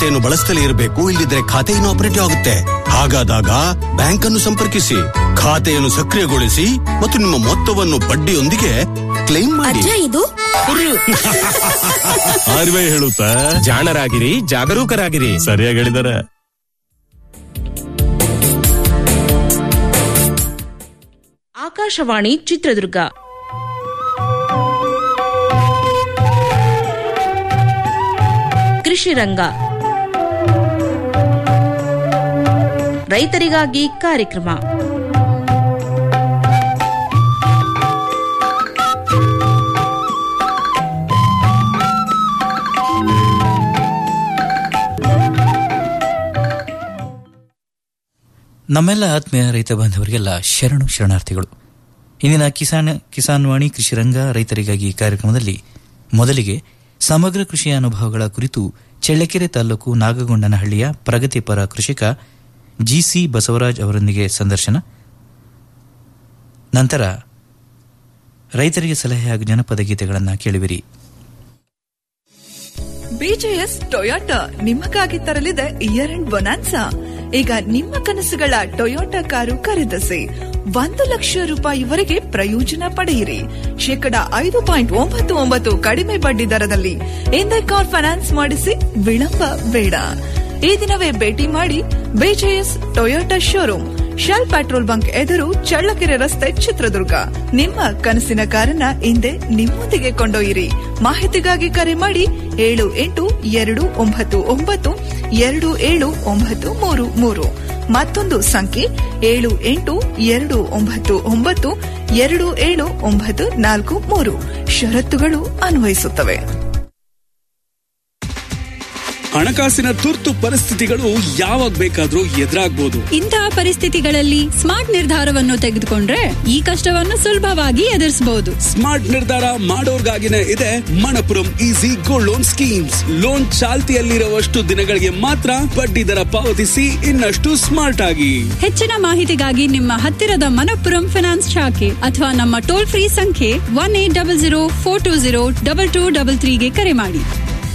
ಖಾತೆಯನ್ನು ಬಳಸ್ತಲೇ ಇರಬೇಕು ಇಲ್ಲದಿದ್ರೆ ಖಾತೆ ಇನ್ಆಪರೇಟಿವ್ ಆಗುತ್ತೆ ಹಾಗಾದಾಗ ಬ್ಯಾಂಕ್ ಅನ್ನು ಸಂಪರ್ಕಿಸಿ ಖಾತೆಯನ್ನು ಸಕ್ರಿಯಗೊಳಿಸಿ ಮತ್ತು ನಿಮ್ಮ ಮೊತ್ತವನ್ನು ಬಡ್ಡಿಯೊಂದಿಗೆ ಕ್ಲೈಮ್ ಮಾಡಿ ಅಜ್ಜ ಇದು ಆರ್ವೇ ಹೇಳುತ್ತಾ ಜಾಣರಾಗಿರಿ ಜಾಗರೂಕರಾಗಿರಿ ಸರಿಯಾಗಿ ಹೇಳಿದಾರೆ ಆಕಾಶವಾಣಿ ಚಿತ್ರದುರ್ಗ ಕೃಷಿ ರಂಗ ರೈತರಿಗಾಗಿ ಕಾರ್ಯಕ್ರಮ ನಮ್ಮೆಲ್ಲ ಆತ್ಮೀಯ ರೈತ ಬಾಂಧವರಿಗೆಲ್ಲ ಶರಣು ಶರಣಾರ್ಥಿಗಳು ಇಂದಿನ ಕಿಸಾನ್ ಕಿಸಾನ್ ವಾಣಿ ಕೃಷಿ ರಂಗ ರೈತರಿಗಾಗಿ ಈ ಕಾರ್ಯಕ್ರಮದಲ್ಲಿ ಮೊದಲಿಗೆ ಸಮಗ್ರ ಕೃಷಿಯ ಅನುಭವಗಳ ಕುರಿತು ಚಳ್ಳಕೆರೆ ತಾಲೂಕು ನಾಗಗೊಂಡನಹಳ್ಳಿಯ ಪ್ರಗತಿಪರ ಕೃಷಿಕ ಜಿಸಿ ಬಸವರಾಜ್ ಅವರೊಂದಿಗೆ ಸಂದರ್ಶನ ನಂತರ ರೈತರಿಗೆ ಸಲಹೆ ಹಾಗೂ ಜನಪದ ಗೀತೆಗಳನ್ನು ಕೇಳುವಿರಿ ಬಿಜೆಎಸ್ ಟೊಯೋಟಾ ನಿಮಗಾಗಿ ತರಲಿದೆ ಇಯರ್ ಅಂಡ್ ಬೊನಾನ್ಸಾ ಈಗ ನಿಮ್ಮ ಕನಸುಗಳ ಟೊಯೋಟಾ ಕಾರು ಖರೀದಿಸಿ ಒಂದು ಲಕ್ಷ ರೂಪಾಯಿವರೆಗೆ ಪ್ರಯೋಜನ ಪಡೆಯಿರಿ ಶೇಕಡ ಐದು ಪಾಯಿಂಟ್ ಒಂಬತ್ತು ಒಂಬತ್ತು ಕಡಿಮೆ ಬಡ್ಡಿ ದರದಲ್ಲಿ ಎಂದೇ ಕಾರ್ ಫೈನಾನ್ಸ್ ಮಾಡಿಸಿ ವಿಳಂಬ ಬೇಡ ಈ ದಿನವೇ ಭೇಟಿ ಮಾಡಿ BJS Toyota showroom Shell petrol bunk ಎದುರು ಚಳ್ಳಕೆರೆ ರಸ್ತೆ ಚಿತ್ರದುರ್ಗ ನಿಮ್ಮ ಕನಸಿನ ಕಾರನ್ನ ಹಿಂದೆ ನಿಮ್ಮೊಂದಿಗೆ ಕೊಂಡೊಯ್ಯಿರಿ ಮಾಹಿತಿಗಾಗಿ ಕರೆ ಮಾಡಿ ಏಳು ಎಂಟು ಎರಡು ಒಂಬತ್ತು ಒಂಬತ್ತು ಎರಡು ಏಳು ಒಂಬತ್ತು ಮೂರು ಮೂರು ಮತ್ತೊಂದು ಸಂಖ್ಯೆ ಏಳು ಎಂಟು ಎರಡು ಒಂಬತ್ತು ಒಂಬತ್ತು ಎರಡು ಏಳು ಒಂಬತ್ತು ನಾಲ್ಕು ಮೂರು ಷರತ್ತುಗಳು ಅನ್ವಯಿಸುತ್ತವೆ ಹಣಕಾಸಿನ ತುರ್ತು ಪರಿಸ್ಥಿತಿಗಳು ಯಾವಾಗ ಬೇಕಾದ್ರೂ ಎದುರಾಗ್ಬೋದು ಇಂತಹ ಪರಿಸ್ಥಿತಿಗಳಲ್ಲಿ ಸ್ಮಾರ್ಟ್ ನಿರ್ಧಾರವನ್ನು ತೆಗೆದುಕೊಂಡ್ರೆ ಈ ಕಷ್ಟವನ್ನು ಸುಲಭವಾಗಿ ಎದುರಿಸಬಹುದು ಸ್ಮಾರ್ಟ್ ನಿರ್ಧಾರ ಮಾಡೋರ್ಗಾಗಿನೇ ಇದೆ Manappuram easy gold loan schemes loan ಚಾಲ್ತಿಯಲ್ಲಿರುವಷ್ಟು ದಿನಗಳಿಗೆ ಮಾತ್ರ ಬಡ್ಡಿ ದರ ಪಾವತಿಸಿ ಇನ್ನಷ್ಟು ಸ್ಮಾರ್ಟ್ ಆಗಿ ಹೆಚ್ಚಿನ ಮಾಹಿತಿಗಾಗಿ ನಿಮ್ಮ ಹತ್ತಿರದ ಮನಪ್ಪುರಂ ಫಿನಾನ್ಸ್ ಶಾಖೆ ಅಥವಾ ನಮ್ಮ ಟೋಲ್ ಫ್ರೀ ಸಂಖ್ಯೆ one eight double zero four two zero double two double ತ್ರೀಗೆ ಕರೆ ಮಾಡಿ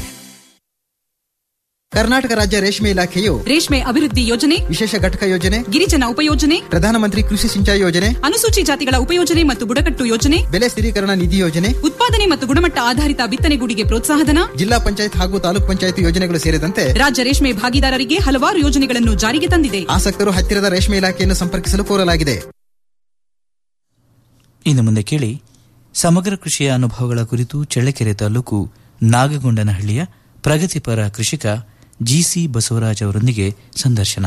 ಕರ್ನಾಟಕ ರಾಜ್ಯ ರೇಷ್ಮೆ ಇಲಾಖೆಯು ರೇಷ್ಮೆ ಅಭಿವೃದ್ಧಿ ಯೋಜನೆ ವಿಶೇಷ ಘಟಕ ಯೋಜನೆ ಗಿರಿಜನ ಉಪಯೋಜನೆ ಪ್ರಧಾನಮಂತ್ರಿ ಕೃಷಿ ಸಿಂಚಾಯಿ ಯೋಜನೆ ಅನುಸೂಚಿ ಜಾತಿಗಳ ಉಪಯೋಜನೆ ಮತ್ತು ಬುಡಕಟ್ಟು ಯೋಜನೆ ಬೆಲೆ ಸ್ಥಿರೀಕರಣ ನಿಧಿ ಯೋಜನೆ ಉತ್ಪಾದನೆ ಮತ್ತು ಗುಣಮಟ್ಟ ಆಧಾರಿತ ಬಿತ್ತನೆಗೂಡಿಗೆ ಪ್ರೋತ್ಸಾಹಧನ ಜಿಲ್ಲಾ ಪಂಚಾಯತ್ ಹಾಗೂ ತಾಲೂಕ್ ಪಂಚಾಯತ್ ಯೋಜನೆಗಳು ಸೇರಿದಂತೆ ರಾಜ್ಯ ರೇಷ್ಮೆ ಭಾಗಿದಾರರಿಗೆ ಹಲವಾರು ಯೋಜನೆಗಳನ್ನು ಜಾರಿಗೆ ತಂದಿದೆ ಆಸಕ್ತರು ಹತ್ತಿರದ ರೇಷ್ಮೆ ಇಲಾಖೆಯನ್ನು ಸಂಪರ್ಕಿಸಲು ಕೋರಲಾಗಿದೆ ಇನ್ನು ಮುಂದೆ ಕೇಳಿ ಸಮಗ್ರ ಕೃಷಿಯ ಅನುಭವಗಳ ಕುರಿತು ಚಳ್ಳಕೆರೆ ತಾಲೂಕು ನಾಗಗೊಂಡನಹಳ್ಳಿಯ ಪ್ರಗತಿಪರ ಕೃಷಿಕ ಜಿಸಿ ಬಸವರಾಜ್ ಅವರೊಂದಿಗೆ ಸಂದರ್ಶನ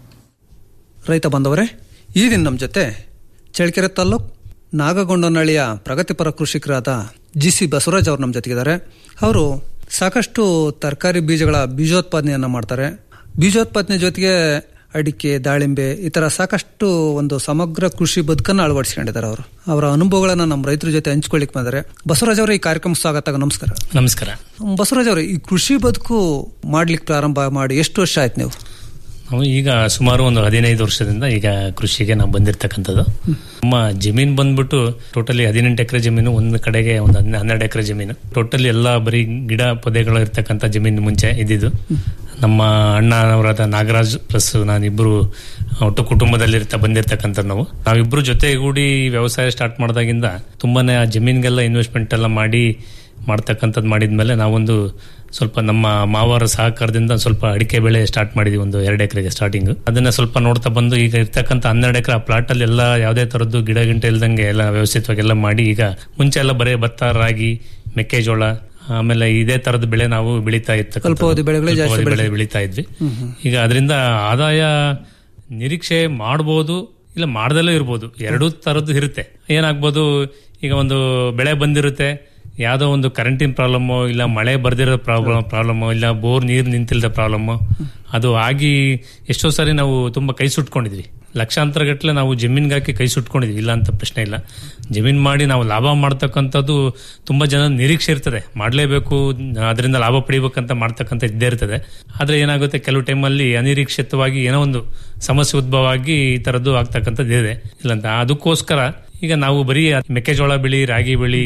ರೈತ ಬಾಂಧವರೇ ಈ ದಿನ ನಮ್ಮ ಜೊತೆ ಚಳ್ಳಕೆರೆ ತಾಲ್ಲೂಕ್ ನಾಗಗೊಂಡನಹಳ್ಳಿಯ ಪ್ರಗತಿಪರ ಕೃಷಿಕರಾದ ಜಿ ಸಿ ಬಸವರಾಜ್ ಅವರು ನಮ್ಮ ಜೊತೆಗಿದ್ದಾರೆ ಅವರು ಸಾಕಷ್ಟು ತರಕಾರಿ ಬೀಜಗಳ ಬೀಜೋತ್ಪಾದನೆಯನ್ನು ಮಾಡ್ತಾರೆ ಬೀಜೋತ್ಪಾದನೆ ಜೊತೆಗೆ ಅಡಿಕೆ ದಾಳಿಂಬೆ ಈ ತರ ಸಾಕಷ್ಟು ಒಂದು ಸಮಗ್ರ ಕೃಷಿ ಬದುಕನ್ನು ಅಳವಡಿಸ್ಕೊಂಡಿದ್ದಾರೆ ಅವರು ಅವರ ಅನುಭವಗಳನ್ನ ನಮ್ಮ ರೈತರ ಜೊತೆ ಹಂಚ್ಕೊಳ್ಳಿಕ್ ಬಂದರೆ ಬಸವರಾಜ್ ಅವರ ಈ ಕಾರ್ಯಕ್ರಮ ಸ್ವಾಗತ ನಮಸ್ಕಾರ ನಮಸ್ಕಾರ ಬಸವರಾಜ್ ಅವರೇ ಈ ಕೃಷಿ ಬದುಕು ಮಾಡ್ಲಿಕ್ಕೆ ಪ್ರಾರಂಭ ಮಾಡಿ ಎಷ್ಟು ವರ್ಷ ಆಯ್ತು ನೀವು ನಾವು ಈಗ ಸುಮಾರು ಒಂದು ಹದಿನೈದು ವರ್ಷದಿಂದ ಈಗ ಕೃಷಿಗೆ ನಾವು ಬಂದಿರತಕ್ಕಂಥದ್ದು ನಮ್ಮ ಜಮೀನ್ ಬಂದ್ಬಿಟ್ಟು ಟೋಟಲಿ ಹದಿನೆಂಟು ಎಕರೆ ಜಮೀನು ಒಂದು ಕಡೆಗೆ ಒಂದು ಹನ್ನೆ- ಹನ್ನೆರಡು ಎಕರೆ ಜಮೀನು ಟೋಟಲಿ ಎಲ್ಲ ಬರೀ ಗಿಡ ಪೊದೆಗಳು ಇರ್ತಕ್ಕಂಥ ಜಮೀನು ಮುಂಚೆ ಇದ್ದಿದ್ದು ನಮ್ಮ ಅಣ್ಣನವರಾದ ನಾಗರಾಜ್ ಪ್ಲಸ್ ನಾನಿಬ್ಬರು ಒಟ್ಟು ಕುಟುಂಬದಲ್ಲಿ ಇರ್ತಾ ಬಂದಿರ್ತಕ್ಕಂಥ ನಾವು ನಾವಿಬ್ರು ಜೊತೆಗೂಡಿ ವ್ಯವಸಾಯ ಸ್ಟಾರ್ಟ್ ಮಾಡಿದಾಗಿಂದ ತುಂಬಾನೇ ಆ ಜಮೀನ್ಗೆಲ್ಲ ಇನ್ವೆಸ್ಟ್ಮೆಂಟ್ ಎಲ್ಲ ಮಾಡಿ ಮಾಡ್ತಕ್ಕಂಥದ್ದು ಮಾಡಿದ್ಮೇಲೆ ನಾವೊಂದು ಸ್ವಲ್ಪ ನಮ್ಮ ಮಾವರ ಸಹಕಾರದಿಂದ ಸ್ವಲ್ಪ ಅಡಿಕೆ ಬೆಳೆ ಸ್ಟಾರ್ಟ್ ಮಾಡಿದ್ವಿ ಒಂದು ಎರಡು ಎಕರೆಗೆ ಸ್ಟಾರ್ಟಿಂಗ್ ಅದನ್ನ ಸ್ವಲ್ಪ ನೋಡ್ತಾ ಬಂದು ಈಗ ಇರ್ತಕ್ಕಂಥ ಹನ್ನೆರಡು ಎಕರೆ ಆ ಪ್ಲಾಟ್ ಅಲ್ಲಿ ಎಲ್ಲ ಯಾವುದೇ ತರದ್ದು ಗಿಡ ಗಿಂಟ ಇಲ್ದಂಗೆ ಎಲ್ಲ ವ್ಯವಸ್ಥಿತವಾಗಿ ಎಲ್ಲ ಮಾಡಿ ಈಗ ಮುಂಚೆ ಎಲ್ಲ ಬರೀ ಭತ್ತ ರಾಗಿ ಮೆಕ್ಕೆಜೋಳ ಆಮೇಲೆ ಇದೇ ತರದ ಬೆಳೆ ನಾವು ಬೆಳೀತಾ ಇರ್ತಕ್ಕಂಥ ಅಲ್ಪಾವಧಿ ಬೆಳೆಗಳೇ ಜಾಸ್ತಿ ಬೆಳೆ ಬೆಳೆ- ಬೆಳೀತಾ ಇದ್ವಿ ಹ್ಮ್ ಹ್ಮ್. ಈಗ ಅದರಿಂದ ಆದಾಯ ನಿರೀಕ್ಷೆ ಮಾಡ್ಬೋದು ಇಲ್ಲ ಮಾಡ್ದಲ್ಲೂ ಇರ್ಬೋದು ಎರಡೂ ತರದ್ದು ಇರುತ್ತೆ ಏನಾಗ್ಬೋದು ಈಗ ಒಂದು ಬೆಳೆ ಬಂದಿರುತ್ತೆ ಯಾವುದೋ ಒಂದು ಕರೆಂಟಿನ ಪ್ರಾಬ್ಲಮ್ಮು ಇಲ್ಲ ಮಳೆ ಬರ್ದಿರೋ ಪ್ರಾಬ್ಲಮ್ ಪ್ರಾಬ್ಲಮ್ಮು ಇಲ್ಲ ಬೋರ್ ನೀರು ನಿಂತಿಲ್ಲದ ಪ್ರಾಬ್ಲಮ್ಮು ಅದು ಆಗಿ ಎಷ್ಟೋ ಸಾರಿ ನಾವು ತುಂಬಾ ಕೈ ಸುಟ್ಕೊಂಡಿದ್ವಿ ಲಕ್ಷಾಂತರ ಗಟ್ಟಲೆ ನಾವು ಜಮೀನ್ಗೆ ಹಾಕಿ ಕೈ ಸುಟ್ಕೊಂಡಿದ್ವಿ ಇಲ್ಲ ಅಂತ ಪ್ರಶ್ನೆ ಇಲ್ಲ ಜಮೀನ್ ಮಾಡಿ ನಾವು ಲಾಭ ಮಾಡ್ತಕ್ಕಂಥದ್ದು ತುಂಬಾ ಜನ ನಿರೀಕ್ಷೆ ಇರ್ತದೆ ಮಾಡಲೇಬೇಕು ಅದರಿಂದ ಲಾಭ ಪಡಿಬೇಕಂತ ಮಾಡ್ತಕ್ಕಂಥ ಇದ್ದೇ ಇರ್ತದೆ ಆದ್ರೆ ಏನಾಗುತ್ತೆ ಕೆಲವು ಟೈಮಲ್ಲಿ ಅನಿರೀಕ್ಷಿತವಾಗಿ ಏನೋ ಒಂದು ಸಮಸ್ಯೆ ಉದ್ಭವ ಆಗಿ ಈ ತರದ್ದು ಆಗ್ತಕ್ಕಂಥದ್ದು ಇದೆ ಇಲ್ಲಂತ ಅದಕ್ಕೋಸ್ಕರ ಈಗ ನಾವು ಬರೀ ಮೆಕ್ಕೆಜೋಳ ಬೆಳಿ ರಾಗಿ ಬೆಳಿ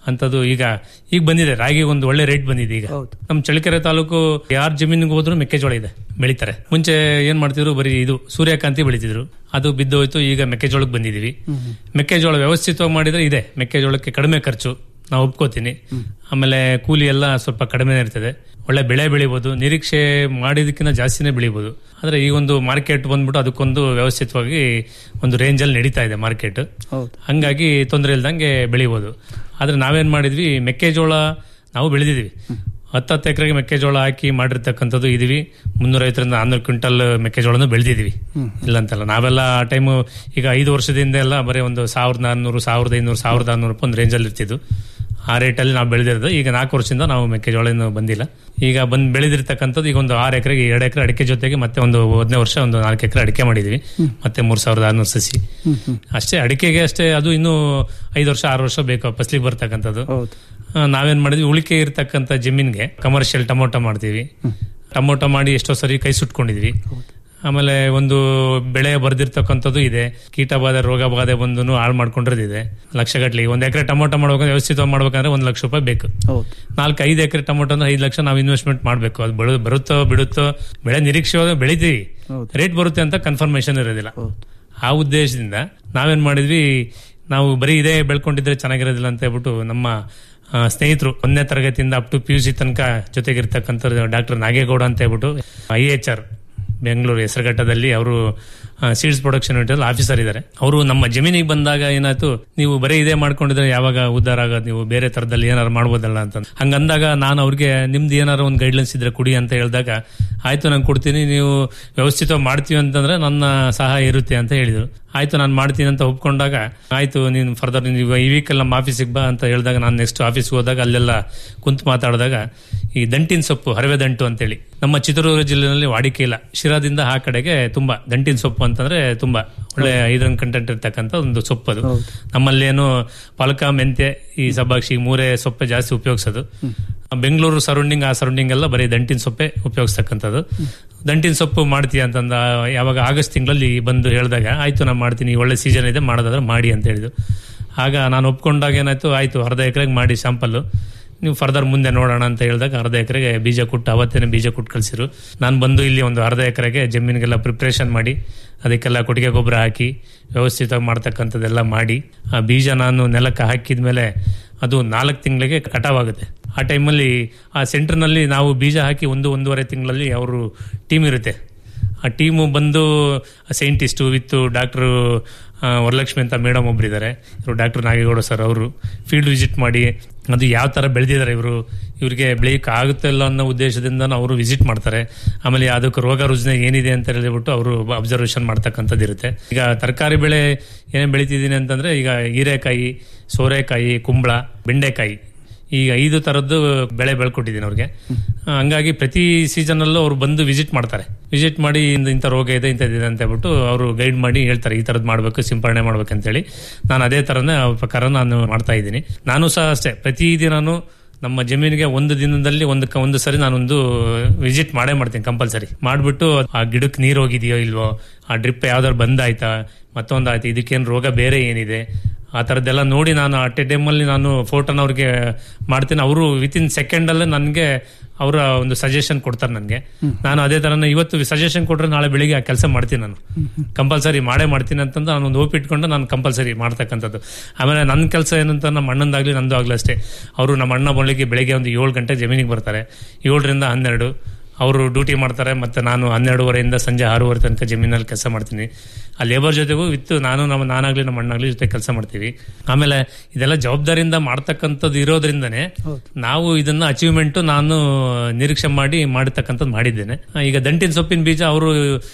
ಅಂತದ್ದು ಈಗ ಈಗ ಬಂದಿದೆ ರಾಗಿ ಒಂದು ಒಳ್ಳೆ ರೇಟ್ ಬಂದಿದೆ ಈಗ ನಮ್ಮ ಚಳ್ಳಕೆರೆ ತಾಲೂಕು ಯಾರ ಜಮೀನಿಗೆ ಹೋದ್ರು ಮೆಕ್ಕೆಜೋಳ ಇದೆ ಬೆಳಿತಾರೆ ಮುಂಚೆ ಏನ್ ಮಾಡ್ತಿದ್ರು ಬರೀ ಇದು ಸೂರ್ಯಕಾಂತಿ ಬೆಳಿತಿದ್ರು ಅದು ಬಿದ್ದೋಯ್ತು ಈಗ ಮೆಕ್ಕೆಜೋಳಕ್ಕೆ ಬಂದಿದೀವಿ ಮೆಕ್ಕೆಜೋಳ ವ್ಯವಸ್ಥಿತವಾಗಿ ಮಾಡಿದ್ರೆ ಇದೆ ಮೆಕ್ಕೆಜೋಳಕ್ಕೆ ಕಡಿಮೆ ಖರ್ಚು ನಾವು ಒಪ್ಕೋತೀನಿ ಆಮೇಲೆ ಕೂಲಿ ಎಲ್ಲ ಸ್ವಲ್ಪ ಕಡಿಮೆ ಇರ್ತದೆ ಒಳ್ಳೆ ಬೆಳೆ ಬೆಳಿಬೋದು ನಿರೀಕ್ಷೆ ಮಾಡಿದಕ್ಕಿಂತ ಜಾಸ್ತಿನೇ ಬೆಳಿಬೋದು ಆದ್ರೆ ಈ ಒಂದು ಮಾರ್ಕೆಟ್ ಬಂದ್ಬಿಟ್ಟು ಅದಕ್ಕೊಂದು ವ್ಯವಸ್ಥಿತವಾಗಿ ಒಂದು ರೇಂಜಲ್ಲಿ ನಡೀತಾ ಇದೆ ಮಾರ್ಕೆಟ್ ಹಂಗಾಗಿ ತೊಂದರೆ ಇಲ್ದಂಗೆ ಬೆಳಿಬೋದು ಆದ್ರೆ ನಾವೇನ್ ಮಾಡಿದ್ವಿ ಮೆಕ್ಕೆಜೋಳ ನಾವು ಬೆಳೆದಿದ್ವಿ ಹತ್ತತ್ತು ಎಕರೆಗೆ ಮೆಕ್ಕೆಜೋಳ ಹಾಕಿ ಮಾಡಿರ್ತಕ್ಕಂಥದ್ದು ಇದೀವಿ ಮುನ್ನೂರೈವತ್ತರಿಂದ ನಾನ್ನೂರು ಕ್ವಿಂಟಲ್ ಮೆಕ್ಕೆಜೋಳನ ಬೆಳೆದಿದ್ವಿ ಇಲ್ಲ ಅಂತಲ್ಲ ನಾವೆಲ್ಲ ಆ ಟೈಮು ಈಗ ಐದು ವರ್ಷದಿಂದ ಎಲ್ಲ ಬರೀ ಒಂದು ಸಾವಿರದ ನಾನ್ನೂರು ಸಾವಿರದ ಐನೂರು ಸಾವಿರದ ಆರ್ನೂರು ರೂಪಾಯಿ ಒಂದು ರೇಂಜಲ್ಲಿ ಇರ್ತಿದ್ದು ಆ ರೇಟಲ್ಲಿ ನಾವು ಬೆಳೆದಿರೋದು ಈಗ ನಾಲ್ಕು ವರ್ಷದಿಂದ ನಾವು ಮೆಕ್ಕೆಜೋಳ ಏನು ಬಂದಿಲ್ಲ ಈಗ ಬಂದು ಬೆಳೆದಿರ್ತಕ್ಕಂಥದ್ದು ಈಗ ಒಂದು ಆರು ಎಕರೆಗೆ ಎರಡು ಎಕರೆ ಅಡಿಕೆ ಜೊತೆಗೆ ಮತ್ತೆ ಒಂದು ಒಂದನೇ ವರ್ಷ ಒಂದು ನಾಲ್ಕು ಎಕರೆ ಅಡಿಕೆ ಮಾಡಿದ್ವಿ ಮತ್ತೆ ಮೂರ್ ಸಾವಿರದ ಆರ್ನೂರು ಸಸಿ ಅಷ್ಟೇ ಅಡಿಕೆಗೆ ಅಷ್ಟೇ ಅದು ಇನ್ನೂ ಐದು ವರ್ಷ ಆರು ವರ್ಷ ಬೇಕು ಫಸ್ಲಿಗೆ ಬರ್ತಕ್ಕಂಥದ್ದು ಆ, ನಾವೇನ್ ಮಾಡಿದ್ವಿ ಉಳಿಕೆ ಇರ್ತಕ್ಕಂಥ ಜಮೀನ್ಗೆ ಕಮರ್ಷಿಯಲ್ ಟೊಮೊಟೊ ಮಾಡ್ತೀವಿ ಟೊಮೊಟೊ ಮಾಡಿ ಎಷ್ಟೋ ಸರಿ ಕೈ ಸುಟ್ಕೊಂಡಿದ್ವಿ ಆಮೇಲೆ ಒಂದು ಬೆಳೆ ಬರ್ದಿರ್ತಕ್ಕಂಥದ್ದು ಇದೆ ಕೀಟ ಬಾಧೆ ರೋಗ ಬಾಧೆ ಬಂದು ಹಾಳು ಮಾಡ್ಕೊಂಡಿರೋದಿದೆ ಲಕ್ಷಗಟ್ಲೆ ಒಂದ್ ಎಕರೆ ಟೊಮೊಟೊ ಮಾಡ್ಬೇಕಂದ್ರೆ ವ್ಯವಸ್ಥಿತವಾಗಿ ಮಾಡ್ಬೇಕಂದ್ರೆ ಒಂದ್ ಲಕ್ಷ ರೂಪಾಯಿ ಬೇಕು ನಾಲ್ಕು ಐದು ಎಕರೆ ಟೊಮೊಟೊ ಅಂದ್ರೆ ಐದು ಲಕ್ಷ ನಾವು ಇನ್ವೆಸ್ಟ್ಮೆಂಟ್ ಮಾಡ್ಬೇಕು ಅದು ಬೆಳೆ ಬರುತ್ತೋ ಬಿಡುತ್ತೋ ಬೆಳೆ ನಿರೀಕ್ಷೆ ಬೆಳಿತೀವಿ ರೇಟ್ ಬರುತ್ತೆ ಅಂತ ಕನ್ಫರ್ಮೇಶನ್ ಇರೋದಿಲ್ಲ ಆ ಉದ್ದೇಶದಿಂದ ನಾವೇನ್ ಮಾಡಿದ್ವಿ ನಾವು ಬರೀ ಇದೇ ಬೆಳ್ಕೊಂಡಿದ್ರೆ ಚೆನ್ನಾಗಿರೋದಿಲ್ಲ ಅಂತ ಹೇಳ್ಬಿಟ್ಟು ನಮ್ಮ ಆ, ಸ್ನೇಹಿತರು ಒಂದನೇ ತರಗತಿಯಿಂದ up to P U C ತನಕ ಜೊತೆಗಿರ್ತಕ್ಕಂಥ ಡಾಕ್ಟರ್ ನಾಗೇಗೌಡ ಅಂತ ಹೇಳ್ಬಿಟ್ಟು ಐ ಎಚ್ ಆರ್ ಬೆಂಗಳೂರು ಹೆಸರುಘಟ್ಟದಲ್ಲಿ ಅವರು ಸೀಡ್ಸ್ ಪ್ರೊಡಕ್ಷನ್ ಯೂನಿಟ್ ಆಫೀಸರ್ ಇದ್ದಾರೆ ಅವರು ನಮ್ಮ ಜಮೀನಿಗೆ ಬಂದಾಗ ಏನಾಯ್ತು ನೀವು ಬರೀ ಇದೇ ಮಾಡ್ಕೊಂಡಿದ್ರೆ ಯಾವಾಗ ಉದ್ಧಾರ ಆಗೋದು ನೀವು ಬೇರೆ ತರದಲ್ಲಿ ಏನಾರು ಮಾಡ್ಬೋದಲ್ಲ ಅಂತ ಹಂಗಂದಾಗ ನಾನು ಅವ್ರಿಗೆ ನಿಮ್ದು ಏನಾರು ಒಂದು ಗೈಡ್ಲೈನ್ಸ್ ಇದ್ರೆ ಕೊಡಿ ಅಂತ ಹೇಳಿದಾಗ ಆಯ್ತು ನಾನು ಕೊಡ್ತೀನಿ ನೀವು ವ್ಯವಸ್ಥಿತವಾಗಿ ಮಾಡ್ತೀವಿ ಅಂತಂದ್ರೆ ನನ್ನ ಸಹಾಯ ಇರುತ್ತೆ ಅಂತ ಹೇಳಿದ್ರು ಆಯ್ತು ನಾನು ಮಾಡ್ತೀನಿ ಅಂತ ಒಪ್ಕೊಂಡಾಗ ಆಯ್ತು ನೀನು ಫರ್ದರ್ ನೀವು ಈ ವೀಕಲ್ಲಿ ನಮ್ಮ ಆಫೀಸಿಗೆ ಬಾ ಅಂತ ಹೇಳಿದಾಗ ನಾನು ನೆಕ್ಸ್ಟ್ ಆಫೀಸ್ಗೆ ಹೋದಾಗ ಅಲ್ಲೆಲ್ಲ ಕುಂತು ಮಾತಾಡಿದಾಗ ಈ ದಂಟಿನ ಸೊಪ್ಪು ಹರವೆ ದಂಟು ಅಂತೇಳಿ ನಮ್ಮ ಚಿತ್ರದುರ್ಗ ಜಿಲ್ಲೆಯಲ್ಲಿ ವಾಡಿಕೆ ಇಲ್ಲ ಶಿರಾದಿಂದ ಆ ಕಡೆಗೆ ತುಂಬಾ ದಂಟಿನ ಸೊಪ್ಪು ಅಂತಂದ್ರೆ ತುಂಬಾ ಒಳ್ಳೆ ಐರನ್ ಕಂಟೆಂಟ್ ಇರ್ತಕ್ಕಂಥ ಒಂದು ಸೊಪ್ಪು ಅದು ನಮ್ಮಲ್ಲೇನು ಪಲಕ ಮೆಂತ್ಯ ಈ ಸಬ್ಬಾಕ್ಷಿ ಮೂರೇ ಸೊಪ್ಪೆ ಜಾಸ್ತಿ ಉಪಯೋಗಿಸೋದು ಬೆಂಗಳೂರು ಸರೌಂಡಿಂಗ್ ಆ ಸರೌಂಡಿಂಗ್ ಎಲ್ಲ ಬರೀ ದಂಟಿನ ಸೊಪ್ಪೆ ಉಪಯೋಗಿಸ್ತಕ್ಕಂಥದ್ದು ದಂಟಿನ ಸೊಪ್ಪು ಮಾಡ್ತೀಯ ಅಂತಂದ ಯಾವಾಗ ಆಗಸ್ಟ್ ತಿಂಗಳಲ್ಲಿ ಬಂದು ಹೇಳಿದಾಗ ಆಯ್ತು ನಾನು ಮಾಡ್ತೀನಿ ಈ ಒಳ್ಳೆ ಸೀಸನ್ ಇದೆ ಮಾಡೋದಾದ್ರೆ ಮಾಡಿ ಅಂತ ಹೇಳಿದ್ರು ಆಗ ನಾನು ಒಪ್ಕೊಂಡಾಗ ಏನಾಯ್ತು ಆಯ್ತು ಅರ್ಧ ಎಕರೆಗೆ ಮಾಡಿ ಸ್ಯಾಂಪಲ್ ನೀವು ಫರ್ದರ್ ಮುಂದೆ ನೋಡೋಣ ಅಂತ ಹೇಳಿದಾಗ ಅರ್ಧ ಎಕರೆಗೆ ಬೀಜ ಕೊಟ್ಟು ಅವತ್ತೇನೆ ಬೀಜ ಕೊಟ್ಟು ಕಳಿಸಿರು ನಾನು ಬಂದು ಇಲ್ಲಿ ಒಂದು ಅರ್ಧ ಎಕರೆಗೆ ಜಮೀನಿಗೆಲ್ಲ ಪ್ರಿಪ್ರೇಷನ್ ಮಾಡಿ ಅದಕ್ಕೆಲ್ಲ ಕೊಟ್ಟಿಗೆ ಗೊಬ್ಬರ ಹಾಕಿ ವ್ಯವಸ್ಥಿತವಾಗಿ ಮಾಡ್ತಕ್ಕಂಥದ್ದೆಲ್ಲ ಮಾಡಿ ಆ ಬೀಜ ನಾನು ನೆಲಕ್ಕೆ ಹಾಕಿದ್ಮೇಲೆ ಅದು ನಾಲ್ಕು ತಿಂಗಳಿಗೆ ಕಟಾವಾಗುತ್ತೆ ಆ ಟೈಮಲ್ಲಿ ಆ ಸೆಂಟರ್ನಲ್ಲಿ ನಾವು ಬೀಜ ಹಾಕಿ ಒಂದು ಒಂದೂವರೆ ತಿಂಗಳಲ್ಲಿ ಅವರು ಟೀಮ್ ಇರುತ್ತೆ ಆ ಟೀಮು ಬಂದು ಸೈಂಟಿಸ್ಟು ವಿತ್ ಡಾಕ್ಟರ್ ವರಲಕ್ಷ್ಮಿ ಅಂತ ಮೇಡಮ್ ಒಬ್ಬರಿದ್ದಾರೆ ಇವರು ಡಾಕ್ಟರ್ ನಾಗೇಗೌಡ ಸರ್ ಅವರು ಫೀಲ್ಡ್ ವಿಸಿಟ್ ಮಾಡಿ ಅದು ಯಾವ ತರ ಬೆಳೆದಿದ್ದಾರೆ ಇವರು ಇವರಿಗೆ ಬೆಳೆಯಕ್ಕೆ ಆಗುತ್ತೆ ಇಲ್ಲ ಅನ್ನೋ ಉದ್ದೇಶದಿಂದ ಅವರು ವಿಸಿಟ್ ಮಾಡ್ತಾರೆ ಆಮೇಲೆ ಅದಕ್ಕೆ ರೋಗ ರುಜಿನ ಏನಿದೆ ಅಂತ ಹೇಳಿಬಿಟ್ಟು ಅವರು ಅಬ್ಸರ್ವೇಷನ್ ಮಾಡ್ತಕ್ಕಂಥದ್ದು ಇರುತ್ತೆ ಈಗ ತರಕಾರಿ ಬೆಳೆ ಏನೇನು ಬೆಳಿತಿದ್ದೀನಿ ಅಂತಂದ್ರೆ ಈಗ ಹೀರೆಕಾಯಿ ಸೋರೆಕಾಯಿ ಕುಂಬಳ ಬೆಂಡೆಕಾಯಿ ಈ ಐದು ತರದ್ದು ಬೆಳೆ ಬೆಳ್ಕೊಟ್ಟಿದ್ದೀನಿ ಅವ್ರಿಗೆ ಆ, ಹಂಗಾಗಿ ಪ್ರತಿ ಸೀಸನ್ ಅಲ್ಲೂ ಅವ್ರು ಬಂದು ವಿಸಿಟ್ ಮಾಡ್ತಾರೆ ವಿಸಿಟ್ ಮಾಡಿ ಇಂದ ಇಂಥ ರೋಗ ಇದೆ ಇಂಥದ್ದಿದೆ ಅಂತ ಹೇಳ್ಬಿಟ್ಟು ಅವರು ಗೈಡ್ ಮಾಡಿ ಹೇಳ್ತಾರೆ ಈ ತರದ್ ಮಾಡ್ಬೇಕು ಸಿಂಪರಣೆ ಮಾಡ್ಬೇಕು ಅಂತೇಳಿ ನಾನು ಅದೇ ತರನೇ ಅವ್ರ ಪ್ರಕಾರ ನಾನು ಮಾಡ್ತಾ ಇದ್ದೀನಿ ನಾನು ಸಹ ಅಷ್ಟೇ ಪ್ರತಿದಿನಾನು ನಮ್ಮ ಜಮೀನಿಗೆ ಒಂದು ದಿನದಲ್ಲಿ ಒಂದು ಒಂದು ಸರಿ ನಾನೊಂದು ವಿಸಿಟ್ ಮಾಡೇ ಮಾಡ್ತೀನಿ ಕಂಪಲ್ಸರಿ ಮಾಡ್ಬಿಟ್ಟು ಆ ಗಿಡಕ್ಕೆ ನೀರು ಹೋಗಿದೆಯೋ ಇಲ್ವೋ ಆ ಡ್ರಿಪ್ ಯಾವ್ದಾದ್ರು ಬಂದಾಯ್ತಾ ಮತ್ತೊಂದು ಆಯ್ತು ಇದಕ್ಕೇನು ರೋಗ ಬೇರೆ ಏನಿದೆ ಆ ಥರದ್ದೆಲ್ಲ ನೋಡಿ ನಾನು ಅಟ್ ಎ ಟೈಮಲ್ಲಿ ನಾನು ಫೋಟೋನ ಅವ್ರಿಗೆ ಮಾಡ್ತೀನಿ ಅವರು ವಿತಿನ್ ಸೆಕೆಂಡ್ ಅಲ್ಲೇ ನನಗೆ ಅವರ ಒಂದು ಸಜೆಷನ್ ಕೊಡ್ತಾರೆ ನನಗೆ ನಾನು ಅದೇ ತರ ಇವತ್ತು ಸಜೆಷನ್ ಕೊಟ್ರೆ ನಾಳೆ ಬೆಳಿಗ್ಗೆ ಆ ಕೆಲಸ ಮಾಡ್ತೀನಿ ನಾನು ಕಂಪಲ್ಸರಿ ಮಾಡೇ ಮಾಡ್ತೀನಿ ಅಂತಂದು ನಾನು ಒಂದು ಓಪಿ ಇಟ್ಕೊಂಡು ನಾನು ಕಂಪಲ್ಸರಿ ಮಾಡ್ತಕ್ಕಂಥದ್ದು ಆಮೇಲೆ ನನ್ನ ಕೆಲಸ ಏನಂತ ನಮ್ಮ ಅಣ್ಣಂದಾಗ್ಲಿ ನಂದು ಆಗ್ಲಿ ಅಷ್ಟೇ ಅವರು ನಮ್ಮ ಅಣ್ಣ ಬಳ್ಳಿಗೆ ಬೆಳಿಗ್ಗೆ ಒಂದು ಏಳು ಗಂಟೆ ಜಮೀನಿಗೆ ಬರ್ತಾರೆ ಏಳರಿಂದ ಹನ್ನೆರಡು ಅವರು ಡ್ಯೂಟಿ ಮಾಡ್ತಾರೆ ಮತ್ತೆ ನಾನು ಹನ್ನೆರಡುವರೆಯಿಂದ ಸಂಜೆ ಆರೂವರೆ ತನಕ ಜಮೀನಲ್ಲಿ ಕೆಲಸ ಮಾಡ್ತೀನಿ ಆ ಲೇಬರ್ ಜೊತೆಗೂ ವಿತ್ ನಾನು ನಮ್ಮ ನಾನಾಗ್ಲಿ ನಮ್ಮ ಅಣ್ಣಾಗ್ಲಿ ಜೊತೆ ಕೆಲಸ ಮಾಡ್ತೀವಿ ಆಮೇಲೆ ಇದೆಲ್ಲ ಜವಾಬ್ದಾರಿಯಿಂದ ಮಾಡ್ತಕ್ಕಂಥದ್ದು ಇರೋದ್ರಿಂದನೇ ನಾವು ಇದನ್ನ ಅಚೀವ್ಮೆಂಟ್ ನಾನು ನಿರೀಕ್ಷೆ ಮಾಡಿ ಮಾಡತಕ್ಕಂಥದ್ದು ಮಾಡಿದ್ದೇನೆ ಆ, ಈಗ ದಂಟಿನ ಸೊಪ್ಪಿನ ಬೀಜ ಅವರು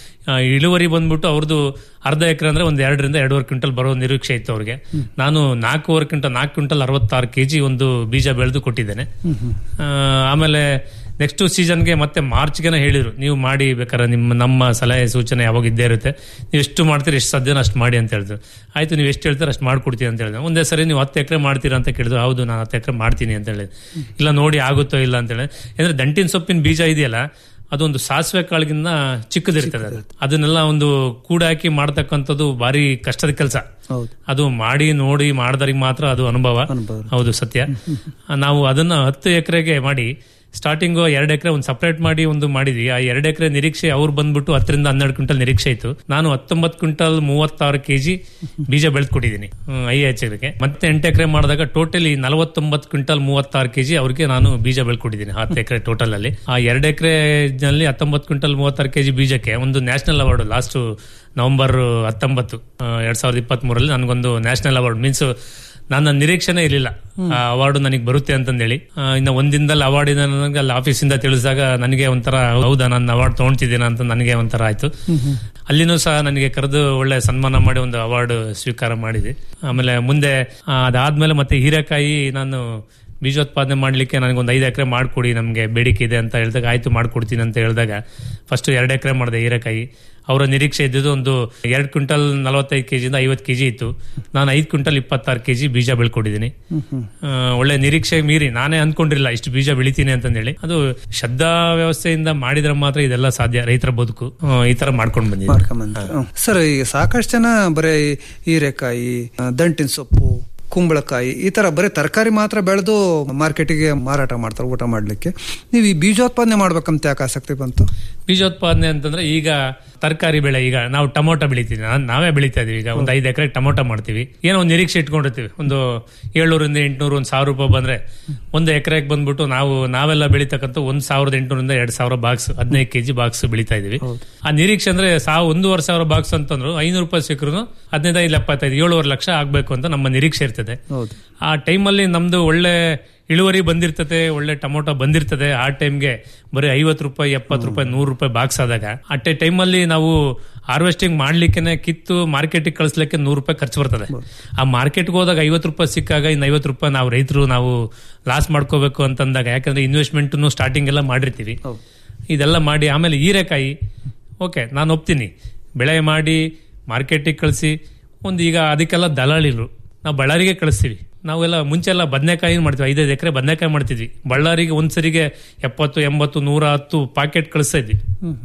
ಇಳುವರಿ ಬಂದ್ಬಿಟ್ಟು ಅವ್ರದ್ದು ಅರ್ಧ ಎಕರೆ ಅಂದ್ರೆ ಒಂದು ಎರಡರಿಂದ ಎರಡೂವರೆ ಕ್ವಿಂಟಲ್ ಬರೋ ನಿರೀಕ್ಷೆ ಇತ್ತು ಅವ್ರಿಗೆ ನಾನು ನಾಲ್ಕೂವರೆ ಕ್ವಿಂಟಲ್ ನಾಲ್ಕು ಕ್ವಿಂಟಲ್ ಅರವತ್ತಾರು ಕೆಜಿ ಒಂದು ಬೀಜ ಬೆಳೆದು ಕೊಟ್ಟಿದ್ದೇನೆ ಆ, ಆಮೇಲೆ ನೆಕ್ಸ್ಟ್ ಸೀಸನ್ಗೆ ಮತ್ತೆ ಮಾರ್ಚ್ಗೆನ ಹೇಳಿದ್ರು ನೀವು ಮಾಡಿ ಬೇಕಾದ್ರೆ ನಿಮ್ಮ ನಮ್ಮ ಸಲಹೆ ಸೂಚನೆ ಯಾವಾಗ ಇದ್ದೇ ಇರುತ್ತೆ ನೀವು ಎಷ್ಟು ಮಾಡ್ತೀರಿ ಎಷ್ಟು ಸಾಧ್ಯನೋ ಅಷ್ಟು ಮಾಡಿ ಅಂತ ಹೇಳಿದ್ರು ಆಯ್ತು ನೀವು ಎಷ್ಟು ಹೇಳ್ತೀರ ಅಷ್ಟು ಮಾಡ್ಕೊಡ್ತೀನಿ ಅಂತ ಹೇಳಿದ್ರು ಒಂದೇ ಸರಿ ನೀವು ಹತ್ತು ಎಕರೆ ಮಾಡ್ತೀರಾ ಅಂತ ಕೇಳಿದ್ರು ಹೌದು ನಾನು ಹತ್ತು ಎಕರೆ ಮಾಡ್ತೀನಿ ಅಂತ ಹೇಳಿದೆ ಇಲ್ಲ ನೋಡಿ ಆಗುತ್ತೋ ಇಲ್ಲ ಅಂತ ಹೇಳಿ ಅಂದ್ರೆ ದಂಟಿನ ಸೊಪ್ಪಿನ ಬೀಜ ಇದೆಯಲ್ಲ ಅದೊಂದು ಸಾಸಿವೆ ಕಾಳಿಗಿಂತ ಚಿಕ್ಕದಿರ್ತದೆ ಅದು ಅದನ್ನೆಲ್ಲ ಒಂದು ಕೂಡಾಕಿ ಮಾಡ್ತಕ್ಕಂಥದ್ದು ಭಾರಿ ಕಷ್ಟದ ಕೆಲಸ ಹೌದು ಅದು ಮಾಡಿ ನೋಡಿ ಮಾಡಿದರಿಗೆ ಮಾತ್ರ ಅದು ಅನುಭವ ಅನುಭವ. ಹೌದು ಸತ್ಯ ನಾವು ಅದನ್ನ ಹತ್ತು ಎಕರೆಗೆ ಮಾಡಿ ಸ್ಟಾರ್ಟಿಂಗ್ ಎರಡು ಎಕರೆ ಒಂದು ಸಪರೇಟ್ ಮಾಡಿ ಒಂದು ಮಾಡಿದ್ವಿ ಆ ಎರಡು ಎಕರೆ ನಿರೀಕ್ಷೆ ಅವ್ರು ಬಂದ್ಬಿಟ್ಟು ಹತ್ತರಿಂದ ಹನ್ನೆರಡು ಕ್ವಿಂಟಲ್ ನಿರೀಕ್ಷೆ ಇತ್ತು ನಾನು ಹತ್ತೊಂಬತ್ತು ಕ್ವಿಂಟಲ್ ಮೂವತ್ತಾರು ಕೆಜಿ ಬೀಜ ಬೆಳೆದ್ಕೊಟ್ಟಿದ್ದೀನಿ ಐ ಎಚ್ ಎಕರೆಗೆ ಮತ್ತೆ ಎಂಟು ಎಕರೆ ಮಾಡಿದಾಗ ಟೋಟಲಿ ನಲವತ್ತೊಂಬತ್ತು ಕ್ವಿಂಟಲ್ ಮೂವತ್ತಾರು ಕೆಜಿ ಅವ್ರಿಗೆ ನಾನು ಬೀಜ ಬೆಳ್ಕೊಟ್ಟಿದ್ದೀನಿ ಹತ್ತು ಎಕರೆ ಟೋಟಲ್ ಅಲ್ಲಿ ಆ ಎರಡು ಎಕರೆ ನಲ್ಲಿ ಹತ್ತೊಂಬತ್ತು ಕ್ವಿಂಟಲ್ ಮೂವತ್ತಾರು ಕೆಜಿ ಬೀಜಕ್ಕೆ ಒಂದು ನ್ಯಾಷನಲ್ ಅವಾರ್ಡ್ ಲಾಸ್ಟ್ ನವೆಂಬರ್ ಹತ್ತೊಂಬತ್ತು ಆ, ಎರಡ್ ಸಾವಿರದ ಇಪ್ಪತ್ತ್ ಮೂರಲ್ಲಿ ನನಗೊಂದು ನ್ಯಾಷನಲ್ ಅವಾರ್ಡ್ ಮೀನ್ಸ್ ನನ್ನ ನಿರೀಕ್ಷೆನೇ ಇರಲಿಲ್ಲ ಆ ಅವಾರ್ಡ್ ನನಗೆ ಬರುತ್ತೆ ಅಂತಂದೇಳಿ ಆ, ಇನ್ನು ಒಂದಿನದಲ್ಲಿ ಅವಾರ್ಡ್ ಇದೆ ನನಗೆ ಅಲ್ಲಿ ಆಫೀಸಿಂದ ತಿಳಿಸಿದಾಗ ನನಗೆ ಒಂಥರ ಹೌದಾ ನಾನು ಅವಾರ್ಡ್ ತಗೊಳ್ತಿದ್ದೀನ ಅಂತ ನನಗೆ ಒಂಥರ ಆಯ್ತು ಅಲ್ಲಿನೂ ಸಹ ನನಗೆ ಕರೆದು ಒಳ್ಳೆ ಸನ್ಮಾನ ಮಾಡಿ ಒಂದು ಅವಾರ್ಡ್ ಸ್ವೀಕಾರ ಮಾಡಿದೆ ಆಮೇಲೆ ಮುಂದೆ ಆ, ಅದಾದ್ಮೇಲೆ ಮತ್ತೆ ಹೀರೆಕಾಯಿ ನಾನು ಬೀಜೋತ್ಪಾದನೆ ಮಾಡ್ಲಿಕ್ಕೆ ನನಗೆ ಒಂದು ಐದು ಎಕರೆ ಮಾಡ್ಕೊಡಿ ನಮಗೆ ಬೇಡಿಕೆ ಇದೆ ಅಂತ ಹೇಳಿದಾಗ ಆಯ್ತು ಮಾಡ್ಕೊಡ್ತೀನಿ ಅಂತ ಹೇಳಿದಾಗ ಫಸ್ಟ್ ಎರಡು ಎಕರೆ ಮಾಡಿದೆ ಹೀರೆಕಾಯಿ ಅವರ ನಿರೀಕ್ಷೆ ಇದ್ದಿದ್ದು ಒಂದು ಎರಡು ಕ್ವಿಂಟಲ್ ನಲವತ್ತೈದು ಕೆಜಿಯಿಂದ ಐವತ್ತು ಕೆಜಿ ಇತ್ತು ನಾನು ಐದು ಕ್ವಿಂಟಲ್ ಇಪ್ಪತ್ತಾರು ಕೆಜಿ ಬೀಜ ಬೆಳ್ಕೊಟ್ಟಿದ್ದೀನಿ ಆ, ಒಳ್ಳೆ ನಿರೀಕ್ಷೆ ಮೀರಿ ನಾನೇ ಅನ್ಕೊಂಡಿರಲಿಲ್ಲ ಇಷ್ಟು ಬೀಜ ಬೆಳಿತೀನಿ ಅಂತಂದೇಳಿ ಅದು ಶ್ರದ್ಧಾ ವ್ಯವಸ್ಥೆಯಿಂದ ಮಾಡಿದ್ರೆ ಮಾತ್ರ ಇದೆಲ್ಲ ಸಾಧ್ಯ ರೈತರ ಬದುಕು ಆ, ಈ ತರ ಮಾಡ್ಕೊಂಡು ಬಂದಿದ್ದೀನಿ ಮಾಡ್ಕೊಂಬಂದ್ರಿ ಹ್ಮ್. ಸರ್ ಈಗ ಸಾಕಷ್ಟು ಜನ ಬರೀ ಹೀರೆಕಾಯಿ ಆ, ದಂಟಿನ ಸೊಪ್ಪು ಕುಂಬಳಕಾಯಿ ಈ ತರ ಬರೀ ತರಕಾರಿ ಮಾತ್ರ ಬೆಳೆದು ಮಾರ್ಕೆಟಿಗೆ ಮಾರಾಟ ಮಾಡ್ತಾರೆ ಊಟ ಮಾಡ್ಲಿಕ್ಕೆ ನೀವು ಈ ಬೀಜೋತ್ಪಾದನೆ ಮಾಡ್ಬೇಕಂತ ಯಾಕೆ ಆಸಕ್ತಿ ಬಂತು ಬೀಜೋತ್ಪಾದನೆ ಅಂತಂದ್ರೆ ಈಗ ತರಕಾರಿ ಬೆಳೆ ಈಗ ನಾವು ಟೊಮೊಟೊ ಬೆಳಿತೀವಿ ನಾನ್- ನಾವೇ ಬೆಳಿತಾ ಇದೀವಿ ಈಗ ಒಂದು ಐದು ಎಕರೆ ಟೊಮೊಟೊ ಮಾಡ್ತೀವಿ ಏನೋ ಒಂದು ನಿರೀಕ್ಷೆ ಇಟ್ಕೊಂಡಿರ್ತೀವಿ ಒಂದು ಏಳ್ನೂರಿಂದ ಎಂಟ್ನೂರು ಒಂದು ಸಾವಿರ ರೂಪಾಯಿ ಬಂದ್ರೆ ಒಂದು ಎಕರೆಗೆ ಬಂದ್ಬಿಟ್ಟು ನಾವು ನಾವೆಲ್ಲ ಬೆಳಿತಕ್ಕಂಥ ಒಂದ್ ಸಾವಿರದ ಎಂಟುನೂರಿಂದ ಎರಡ್ ಸಾವಿರ ಬಾಕ್ಸ್ ಹದಿನೈದು ಕೆಜಿ ಬಾಕ್ಸ್ ಬೆಳಿತಾ ಇದೀವಿ ಆ ನಿರೀಕ್ಷೆ ಅಂದ್ರೆ ಸಾವ್ ಒಂದೂವರೆ ಸಾವಿರ ಬಾಕ್ಸ್ ಅಂತಂದ್ರು ಐನೂರು ರೂಪಾಯಿ ಸಿಕ್ಕರು ಹದಿನೈದು ಎಪ್ಪತ್ತೈದು ಏಳುವರೆ ಲಕ್ಷ ಆಗ್ಬೇಕು ಅಂತ ನಮ್ಮ ನಿರೀಕ್ಷೆ ಇರ್ತದೆ ಹೌದು ಆ ಟೈಮಲ್ಲಿ ನಮ್ದು ಒಳ್ಳೆ ಇಳುವರಿ ಬಂದಿರ್ತದೆ ಒಳ್ಳೆ ಟೊಮೊಟೊ ಬಂದಿರ್ತದೆ ಆ ಟೈಮ್ಗೆ ಬರೀ ಐವತ್ತು ರೂಪಾಯಿ ಎಪ್ಪತ್ತು ರೂಪಾಯಿ ನೂರು ರೂಪಾಯಿ ಬಾಕ್ಸ್ ಆದಾಗ ಅಟ್ಟೆ ಟೈಮಲ್ಲಿ ನಾವು ಹಾರ್ವೆಸ್ಟಿಂಗ್ ಮಾಡ್ಲಿಕ್ಕೆ ಕಿತ್ತು ಮಾರ್ಕೆಟಿಗೆ ಕಳಿಸ್ಲಿಕ್ಕೆ ನೂರು ರೂಪಾಯಿ ಖರ್ಚು ಬರ್ತದೆ ಆ ಮಾರ್ಕೆಟ್ಗೆ ಹೋದಾಗ ಐವತ್ತು ರೂಪಾಯಿ ಸಿಕ್ಕಾಗ ಇನ್ನು ಐವತ್ತು ರೂಪಾಯಿ ನಾವು ರೈತರು ನಾವು ಲಾಸ್ ಮಾಡ್ಕೋಬೇಕು ಅಂತಂದಾಗ ಯಾಕಂದ್ರೆ ಇನ್ವೆಸ್ಟ್ಮೆಂಟ್ ಸ್ಟಾರ್ಟಿಂಗ್ ಎಲ್ಲ ಮಾಡಿರ್ತೀವಿ ಇದೆಲ್ಲ ಮಾಡಿ ಆಮೇಲೆ ಹೀರೆಕಾಯಿ ಓಕೆ ನಾನು ಒಪ್ತೀನಿ ಬೆಳೆ ಮಾಡಿ ಮಾರ್ಕೆಟಿಗೆ ಕಳಿಸಿ ಒಂದು ಈಗ ಅದಕ್ಕೆಲ್ಲ ದಲಾಳಿರು ನಾವು ಬಳ್ಳಾರಿಗೆ ಕಳಿಸ್ತೀವಿ ನಾವೆಲ್ಲ ಮುಂಚೆ ಎಲ್ಲ ಬದನೆಕಾಯಿ ಮಾಡ್ತೀವಿ ಐದೈದು ಎಕರೆ ಬದನೆಕಾಯಿ ಮಾಡ್ತಿದ್ವಿ ಬಳ್ಳಾರಿಗೆ ಒಂದ್ಸರಿಗೆ ಎಪ್ಪತ್ತು ಎಂಬತ್ತು ನೂರ ಹತ್ತು ಪಾಕೆಟ್ ಕಳಿಸ್ತಾ ಇದ್ವಿ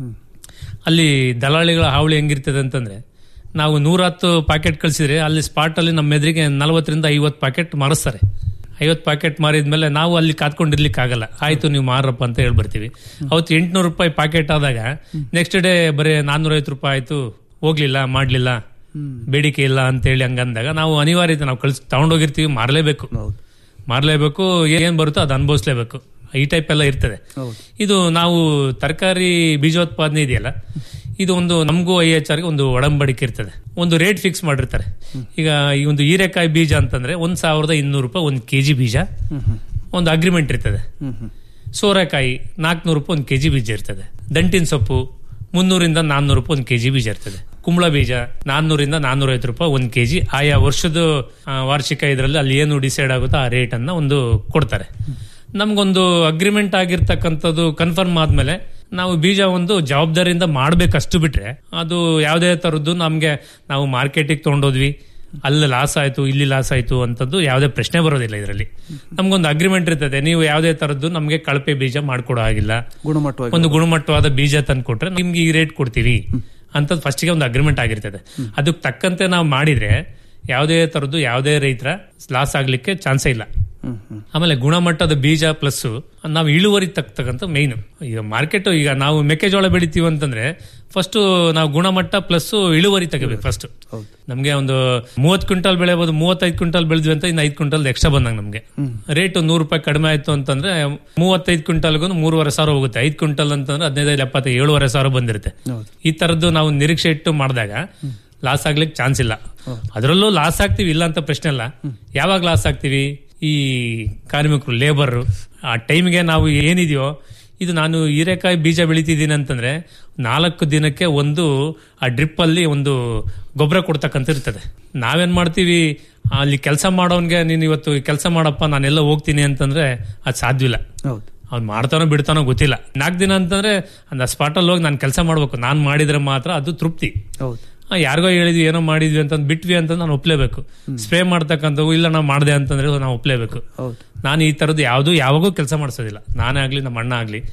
ಅಲ್ಲಿ ದಲಾಳಿಗಳ ಹಾವಳಿ ಹೆಂಗಿರ್ತದೆ ಅಂತಂದ್ರೆ ನಾವು ನೂರ ಹತ್ತು ಪ್ಯಾಕೆಟ್ ಕಳಿಸಿದ್ರೆ ಅಲ್ಲಿ ಸ್ಪಾಟ್ ಅಲ್ಲಿ ನಮ್ಮ ಎದುರಿಗೆ ನಲವತ್ತರಿಂದ ಐವತ್ತು ಪ್ಯಾಕೆಟ್ ಮಾರಿಸ್ತಾರೆ ಐವತ್ತು ಪ್ಯಾಕೆಟ್ ಮಾರಿದ್ಮೇಲೆ ನಾವು ಅಲ್ಲಿ ಕಾತ್ಕೊಂಡಿರ್ಲಿಕ್ಕೆ ಆಗಲ್ಲ ಆಯ್ತು ನೀವು ಮಾರಪ್ಪ ಅಂತ ಹೇಳ್ಬರ್ತೀವಿ ಅವತ್ತು ಎಂಟ್ನೂರು ರೂಪಾಯಿ ಪ್ಯಾಕೆಟ್ ಆದಾಗ ನೆಕ್ಸ್ಟ್ ಡೇ ಬರೀ ನಾನ್ನೂರೈವತ್ತು ರೂಪಾಯಿ ಆಯ್ತು ಹೋಗ್ಲಿಲ್ಲ ಮಾಡ್ಲಿಲ್ಲ ಬೇಡಿಕೆ ಇಲ್ಲ ಅಂತ ಹೇಳಿ ಹಂಗಂದಾಗ ನಾವು ಅನಿವಾರ್ಯತೆ ನಾವು ಕಳ್ಸಿ ತಗೊಂಡೋಗಿರ್ತೀವಿ ಮಾರಲೇಬೇಕು ಮಾರಲೇಬೇಕು ಏನ್ ಬರುತ್ತೋ ಅದು ಅನುಭವಿಸ್ಲೇಬೇಕು ಈ ಟೈಪ್ ಎಲ್ಲ ಇರ್ತದೆ ಇದು ನಾವು ತರಕಾರಿ ಬೀಜೋತ್ಪಾದನೆ ಇದೆಯಲ್ಲ ಇದು ಒಂದು ನಮಗೂ ಐ ಎಚ್ ಆರ್ಗೆ ಒಂದು ಒಡಂಬಡಿಕೆ ಇರ್ತದೆ ಒಂದು ರೇಟ್ ಫಿಕ್ಸ್ ಮಾಡಿರ್ತಾರೆ ಈಗ ಈ ಒಂದು ಹೀರೆಕಾಯಿ ಬೀಜ ಅಂತಂದ್ರೆ ಒಂದ್ ಸಾವಿರದ ಇನ್ನೂರು ರೂಪಾಯಿ ಒಂದು ಕೆಜಿ ಬೀಜ ಒಂದು ಅಗ್ರಿಮೆಂಟ್ ಇರ್ತದೆ ಸೋರೆಕಾಯಿ ನಾಲ್ಕುನೂರು ರೂಪಾಯಿ ಒಂದು ಕೆಜಿ ಬೀಜ ಇರ್ತದೆ ದಂಟಿನ ಸೊಪ್ಪು ಮುನ್ನೂರಿಂದ ನಾನ್ನೂರು ರೂಪಾಯಿ ಒಂದು ಕೆಜಿ ಬೀಜ ಇರ್ತದೆ ಕುಂಬಳ ಬೀಜ ನಾನ್ನೂರಿಂದ ನಾನ್ನೂರೈವತ್ತು ರೂಪಾಯಿ ಒಂದು ಕೆಜಿ ಆಯಾ ವರ್ಷದ ಆ, ವಾರ್ಷಿಕ ಇದರಲ್ಲಿ ಅಲ್ಲಿ ಏನು ಡಿಸೈಡ್ ಆಗುತ್ತೋ ಆ ರೇಟ್ ಅನ್ನ ಒಂದು ಕೊಡ್ತಾರೆ ನಮ್ಗೊಂದು ಅಗ್ರಿಮೆಂಟ್ ಆಗಿರ್ತಕ್ಕಂಥದ್ದು ಕನ್ಫರ್ಮ್ ಆದ್ಮೇಲೆ ನಾವು ಬೀಜ ಒಂದು ಜವಾಬ್ದಾರಿಯಿಂದ ಮಾಡ್ಬೇಕಷ್ಟು ಬಿಟ್ರೆ ಅದು ಯಾವುದೇ ತರದ್ದು ನಮ್ಗೆ ನಾವು ಮಾರ್ಕೆಟಿಗೆ ತಗೊಂಡೋದ್ವಿ ಅಲ್ಲಿ ಲಾಸ್ ಆಯ್ತು ಇಲ್ಲಿ ಲಾಸ್ ಆಯ್ತು ಅಂತದ್ದು ಯಾವುದೇ ಪ್ರಶ್ನೆ ಬರೋದಿಲ್ಲ ಇದರಲ್ಲಿ ನಮ್ಗೊಂದು ಅಗ್ರಿಮೆಂಟ್ ಇರ್ತದೆ ನೀವು ಯಾವುದೇ ತರದ್ದು ನಮ್ಗೆ ಕಳಪೆ ಬೀಜ ಮಾಡ್ಕೊಡೋ ಆಗಿಲ್ಲ ಗುಣಮಟ್ಟವಾಗಿ ಒಂದು ಗುಣಮಟ್ಟವಾದ ಬೀಜ ತಂದು ಕೊಟ್ರೆ ನಿಮ್ಗೆ ಈ ರೇಟ್ ಕೊಡ್ತೀವಿ ಅಂತ ಫಸ್ಟ್ಗೆ ಒಂದು ಅಗ್ರಿಮೆಂಟ್ ಆಗಿರ್ತದೆ ಅದಕ್ಕೆ ತಕ್ಕಂತೆ ನಾವು ಮಾಡಿದ್ರೆ ಯಾವುದೇ ತರದ್ದು ಯಾವುದೇ ರೈತರ ಲಾಸ್ ಆಗ್ಲಿಕ್ಕೆ ಚಾನ್ಸೇ ಇಲ್ಲ ಆಮೇಲೆ ಗುಣಮಟ್ಟದ ಬೀಜ ಪ್ಲಸ್ ನಾವು ಇಳುವರಿ ತಕ್ಕಂತ ಮೇಯ್ನ್ ಈಗ ಮಾರ್ಕೆಟ್ ಈಗ ನಾವು ಮೆಕ್ಕೆಜೋಳ ಬೆಳಿತೀವಿ ಅಂತಂದ್ರೆ ಫಸ್ಟ್ ನಾವು ಗುಣಮಟ್ಟ ಪ್ಲಸ್ ಇಳುವರಿ ತೆಗಿಬೇಕು ಫಸ್ಟ್ ನಮ್ಗೆ ಒಂದು ಮೂವತ್ ಕ್ವಿಂಟಲ್ ಬೆಳೆಬಹುದು ಮೂವತ್ತೈದು ಕ್ವಿಂಟಲ್ ಬೆಳೆದ್ವಿ ಅಂತ ಇನ್ನು ಐದು ಕ್ವಿಂಟಲ್ ಎಕ್ಸ್ಟ್ರಾ ಬಂದಂಗ ನಮ್ಗೆ ರೇಟ್ ನೂರು ರೂಪಾಯಿ ಕಡಿಮೆ ಆಯ್ತು ಅಂತಂದ್ರೆ ಮೂವತ್ತೈದು ಕ್ವಿಂಟಲ್ಗೂ ಮೂರುವರೆ ಸಾವಿರ ಹೋಗುತ್ತೆ ಐದು ಕ್ವಿಂಟಲ್ ಅಂತಂದ್ರೆ ಹದಿನೈದು ಎಪ್ಪತ್ತೈದು ಏಳುವರೆ ಸಾವಿರ ಬಂದಿರುತ್ತೆ ಈ ತರದ್ದು ನಾವು ನಿರೀಕ್ಷೆ ಇಟ್ಟು ಮಾಡಿದಾಗ ಲಾಸ್ ಆಗ್ಲಿಕ್ಕೆ ಚಾನ್ಸ್ ಇಲ್ಲ ಅದರಲ್ಲೂ ಲಾಸ್ ಆಗ್ತೀವಿ ಇಲ್ಲ ಅಂತ ಪ್ರಶ್ನೆ ಅಲ್ಲ ಯಾವಾಗ ಲಾಸ್ ಆಗ್ತೀವಿ ಈ ಕಾರ್ಮಿಕರು ಲೇಬರ್ ಆ ಟೈಮ್ಗೆ ನಾವು ಏನಿದೆಯೋ ಇದು ನಾನು ಹೀರೆಕಾಯಿ ಬೀಜ ಬೆಳಿತಿದ್ದೀನಿ ಅಂತಂದ್ರೆ ನಾಲ್ಕು ದಿನಕ್ಕೆ ಒಂದು ಆ ಡ್ರಿಪ್ ಅಲ್ಲಿ ಒಂದು ಗೊಬ್ಬರ ಕೊಡ್ತಕ್ಕಂತ ಇರ್ತದೆ ನಾವೇನ್ ಮಾಡ್ತೀವಿ ಅಲ್ಲಿ ಕೆಲಸ ಮಾಡೋನ್ಗೆ ನೀನು ಇವತ್ತು ಕೆಲಸ ಮಾಡಪ್ಪ ನಾನೆಲ್ಲ ಹೋಗ್ತೀನಿ ಅಂತಂದ್ರೆ ಅದು ಸಾಧ್ಯವಿಲ್ಲ ಹೌದು ಅವ್ನು ಮಾಡ್ತಾನೋ ಬಿಡ್ತಾನೋ ಗೊತ್ತಿಲ್ಲ ನಾಲ್ಕು ದಿನ ಅಂತಂದ್ರೆ அந்த ಸ್ಪಾಟಲ್ಲಿ ಹೋಗಿ ನಾನು ಕೆಲಸ ಮಾಡ್ಬೇಕು ನಾನು ಮಾಡಿದ್ರೆ ಮಾತ್ರ ಅದು ತೃಪ್ತಿ ಹೌದು ಆ, ಯಾರಿಗೋ ಹೇಳಿದ್ವಿ ಏನೋ ಮಾಡಿದ್ವಿ ಅಂತ ಬಿಟ್ವಿ ಅಂತ ನಾನು ಒಪ್ಲೇಬೇಕು ಸ್ಪ್ರೇ ಮಾಡ್ತಕ್ಕಂಥವು ಇಲ್ಲ ನಾವು ಮಾಡಿದೆ ಅಂತಂದ್ರೆ ನಾವು ಒಪ್ಲೇಬೇಕು ಹೌದು ನಾನು ಈ ತರದ್ದು ಯಾವುದು ಯಾವಾಗೂ ಕೆಲಸ ಮಾಡಿಸೋದಿಲ್ಲ ನಾನೇ ಆಗ್ಲಿ ನಮ್ಮ ಅಣ್ಣ ಆಗ್ಲಿ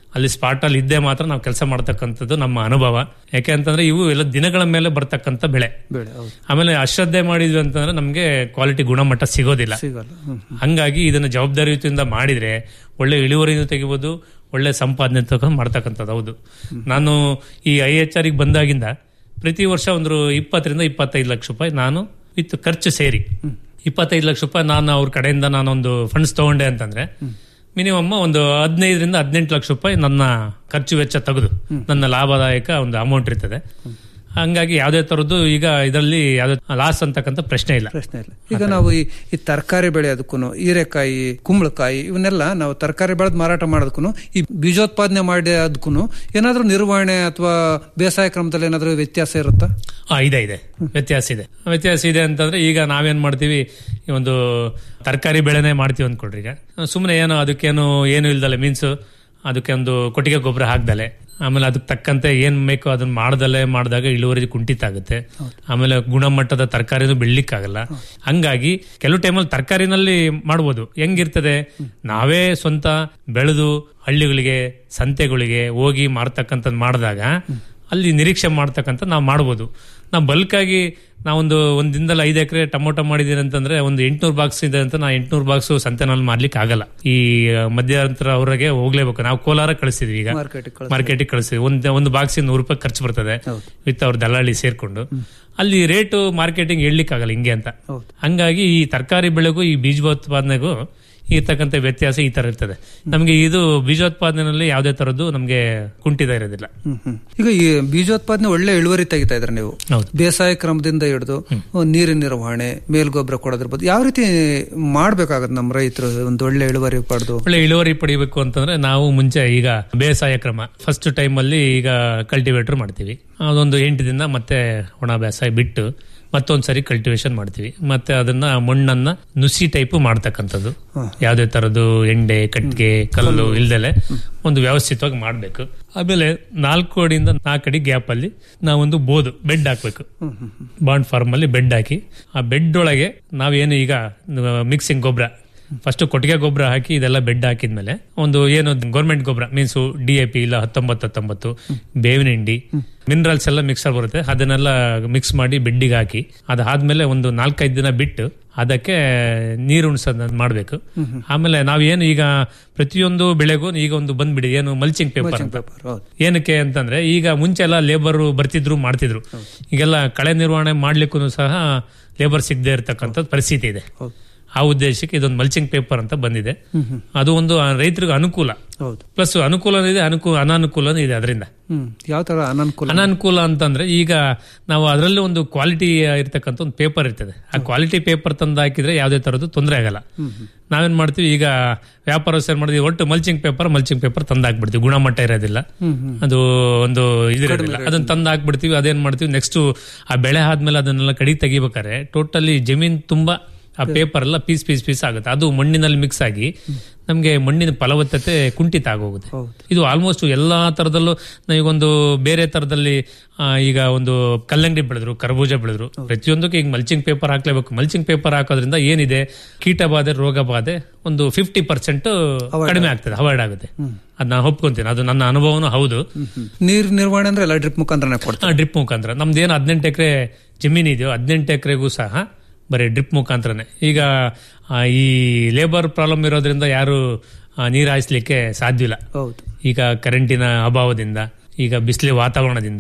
ಅಲ್ಲಿ ಸ್ಪಾಟ್ ಅಲ್ಲಿ ಇದ್ದೇ ಮಾತ್ರ ನಾವು ಕೆಲಸ ಮಾಡ್ತಕ್ಕಂಥದ್ದು ನಮ್ಮ ಅನುಭವ ಯಾಕೆ ಅಂತಂದ್ರೆ ಇವು ಎಲ್ಲ ದಿನಗಳ ಮೇಲೆ ಬರ್ತಕ್ಕಂಥ ಬೆಳೆ ಬೆಳೆ ಹೌದು ಆಮೇಲೆ ಅಶ್ರದ್ಧೆ ಮಾಡಿದ್ವಿ ಅಂತಂದ್ರೆ ನಮಗೆ ಕ್ವಾಲಿಟಿ ಗುಣಮಟ್ಟ ಸಿಗೋದಿಲ್ಲ ಸಿಗಲ್ಲ ಹ್ಮ್ ಹಂಗಾಗಿ ಇದನ್ನು ಜವಾಬ್ದಾರಿಯುತದಿಂದ ಮಾಡಿದ್ರೆ ಒಳ್ಳೆ ಇಳುವರಿನೂ ತೆಗಿಬೋದು ಒಳ್ಳೆ ಸಂಪಾದನೆ ತಗೊಂಡು ಮಾಡ್ತಕ್ಕಂಥದ್ದು ಹೌದು ನಾನು ಈ ಐ ಎಚ್ ಆರ್ ಬಂದಾಗಿಂದ ಪ್ರತಿ ವರ್ಷ ಒಂದು ಇಪ್ಪತ್ತರಿಂದ ಇಪ್ಪತ್ತೈದು ಲಕ್ಷ ರೂಪಾಯಿ ನಾನು ವಿತ್ ಖರ್ಚು ಸೇರಿ ಇಪ್ಪತ್ತೈದು ಲಕ್ಷ ರೂಪಾಯಿ ನಾನು ಅವ್ರ ಕಡೆಯಿಂದ ನಾನೊಂದು ಫಂಡ್ಸ್ ತಗೊಂಡೆ ಅಂತಂದ್ರೆ ಮಿನಿಮಮ್ ಒಂದು ಹದಿನೈದರಿಂದ ಹದಿನೆಂಟು ಲಕ್ಷ ರೂಪಾಯಿ ನನ್ನ ಖರ್ಚು ವೆಚ್ಚ ತೆಗೆದು ನನ್ನ ಲಾಭದಾಯಕ ಒಂದು ಅಮೌಂಟ್ ಇರ್ತದೆ ಹಂಗಾಗಿ ಯಾವುದೇ ತರದ್ದು ಈಗ ಇದರಲ್ಲಿ ಯಾವುದೇ ಲಾಸ್ ಅಂತಕ್ಕಂಥ ಪ್ರಶ್ನೆ ಇಲ್ಲ ಪ್ರಶ್ನೆ ಇಲ್ಲ ಈಗ ನಾವು ಈ ಈ ತರಕಾರಿ ಬೆಳೆಯೋದಕ್ಕೂ ಹೀರೆಕಾಯಿ ಕುಂಬಳಕಾಯಿ ಇವನ್ನೆಲ್ಲ ನಾವು ತರಕಾರಿ ಬೆಳೆದು ಮಾರಾಟ ಮಾಡೋದಕ್ಕೂ ಈ ಬೀಜೋತ್ಪಾದನೆ ಮಾಡೋದಕ್ಕೂ ಏನಾದ್ರೂ ನಿರ್ವಹಣೆ ಅಥವಾ ಬೇಸಾಯ ಕ್ರಮದಲ್ಲಿ ಏನಾದ್ರೂ ವ್ಯತ್ಯಾಸ ಇರುತ್ತಾ ಹಾ ಇದೆ ಇದೆ ವ್ಯತ್ಯಾಸ ಇದೆ ವ್ಯತ್ಯಾಸ ಇದೆ ಅಂತಂದ್ರೆ ಈಗ ನಾವೇನ್ ಮಾಡ್ತೀವಿ ಈ ಒಂದು ತರಕಾರಿ ಬೆಳೆನೇ ಮಾಡ್ತೀವಿ ಅಂದ್ಕೊಡ್ರಿ ಈಗ ಸುಮ್ಮನೆ ಏನೋ ಅದಕ್ಕೇನು ಏನು ಇಲ್ದಲೆ ಮೀನ್ಸ್ ಅದಕ್ಕೆ ಒಂದು ಕೊಟ್ಟಿಗೆ ಗೊಬ್ಬರ ಹಾಕ್ದಲೆ ಆಮೇಲೆ ಅದಕ್ಕೆ ತಕ್ಕಂತೆ ಏನ್ ಬೇಕೋ ಅದನ್ನ ಮಾಡ್ದಲೆ ಮಾಡಿದಾಗ ಇಳುವರಿ ಕುಂಠಿತ ಆಗುತ್ತೆ ಆಮೇಲೆ ಗುಣಮಟ್ಟದ ತರಕಾರಿನೂ ಬೆಳಿಲಿಕ್ಕಾಗಲ್ಲ ಹಂಗಾಗಿ ಕೆಲವು ಟೈಮಲ್ಲಿ ತರಕಾರಿನಲ್ಲಿ ಮಾಡ್ಬೋದು ಹೆಂಗಿರ್ತದೆ ನಾವೇ ಸ್ವಂತ ಬೆಳೆದು ಹಳ್ಳಿಗಳಿಗೆ ಸಂತೆಗಳಿಗೆ ಹೋಗಿ ಮಾರ್ತಕ್ಕಂಥದ್ದು ಮಾಡಿದಾಗ ಅಲ್ಲಿ ನಿರೀಕ್ಷೆ ಮಾಡ್ತಕ್ಕಂಥ ನಾವು ಮಾಡ್ಬೋದು ನಾವು ಬಲ್ಕಾಗಿ ನಾವೊಂದು ಒಂದ್ ದಿನದಲ್ಲಿ ಐದು ಎಕರೆ ಟೊಮೊಟೊ ಮಾಡಿದೀನಿ ಅಂತಂದ್ರೆ ಒಂದು ಎಂಟ್ನೂರು ಬಾಕ್ಸ್ ಇದೆ ಅಂತ ನಾ ಎಂಟ್ನೂರು ಬಾಕ್ಸ್ ಸಂತೆನಲ್ಲಿ ಮಾರ್ಲಿಕ್ಕೆ ಆಗಲ್ಲ ಈ ಮಧ್ಯಂತರ ಅವ್ರಿಗೆ ಹೋಗ್ಲೇಬೇಕು ನಾವು ಕೋಲಾರ ಕಳಿಸಿದ್ವಿ ಈಗ ಮಾರ್ಕೆಟಿಗೆ ಮಾರ್ಕೆಟಿಗೆ ಕಳಿಸಿದ್ವಿ ಒಂದು ಒಂದು ಬಾಕ್ಸ್ ನೂರು ರೂಪಾಯಿ ಖರ್ಚು ಬರ್ತದೆ ವಿತ್ ಅವ್ರ ದಲ್ಲಾಳಿ ಸೇರ್ಕೊಂಡು ಅಲ್ಲಿ ರೇಟು ಮಾರ್ಕೆಟಿಂಗ್ ಆಗಲ್ಲ ಹಿಂಗೆ ಅಂತ ಹಂಗಾಗಿ ಈ ತರಕಾರಿ ಬೆಳೆಗೂ ಈ ಬೀಜೋತ್ಪಾದನೆಗೂ ಇರ್ತಕ್ಕಂಥ ವ್ಯತ್ಯಾಸ ಈ ತರ ಇರ್ತದೆ ನಮಗೆ ಇದು ಬೀಜೋತ್ಪಾದನೆಯಲ್ಲಿ ಯಾವುದೇ ತರದ್ದು ನಮಗೆ ಕುಂಠಿತ ಇರೋದಿಲ್ಲ ಹ್ಮ್ ಹ್ಮ್. ಈಗ ಈ ಬೀಜೋತ್ಪಾದನೆ ಒಳ್ಳೆ ಇಳುವರಿ ತೆಗಿತಾ ಇದ್ರೆ ನೀವು ಹೌದು. ಬೇಸಾಯ ಕ್ರಮದಿಂದ ಹಿಡಿದು ನೀರಿನ ನಿರ್ವಹಣೆ ಮೇಲ್ಗೊಬ್ಬರ ಕೊಡೋದಿರ್ಬೋದು ಯಾವ ರೀತಿ ಮಾಡ್ಬೇಕಾಗತ್ತೆ ನಮ್ಮ ರೈತರು ಒಂದು ಒಳ್ಳೆ ಇಳುವರಿ ಪಡೆದು ಒಳ್ಳೆ ಇಳುವರಿ ಪಡಿಬೇಕು ಅಂತಂದ್ರೆ ನಾವು ಮುಂಚೆ ಈಗ ಬೇಸಾಯ ಕ್ರಮ ಫಸ್ಟ್ ಟೈಮ್ ಅಲ್ಲಿ ಈಗ ಕಲ್ಟಿವೇಟರ್ ಮಾಡ್ತೀವಿ ಅದೊಂದು ಎಂಟು ದಿನ ಮತ್ತೆ ಒಣ ಬೇಸಾಯ ಬಿಟ್ಟು ಮತ್ತೊಂದ್ಸರಿ ಕಲ್ಟಿವೇಶನ್ ಮಾಡ್ತೀವಿ ಮತ್ತೆ ಅದನ್ನ ಮಣ್ಣನ್ನ ನುಸಿ ಟೈಪ್ ಮಾಡ್ತಕ್ಕಂಥದ್ದು ಯಾವುದೇ ತರದ್ದು ಎಂಡೆ ಕಟ್ಟಿಗೆ ಕಲ್ಲು ಇಲ್ದಲೆ ಒಂದು ವ್ಯವಸ್ಥಿತವಾಗಿ ಮಾಡ್ಬೇಕು ಆಮೇಲೆ ನಾಲ್ಕು ಅಡಿಯಿಂದ ನಾಲ್ಕು ಅಡಿ ಗ್ಯಾಪ್ ಅಲ್ಲಿ ನಾವೊಂದು ಬೋದು ಬೆಡ್ ಹಾಕ್ಬೇಕು ಬಾಂಡ್ ಫಾರ್ಮ್ ಅಲ್ಲಿ ಬೆಡ್ ಹಾಕಿ ಆ ಬೆಡ್ ಒಳಗೆ ನಾವೇನು ಈಗ ಮಿಕ್ಸಿಂಗ್ ಗೊಬ್ಬರ ಫಸ್ಟ್ ಕೊಟ್ಟಿಗೆ ಗೊಬ್ಬರ ಹಾಕಿ ಇದೆಲ್ಲ ಬೆಡ್ ಹಾಕಿದ್ಮೇಲೆ ಒಂದು ಏನು ಗೌರ್ಮೆಂಟ್ ಗೊಬ್ಬರ ಮೀನ್ಸ್ ಡಿ ಎ ಪಿ ಇಲ್ಲ ಹತ್ತೊಂಬತ್ತು ಹತ್ತೊಂಬತ್ತು ಬೇವಿನ ಹಿಂಡಿ ಮಿನರಲ್ಸ್ ಎಲ್ಲ ಮಿಕ್ಸರ್ ಬರುತ್ತೆ ಅದನ್ನೆಲ್ಲ ಮಿಕ್ಸ್ ಮಾಡಿ ಬೆಡ್ಡಿಗೆ ಹಾಕಿ ಅದಾದ್ಮೇಲೆ ಒಂದು ನಾಲ್ಕೈದು ದಿನ ಬಿಟ್ಟು ಅದಕ್ಕೆ ನೀರು ಉಣಿಸೋದನ್ನ ಮಾಡಬೇಕು ಆಮೇಲೆ ನಾವೇನು ಈಗ ಪ್ರತಿಯೊಂದು ಬೆಳೆಗೂ ಈಗ ಒಂದು ಬಂದ್ಬಿಡಿ ಏನು ಮಲ್ಚಿಂಗ್ ಪೇಪರ್ ಅಂತ ಹೌದು ಏನಕ್ಕೆ ಅಂತಂದ್ರೆ ಈಗ ಮುಂಚೆ ಎಲ್ಲ ಲೇಬರ್ ಬರ್ತಿದ್ರು ಮಾಡ್ತಿದ್ರು ಈಗೆಲ್ಲ ಕಳೆ ನಿರ್ವಹಣೆ ಮಾಡ್ಲಿಕ್ಕೂ ಸಹ ಲೇಬರ್ ಸಿಗದೆ ಇರತಕ್ಕಂಥ ಪರಿಸ್ಥಿತಿ ಇದೆ ಆ ಉದ್ದೇಶಕ್ಕೆ ಇದೊಂದು ಮಲ್ಚಿಂಗ್ ಪೇಪರ್ ಅಂತ ಬಂದಿದೆ ಅದು ಒಂದು ಆ ರೈತರಿಗೆ ಅನುಕೂಲ ಹೌದು ಪ್ಲಸ್ ಅನುಕೂಲನೂ ಇದೆ ಅನುಕೂಲ ಅನಾನುಕೂಲನೂ ಇದೆ ಅದರಿಂದ ಹ್ಮ್ ಯಾವ ತರ ಅನಾನುಕೂಲ ಅನಾನುಕೂಲ ಅಂತಂದ್ರೆ ಈಗ ನಾವು ಅದರಲ್ಲಿ ಒಂದು ಕ್ವಾಲಿಟಿ ಇರ್ತಕ್ಕಂಥ ಒಂದು ಪೇಪರ್ ಇರ್ತದೆ ಆ ಕ್ವಾಲಿಟಿ ಪೇಪರ್ ತಂದು ಹಾಕಿದ್ರೆ ಯಾವುದೇ ತರದ್ದು ತೊಂದರೆ ಆಗಲ್ಲ ನಾವೇನ್ ಮಾಡ್ತೀವಿ ಈಗ ವ್ಯಾಪಾರಸ್ಥರು ಏನ್ ಮಾಡ್ತೀವಿ ಒಟ್ಟು ಮಲ್ಚಿಂಗ್ ಪೇಪರ್ ಮಲ್ಚಿಂಗ್ ಪೇಪರ್ ತಂದು ಹಾಕ್ಬಿಡ್ತೀವಿ ಗುಣಮಟ್ಟ ಇರೋದಿಲ್ಲ ಅದು ಒಂದು ಇದಿರೋದಿಲ್ಲ ಅದನ್ನ ತಂದು ಹಾಕ್ಬಿಡ್ತೀವಿ ಅದೇನ್ ಮಾಡ್ತೀವಿ ನೆಕ್ಸ್ಟ್ ಆ ಬೆಳೆ ಆದ್ಮೇಲೆ ಅದನ್ನೆಲ್ಲ ಕಡಿ ತೆಗಿಬೇಕಾದ್ರೆ ಟೋಟಲಿ ಜಮೀನ್ ತುಂಬಾ ಆ ಪೇಪರ್ ಎಲ್ಲ ಪೀಸ್ ಪೀಸ್ ಪೀಸ್ ಆಗುತ್ತೆ ಅದು ಮಣ್ಣಿನಲ್ಲಿ ಮಿಕ್ಸ್ ಆಗಿ ನಮಗೆ ಮಣ್ಣಿನ ಫಲವತ್ತತೆ ಕುಂಠಿತ ಆಗೋಗುತ್ತೆ ಇದು ಆಲ್ಮೋಸ್ಟ್ ಎಲ್ಲಾ ತರದಲ್ಲೂ ನಾವೀಗೊಂದು ಬೇರೆ ತರದಲ್ಲಿ ಆ, ಈಗ ಒಂದು ಕಲ್ಲಂಗಡಿ ಬೆಳೆದ್ರು ಕರ್ಬೂಜ ಬೆಳೆದ್ರು ಪ್ರತಿಯೊಂದಕ್ಕೂ ಈಗ ಮಲ್ಚಿಂಗ್ ಪೇಪರ್ ಹಾಕ್ಲೇಬೇಕು ಮಲ್ಚಿಂಗ್ ಪೇಪರ್ ಹಾಕೋದ್ರಿಂದ ಏನಿದೆ ಕೀಟ ಬಾಧೆ ರೋಗ ಬಾಧೆ ಒಂದು ಫಿಫ್ಟಿ ಪರ್ಸೆಂಟ್ ಕಡಿಮೆ ಆಗ್ತದೆ ಅವಾಯ್ಡ್ ಆಗುತ್ತೆ ಅದ್ ನಾನು ಒಪ್ಕೊಂತೀನಿ ಅದು ನನ್ನ ಅನುಭವನೂ ಹೌದು ನೀರ್ ನಿರ್ವಹಣೆ ಅಂದ್ರೆ ಎಲ್ಲ ಡ್ರಿಪ್ ಮುಖಾಂತರನೇ ಕೊಡ್ತಾರೆ ಡ್ರಿಪ್ ಮುಖಾಂತರ ನಮ್ದು ಏನು ಹದಿನೆಂಟು ಎಕರೆ ಜಮೀನು ಇದೆಯೋ ಹದಿನೆಂಟು ಎಕರೆಗೂ ಸಹ ಬರೀ ಡ್ರಿಪ್ ಮುಖಾಂತರನೇ ಈಗ ಆ, ಈ ಲೇಬರ್ ಪ್ರಾಬ್ಲಮ್ ಇರೋದ್ರಿಂದ ಯಾರು ಆ, ನೀರು ಹಾಯಿಸ್ಲಿಕ್ಕೆ ಸಾಧ್ಯವಿಲ್ಲ ಹೌದು ಈಗ ಕರೆಂಟಿನ ಅಭಾವದಿಂದ ಈಗ ಬಿಸಿಲಿ ವಾತಾವರಣದಿಂದ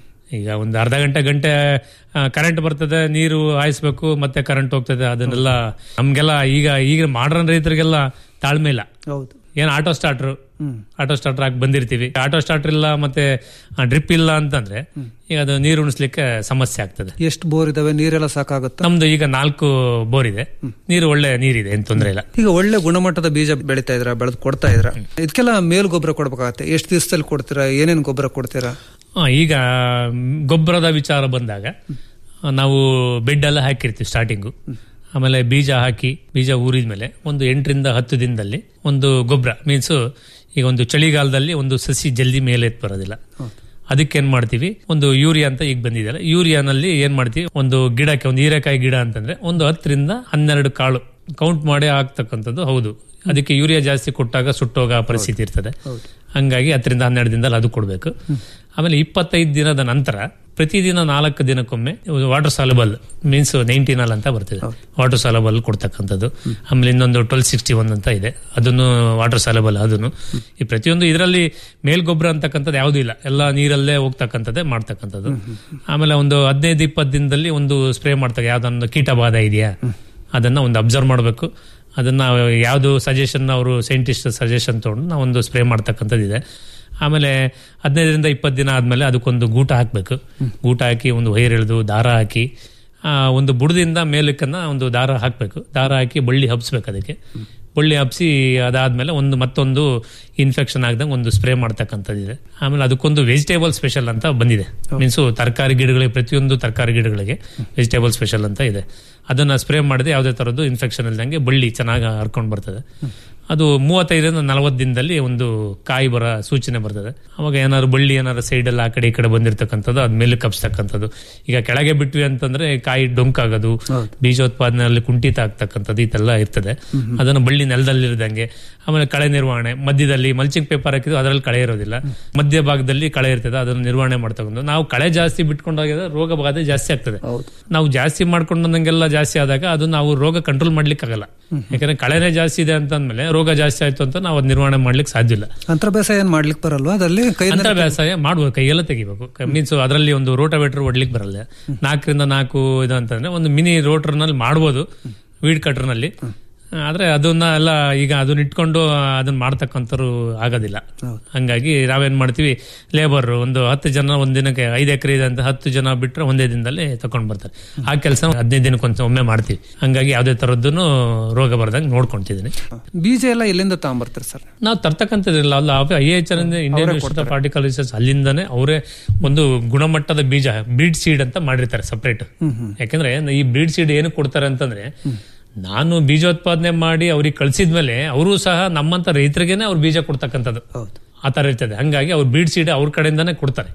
ಈಗ ಒಂದು ಅರ್ಧ ಗಂಟೆ ಗಂಟೆ ಕರೆಂಟ್ ಬರ್ತದೆ ನೀರು ಹಾಯಿಸ್ಬೇಕು ಮತ್ತೆ ಕರೆಂಟ್ ಹೋಗ್ತದೆ ಅದನ್ನೆಲ್ಲ ನಮ್ಗೆಲ್ಲ ಈಗ ಈಗ ಮಾಡರ್ನ್ ರೈತರಿಗೆಲ್ಲ ತಾಳ್ಮೆ ಇಲ್ಲ ಹೌದು ಏನ್ ಆಟೋ ಸ್ಟಾರ್ಟರ್ ಆಟೋ ಸ್ಟಾರ್ಟರ್ ಆಗಿ ಬಂದಿರ್ತೀವಿ ಆಟೋ ಸ್ಟಾರ್ಟರ್ ಇಲ್ಲ ಮತ್ತೆ ಡ್ರಿಪ್ ಇಲ್ಲ ಅಂತಂದ್ರೆ ಈಗ ಅದು ನೀರು ಉಣಿಸ್ಲಿಕ್ಕೆ ಸಮಸ್ಯೆ ಆಗ್ತದೆ ಎಷ್ಟು ಬೋರ್ ಇದಾವೆ ನೀರೆಲ್ಲ ಸಾಕಾಗುತ್ತಾ ನಮ್ದು ಈಗ ನಾಲ್ಕು ಬೋರ್ ಇದೆ ನೀರು ಒಳ್ಳೆ ನೀರಿದೆ ಏನ್ ತೊಂದರೆ ಇಲ್ಲ ಈಗ ಒಳ್ಳೆ ಗುಣಮಟ್ಟದ ಬೀಜ ಬೆಳಿತಾ ಇದ್ರ ಬೆಳೆದು ಕೊಡ್ತಾ ಇದ್ರ ಇದಕ್ಕೆಲ್ಲ ಮೇಲ್ ಗೊಬ್ಬರ ಕೊಡ್ಬೇಕಾಗತ್ತೆ ಎಷ್ಟು ದಿವಸದಲ್ಲಿ ಕೊಡ್ತೀರಾ ಏನೇನ್ ಗೊಬ್ಬರ ಕೊಡ್ತೀರಾ ಆ, ಈಗ ಮ್, ಗೊಬ್ಬರದ ವಿಚಾರ ಬಂದಾಗ ಆ, ನಾವು ಬೆಡ್ ಎಲ್ಲ ಹಾಕಿರ್ತೀವಿ ಸ್ಟಾರ್ಟಿಂಗು ಆಮೇಲೆ ಬೀಜ ಹಾಕಿ ಬೀಜ ಊರಿದ ಮೇಲೆ ಒಂದು ಎಂಟರಿಂದ ಹತ್ತು ದಿನದಲ್ಲಿ ಒಂದು ಗೊಬ್ಬರ ಮೀನ್ಸ್ ಈಗ ಒಂದು ಚಳಿಗಾಲದಲ್ಲಿ ಒಂದು ಸಸಿ ಜಲ್ದಿ ಮೇಲೆ ಎತ್ ಬರೋದಿಲ್ಲ ಅದಕ್ಕೆ ಏನ್ ಮಾಡ್ತೀವಿ ಒಂದು ಯೂರಿಯಾ ಅಂತ ಈಗ ಬಂದಿದೆಯಲ್ಲ ಯೂರಿಯಾನಲ್ಲಿ ಏನ್ ಮಾಡ್ತೀವಿ ಒಂದು ಗಿಡಕ್ಕೆ ಒಂದು ಹೀರೆಕಾಯಿ ಗಿಡ ಅಂತಂದ್ರೆ ಒಂದು ಹತ್ತರಿಂದ ಹನ್ನೆರಡು ಕಾಳು ಕೌಂಟ್ ಮಾಡಿ ಹಾಕ್ತಕ್ಕಂಥದ್ದು ಹೌದು ಅದಕ್ಕೆ ಯೂರಿಯಾ ಜಾಸ್ತಿ ಕೊಟ್ಟಾಗ ಸುಟ್ಟೋಗ ಪರಿಸ್ಥಿತಿ ಇರ್ತದೆ ಹಂಗಾಗಿ ಹತ್ತರಿಂದ ಹನ್ನೆರಡು ದಿನದಲ್ಲಿ ಅದು ಕೊಡಬೇಕು ಆಮೇಲೆ ಇಪ್ಪತ್ತೈದು ದಿನದ ನಂತರ ಪ್ರತಿದಿನ ನಾಲ್ಕು ದಿನಕ್ಕೊಮ್ಮೆ ವಾಟರ್ ಸಾಲಬಲ್ ಮೀನ್ಸ್ ನೈಂಟಿನಲ್ ಅಂತ ಬರ್ತಿದೆ ವಾಟರ್ ಸಾಲಬಲ್ ಕೊಡ್ತಕ್ಕಂಥದ್ದು ಆಮೇಲೆ ಇನ್ನೊಂದು ಟ್ವೆಲ್ ಸಿಕ್ಸ್ಟಿ ಒನ್ ಅಂತ ಇದೆ ಅದನ್ನು ವಾಟರ್ ಸಾಲಬಲ್ ಅದನ್ನು ಈ ಪ್ರತಿಯೊಂದು ಇದರಲ್ಲಿ ಮೇಲ್ಗೊಬ್ಬರ ಅಂತಕ್ಕಂಥದ್ದು ಯಾವುದೂ ಇಲ್ಲ ಎಲ್ಲ ನೀರಲ್ಲೇ ಹೋಗ್ತಕ್ಕಂಥದ್ದೇ ಮಾಡ್ತಕ್ಕಂಥದ್ದು ಆಮೇಲೆ ಒಂದು ಹದಿನೈದು ಇಪ್ಪತ್ತು ದಿನದಲ್ಲಿ ಒಂದು ಸ್ಪ್ರೇ ಮಾಡ್ತಾರೆ ಯಾವ್ದೊಂದು ಕೀಟ ಬಾಧೆ ಇದೆಯಾ ಅದನ್ನ ಒಂದು ಅಬ್ಸರ್ವ್ ಮಾಡಬೇಕು ಅದನ್ನ ಯಾವುದು ಸಜೆಷನ್ ಅವರು ಸೈಂಟಿಸ್ಟ್ ಸಜೆಷನ್ ತಗೊಂಡು ನಾವು ಒಂದು ಸ್ಪ್ರೇ ಮಾಡ್ತಕ್ಕಂಥದ್ದು ಇದೆ ಆಮೇಲೆ ಹದಿನೈದರಿಂದ ಇಪ್ಪತ್ತು ದಿನ ಆದ್ಮೇಲೆ ಅದಕ್ಕೊಂದು ಗೂಟ ಹಾಕಬೇಕು ಗೂಟ ಹಾಕಿ ಒಂದು ವೈರ್ ಎಳೆದು ದಾರ ಹಾಕಿ ಆ, ಒಂದು ಬುಡದಿಂದ ಮೇಲಕ್ಕನ್ನ ಒಂದು ದಾರ ಹಾಕಬೇಕು ದಾರ ಹಾಕಿ ಬಳ್ಳಿ ಹಬ್ಸ್ಬೇಕು ಅದಕ್ಕೆ ಬಳ್ಳಿ ಹಬ್ಸಿ ಅದಾದ್ಮೇಲೆ ಒಂದು ಮತ್ತೊಂದು ಇನ್ಫೆಕ್ಷನ್ ಆಗದಂಗೆ ಒಂದು ಸ್ಪ್ರೇ ಮಾಡ್ತಕ್ಕಂಥದ್ದಿದೆ ಆಮೇಲೆ ಅದಕ್ಕೊಂದು ವೆಜಿಟೇಬಲ್ ಸ್ಪೆಷಲ್ ಅಂತ ಬಂದಿದೆ ಮೀನ್ಸ್ ತರಕಾರಿ ಗಿಡಗಳಿಗೆ ಪ್ರತಿಯೊಂದು ತರಕಾರಿ ಗಿಡಗಳಿಗೆ ವೆಜಿಟೇಬಲ್ ಸ್ಪೆಷಲ್ ಅಂತ ಇದೆ ಅದನ್ನ ಸ್ಪ್ರೇ ಮಾಡಿದ್ರೆ ಯಾವುದೇ ತರದ್ದು ಇನ್ಫೆಕ್ಷನ್ ಇಲ್ದಂಗೆ ಬಳ್ಳಿ ಚೆನ್ನಾಗಿ ಹರ್ಕೊಂಡು ಬರ್ತದೆ ಅದು ಮೂವತ್ತೈದರಿಂದ ನಲವತ್ತು ದಿನದಲ್ಲಿ ಒಂದು ಕಾಯಿ ಬರೋ ಸೂಚನೆ ಬರ್ತದೆ ಅವಾಗ ಏನಾದ್ರು ಬಳ್ಳಿ ಏನಾದ್ರು ಸೈಡಲ್ಲಿ ಆ ಕಡೆ ಈ ಕಡೆ ಬಂದಿರತಕ್ಕಂಥದ್ದು ಅದ್ ಮೇಲೆ ಕಪ್ಸ್ತಕ್ಕಂಥದ್ದು ಈಗ ಕೆಳಗೆ ಬಿಟ್ವಿ ಅಂತಂದ್ರೆ ಕಾಯಿ ಡೊಂಕಾಗೋದು ಬೀಜೋತ್ಪಾದನೆಯಲ್ಲಿ ಕುಂಠಿತ ಆಗ್ತಕ್ಕಂಥದ್ದು ಇದೆಲ್ಲ ಇರ್ತದೆ ಅದನ್ನು ಬಳ್ಳಿ ನೆಲದಲ್ಲಿರ್ದಂಗೆ ಆಮೇಲೆ ಕಳೆ ನಿರ್ವಹಣೆ ಮಧ್ಯದಲ್ಲಿ ಮಲ್ಚಿಂಗ್ ಪೇಪರ್ ಹಾಕಿದ್ರು ಅದರಲ್ಲಿ ಕಳೆ ಇರೋದಿಲ್ಲ ಮಧ್ಯ ಭಾಗದಲ್ಲಿ ಕಳೆ ಇರ್ತದೆ ಅದನ್ನು ನಿರ್ವಹಣೆ ಮಾಡ್ತಕ್ಕಂಥ ನಾವು ಕಳೆ ಜಾಸ್ತಿ ಬಿಟ್ಕೊಂಡಾಗ ರೋಗ ಬಾಧೆ ಜಾಸ್ತಿ ಆಗ್ತದೆ ನಾವು ಜಾಸ್ತಿ ಮಾಡ್ಕೊಂಡಂಗೆಲ್ಲ ಜಾಸ್ತಿ ಆದಾಗ ಅದು ನಾವು ರೋಗ ಕಂಟ್ರೋಲ್ ಮಾಡ್ಲಿಕ್ಕೆ ಆಗಲ್ಲ ಯಾಕಂದ್ರೆ ಕಳೆನೇ ಜಾಸ್ತಿ ಇದೆ ಅಂತಂದ್ಮೇಲೆ ರೋಗ ಜಾಸ್ತಿ ಆಯ್ತು ಅಂತ ನಾವು ಅದ್ ನಿರ್ವಹಣೆ ಮಾಡ್ಲಿಕ್ಕೆ ಸಾಧ್ಯ ಇಲ್ಲ ಅಂತರ ಬೇಸಾಯ ಏನ್ ಮಾಡ್ಲಿಕ್ಕೆ ಬರಲ್ವಾ ಅದಲ್ಲಿ ಕೈ ಅಂತ ವ್ಯವಸಾಯ ಮಾಡ್ಬೋದು ಕೈಯೆಲ್ಲ ತೆಗಿಬೇಕು ಮೀನ್ಸ್ ಅದರಲ್ಲಿ ಒಂದು ರೋಟೋವೇಟರ್ ಹೊಡ್ಲಿಕ್ಕೆ ಬರಲ್ಲ ನಾಲ್ಕರಿಂದ ನಾಲ್ಕು ಇದು ಅಂತಂದ್ರೆ ಒಂದು ಮಿನಿ ರೋಟರ್ ನಲ್ಲಿ ಮಾಡ್ಬೋದು ವೀಡ್ ಕಟರ್ ನಲ್ಲಿ ಆದ್ರೆ ಅದನ್ನ ಎಲ್ಲ ಈಗ ಅದನ್ನ ಇಟ್ಕೊಂಡು ಅದನ್ನ ಮಾಡ್ತಕ್ಕಂಥವ್ರು ಆಗೋದಿಲ್ಲ ಹಂಗಾಗಿ ನಾವೇನ್ ಮಾಡ್ತೀವಿ ಲೇಬರ್ ಒಂದು ಹತ್ತು ಜನ ಒಂದ್ ದಿನಕ್ಕೆ ಐದು ಎಕರೆ ಇದೆ ಅಂತ ಹತ್ತು ಜನ ಬಿಟ್ರೆ ಒಂದೇ ದಿನದಲ್ಲಿ ತಕೊಂಡ್ ಬರ್ತಾರೆ ಆ ಕೆಲಸ ಹದಿನೈದು ದಿನಕ್ಕೆ ಒಂದ್ ಒಮ್ಮೆ ಮಾಡ್ತೀವಿ ಹಂಗಾಗಿ ಯಾವ್ದೇ ತರದ್ದು ರೋಗ ಬರ್ದಂಗೆ ನೋಡ್ಕೊಂತಿದ್ದೀನಿ ಬೀಜ ಎಲ್ಲ ಎಲ್ಲಿಂದ ತಗೊಂಬರ್ತಾರೆ ಸರ್ ನಾವು ತರ್ತಕ್ಕಂಥದ್ದಿಲ್ಲ ಅಲ್ಲ I H R Indian institute of article research ಅಲ್ಲಿಂದಾನೆ ಅವರೇ ಒಂದು ಗುಣಮಟ್ಟದ ಬೀಜ ಬ್ರೀಡ್ ಸೀಡ್ ಅಂತ ಮಾಡಿರ್ತಾರೆ ಸಪರೇಟ್ ಯಾಕಂದ್ರೆ ಈ ಬ್ರೀಡ್ ಸೀಡ್ ಏನು ಕೊಡ್ತಾರೆ ಅಂತಂದ್ರೆ ನಾನು ಬೀಜೋತ್ಪಾದನೆ ಮಾಡಿ ಅವ್ರಿಗೆ ಕಳ್ಸಿದ್ಮೇಲೆ ಅವರು ಸಹ ನಮ್ಮಂತ ರೈತರಿಗೇನೆ ಅವ್ರು ಬೀಜ ಕೊಡ್ತಕ್ಕಂಥದ್ದು ಆ ತರ ಇರ್ತದೆ ಹಂಗಾಗಿ ಅವ್ರು ಬ್ರೀಡ್ ಸೀಡ್ ಅವ್ರ ಕಡೆಯಿಂದಾನೆ ಕೊಡ್ತಾರೆ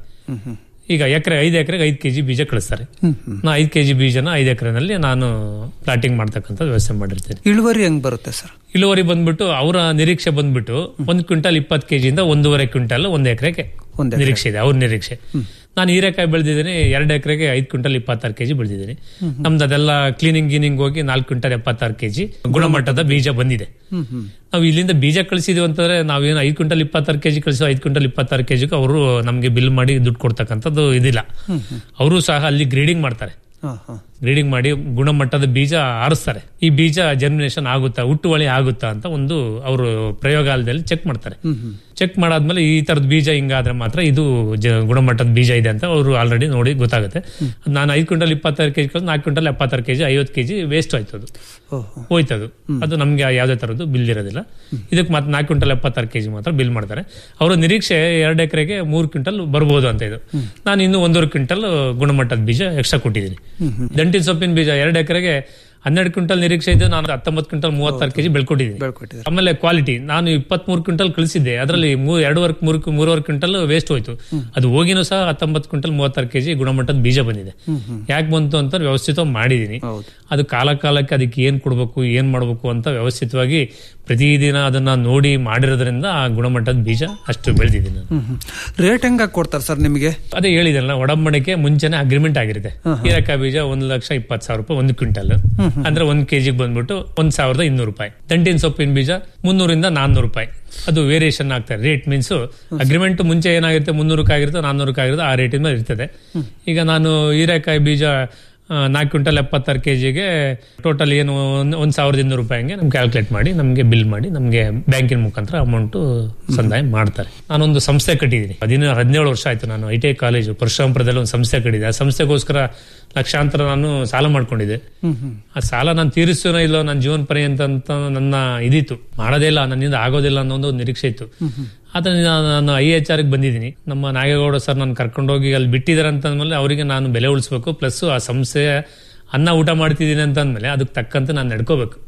ಈಗ ಎಕರೆ ಐದು ಎಕರೆಗೆ ಐದು ಕೆಜಿ ಬೀಜ ಕಳಿಸ್ತಾರೆ ನಾ ಐದು ಕೆಜಿ ಬೀಜನ ಐದು ಎಕರೆನಲ್ಲಿ ನಾನು ಪ್ಲಾಟಿಂಗ್ ಮಾಡ್ತಕ್ಕಂಥ ವ್ಯವಸ್ಥೆ ಮಾಡಿರ್ತೀನಿ ಇಳುವರಿ ಹೆಂಗ್ ಬರುತ್ತೆ ಸರ್ ಇಳುವರಿ ಬಂದ್ಬಿಟ್ಟು ಅವರ ನಿರೀಕ್ಷೆ ಬಂದ್ಬಿಟ್ಟು ಒಂದ್ ಕ್ವಿಂಟಲ್ ಇಪ್ಪತ್ತು ಕೆಜಿಯಿಂದ ಒಂದೂವರೆ ಕ್ವಿಂಟಲ್ ಒಂದ್ ಎಕರೆಗೆ ಒಂದ್ ನಿರೀಕ್ಷೆ ಇದೆ ಅವ್ರ ನಿರೀಕ್ಷೆ ನಾನು ಹೀರೆಕಾಯಿ ಬೆಳೆದಿದ್ದೀನಿ ಎರಡು ಎಕರೆಗೆ ಐದು ಕ್ವಿಂಟಲ್ ಇಪ್ಪತ್ತಾರು ಕೆಜಿ ಬೆಳೆದಿದ್ದೀನಿ ನಮ್ದು ಅದೆಲ್ಲ ಕ್ಲೀನಿಂಗ್ ಗೀನಿಂಗ್ ಹೋಗಿ ನಾಲ್ಕು ಕ್ವಿಂಟಲ್ ಎಪ್ಪತ್ತಾರು ಕೆಜಿ ಗುಣಮಟ್ಟದ ಬೀಜ ಬಂದಿದೆ ನಾವು ಇಲ್ಲಿಂದ ಬೀಜ ಕಳಿಸಿದ್ವಿ ಅಂತಂದ್ರೆ ನಾವೇನು ಐದು ಕ್ವಿಂಟಲ್ ಇಪ್ಪತ್ತಾರು ಕೆಜಿ ಕಳಿಸೋ ಐದು ಕ್ವಿಂಟಲ್ ಇಪ್ಪತ್ತಾರು ಕೆಜಿಗೆ ಅವರು ನಮಗೆ ಬಿಲ್ ಮಾಡಿ ದುಡ್ಡು ಕೊಡ್ತಕ್ಕಂಥದ್ದು ಇದಿಲ್ಲ ಅವರು ಸಹ ಅಲ್ಲಿ ಗ್ರೇಡಿಂಗ್ ಮಾಡ್ತಾರೆ ಗ್ರೇಡಿಂಗ್ ಮಾಡಿ ಗುಣಮಟ್ಟದ ಬೀಜ ಆರಿಸ್ತಾರೆ ಈ ಬೀಜ ಜರ್ಮಿನೇಷನ್ ಆಗುತ್ತಾ ಹುಟ್ಟುವಳಿ ಆಗುತ್ತಾ ಅಂತ ಒಂದು ಅವರು ಪ್ರಯೋಗಾಲಯದಲ್ಲಿ ಚೆಕ್ ಮಾಡ್ತಾರೆ ಚೆಕ್ ಮಾಡಾದ್ಮೇಲೆ ಈ ತರದ ಬೀಜ ಹಿಂಗಾದ್ರೆ ಮಾತ್ರ ಇದು ಜ- ಗುಣಮಟ್ಟದ ಬೀಜ ಇದೆ ಅಂತ ಅವರು ಆಲ್ರೆಡಿ ನೋಡಿ ಗೊತ್ತಾಗುತ್ತೆ ನಾನು ಐದು ಕ್ವಿಂಟಲ್ ಇಪ್ಪತ್ತಾರು ಕೆಜಿ ಕಳ್ಸಿ ನಾಲ್ಕು ಕ್ವಿಂಟಲ್ ಎಪ್ಪತ್ತಾರು ಕೆಜಿ ಐವತ್ತು ಕೆಜಿ ವೇಸ್ಟ್ ಆಯ್ತು ಅದು ಹೋಯ್ತದು ಅದು ನಮ್ಗೆ ಯಾವುದೇ ತರದ್ದು ಬಿಲ್ ಇರೋದಿಲ್ಲ ಇದಕ್ಕೆ ಮತ್ತೆ ನಾಲ್ಕು ಕ್ವಿಂಟಲ್ ಎಪ್ಪತ್ತಾರು ಕೆಜಿ ಮಾತ್ರ ಬಿಲ್ ಮಾಡ್ತಾರೆ ಅವರ ನಿರೀಕ್ಷೆ ಎರಡು ಎಕರೆಗೆ ಮೂರು ಕ್ವಿಂಟಲ್ ಬರ್ಬೋದು ಅಂತ ಇದು ನಾನು ಇನ್ನು ಒಂದೂವರೆ ಕ್ವಿಂಟಲ್ ಗುಣಮಟ್ಟದ ಬೀಜ ಎಕ್ಸ್ಟ್ರಾ ಕೊಟ್ಟಿದ್ದೀನಿ ದಂಟಿನ ಸೊಪ್ಪಿನ ಬೀಜ ಎರಡು ಎಕರೆಗೆ ಹನ್ನೆರಡು ಕ್ವಿಂಟಲ್ ನಿರೀಕ್ಷೆ ಇದ್ದು ನಾನು ಹತ್ತೊಂಬತ್ತು ಕ್ವಿಂಟಲ್ ಮೂವತ್ತಾರು ಕೆಜಿ ಬೆಳ್ಕೊಟ್ಟಿದ್ದೀನಿ ಆಮೇಲೆ ಕ್ವಾಲಿಟಿ ನಾನು ಇಪ್ಪತ್ಮೂರು ಕ್ವಿಂಟಲ್ ಕಳಿಸಿದ್ದೆ ಅದರಲ್ಲಿ ಎರಡೂವರೆ ಮೂರು ಮೂರುವರೆ ಕ್ವಿಂಟಲ್ ವೇಸ್ಟ್ ಹೋಯ್ತು ಅದು ಹೋಗಿನೂ ಸಹ ಹತ್ತೊಂಬತ್ತು ಕ್ವಿಂಟಲ್ ಮೂವತ್ತಾರು ಕೆಜಿ ಗುಣಮಟ್ಟದ ಬೀಜ ಬಂದಿದೆ ಯಾಕೆ ಬಂತು ಅಂತ ವ್ಯವಸ್ಥಿತ ಮಾಡಿದೀನಿ ಅದು ಕಾಲ ಕಾಲಕ್ಕೆ ಅದಕ್ಕೆ ಏನ್ ಕೊಡ್ಬೇಕು ಏನ್ ಮಾಡ್ಬೇಕು ಅಂತ ವ್ಯವಸ್ಥಿತವಾಗಿ ಪ್ರತಿದಿನ ಅದನ್ನ ನೋಡಿ ಮಾಡಿರೋದ್ರಿಂದ ಆ ಗುಣಮಟ್ಟದ ಬೀಜ ಅಷ್ಟು ಬೆಳೆದಿದ್ದೀನಿ ನಾನು ರೇಟ್ ಹೆಂಗ ಕೊಡ್ತಾರೆ ಸರ್ ನಿಮಗೆ ಅದೇ ಹೇಳಿದಲ್ಲ ಒಡಂಬಡಿಕೆ ಮುಂಚೆನೆ ಅಗ್ರಿಮೆಂಟ್ ಆಗಿರುತ್ತೆ ಹೀರೆಕಾಯಿ ಬೀಜ ಒಂದ್ ಲಕ್ಷ ಇಪ್ಪತ್ತು ಸಾವಿರ ರೂಪಾಯಿ ಒಂದು ಕ್ವಿಂಟಲ್ ಅಂದ್ರೆ ಒಂದ್ ಕೆಜಿಗೆ ಬಂದ್ಬಿಟ್ಟು ಒಂದ್ ಸಾವಿರದ ಇನ್ನೂರು ರೂಪಾಯಿ ದಂಟಿನ ಸೊಪ್ಪಿನ ಬೀಜ ಮುನ್ನೂರಿಂದ ನಾನ್ನೂರು ರೂಪಾಯಿ ಅದು ವೇರಿಯೇಷನ್ ಆಗ್ತಾರೆ ರೇಟ್ ಮೀನ್ಸ್ ಅಗ್ರಿಮೆಂಟ್ ಮುಂಚೆ ಏನಾಗಿರುತ್ತೆ ಮುನ್ನೂರಕ್ಕೆ ಆಗಿರುತ್ತೆ ನಾನ್ನೂರಕ್ಕೆ ಆಗಿರುತ್ತೆ ಆ ರೇಟಿನ ಮೇಲೆ ಇರ್ತದೆ ಈಗ ನಾನು ಹೀರೆಕಾಯಿ ಬೀಜ ಆ, ನಾಲ್ಕು ಕ್ವಿಂಟಲ್ ಎಪ್ಪತ್ತಾರು ಕೆಜಿಗೆ ಟೋಟಲ್ ಏನು ಒಂದ್- ಒಂದ್ ಸಾವಿರದ ಇನ್ನೂರು ರೂಪಾಯಿಗೆ ನಮ್ಗೆ ಕ್ಯಾಲ್ಕುಲೇಟ್ ಮಾಡಿ ನಮಗೆ ಬಿಲ್ ಮಾಡಿ ನಮಗೆ ಬ್ಯಾಂಕಿನ ಮುಖಾಂತರ ಅಮೌಂಟ್ ಸಂದಾಯ ಮಾಡ್ತಾರೆ ನಾನೊಂದು ಸಂಸ್ಥೆ ಕಟ್ಟಿದ್ದೀನಿ ಹದಿನ ಹದಿನೇಳು ವರ್ಷ ಆಯ್ತು ನಾನು ಐ ಟಿ ಐ ಕಾಲೇಜು ಪರಶುರಾಮಪುರದಲ್ಲಿ ಒಂದು ಸಂಸ್ಥೆ ಕಟ್ಟಿದೆ ಆ ಸಂಸ್ಥೆಗೋಸ್ಕರ ಲಕ್ಷಾಂತರ ನಾನು ಸಾಲ ಮಾಡ್ಕೊಂಡಿದ್ದೆ ಆ ಸಾಲ ನಾನು ತೀರಿಸೋನೋ ಇಲ್ಲೋ ನನ್ನ ಜೀವನ ಪರ್ಯಂತ ಅಂತ ನನ್ನ ಇದಿತ್ತು ಮಾಡೋದೇ ಇಲ್ಲ ನನ್ನಿಂದ ಆಗೋದಿಲ್ಲ ಅನ್ನೋ ಒಂದು ನಿರೀಕ್ಷೆ ಇತ್ತು ಆದ್ರೆ ನಾನು- ನಾನು ಐ ಎಚ್ ಆರ್ಗೆ ಬಂದಿದ್ದೀನಿ ನಮ್ಮ ನಾಗೇಗೌಡ ಸರ್ ನಾನು ಕರ್ಕೊಂಡೋಗಿ ಅಲ್ಲಿ ಬಿಟ್ಟಿದ್ದಾರೆ ಅಂತಂದ್ಮೇಲೆ ಅವರಿಗೆ ನಾನು ಬೆಲೆ ಉಳಿಸ್ಬೇಕು ಪ್ಲಸ್ ಆ ಸಂಸ್ಥೆ ಅನ್ನ ಊಟ ಮಾಡ್ತಿದ್ದೀನಿ ಅಂತ ಅಂದ್ಮೇಲೆ ಅದಕ್ಕೆ ತಕ್ಕಂತೆ ನಾನು ನಡ್ಕೋಬೇಕು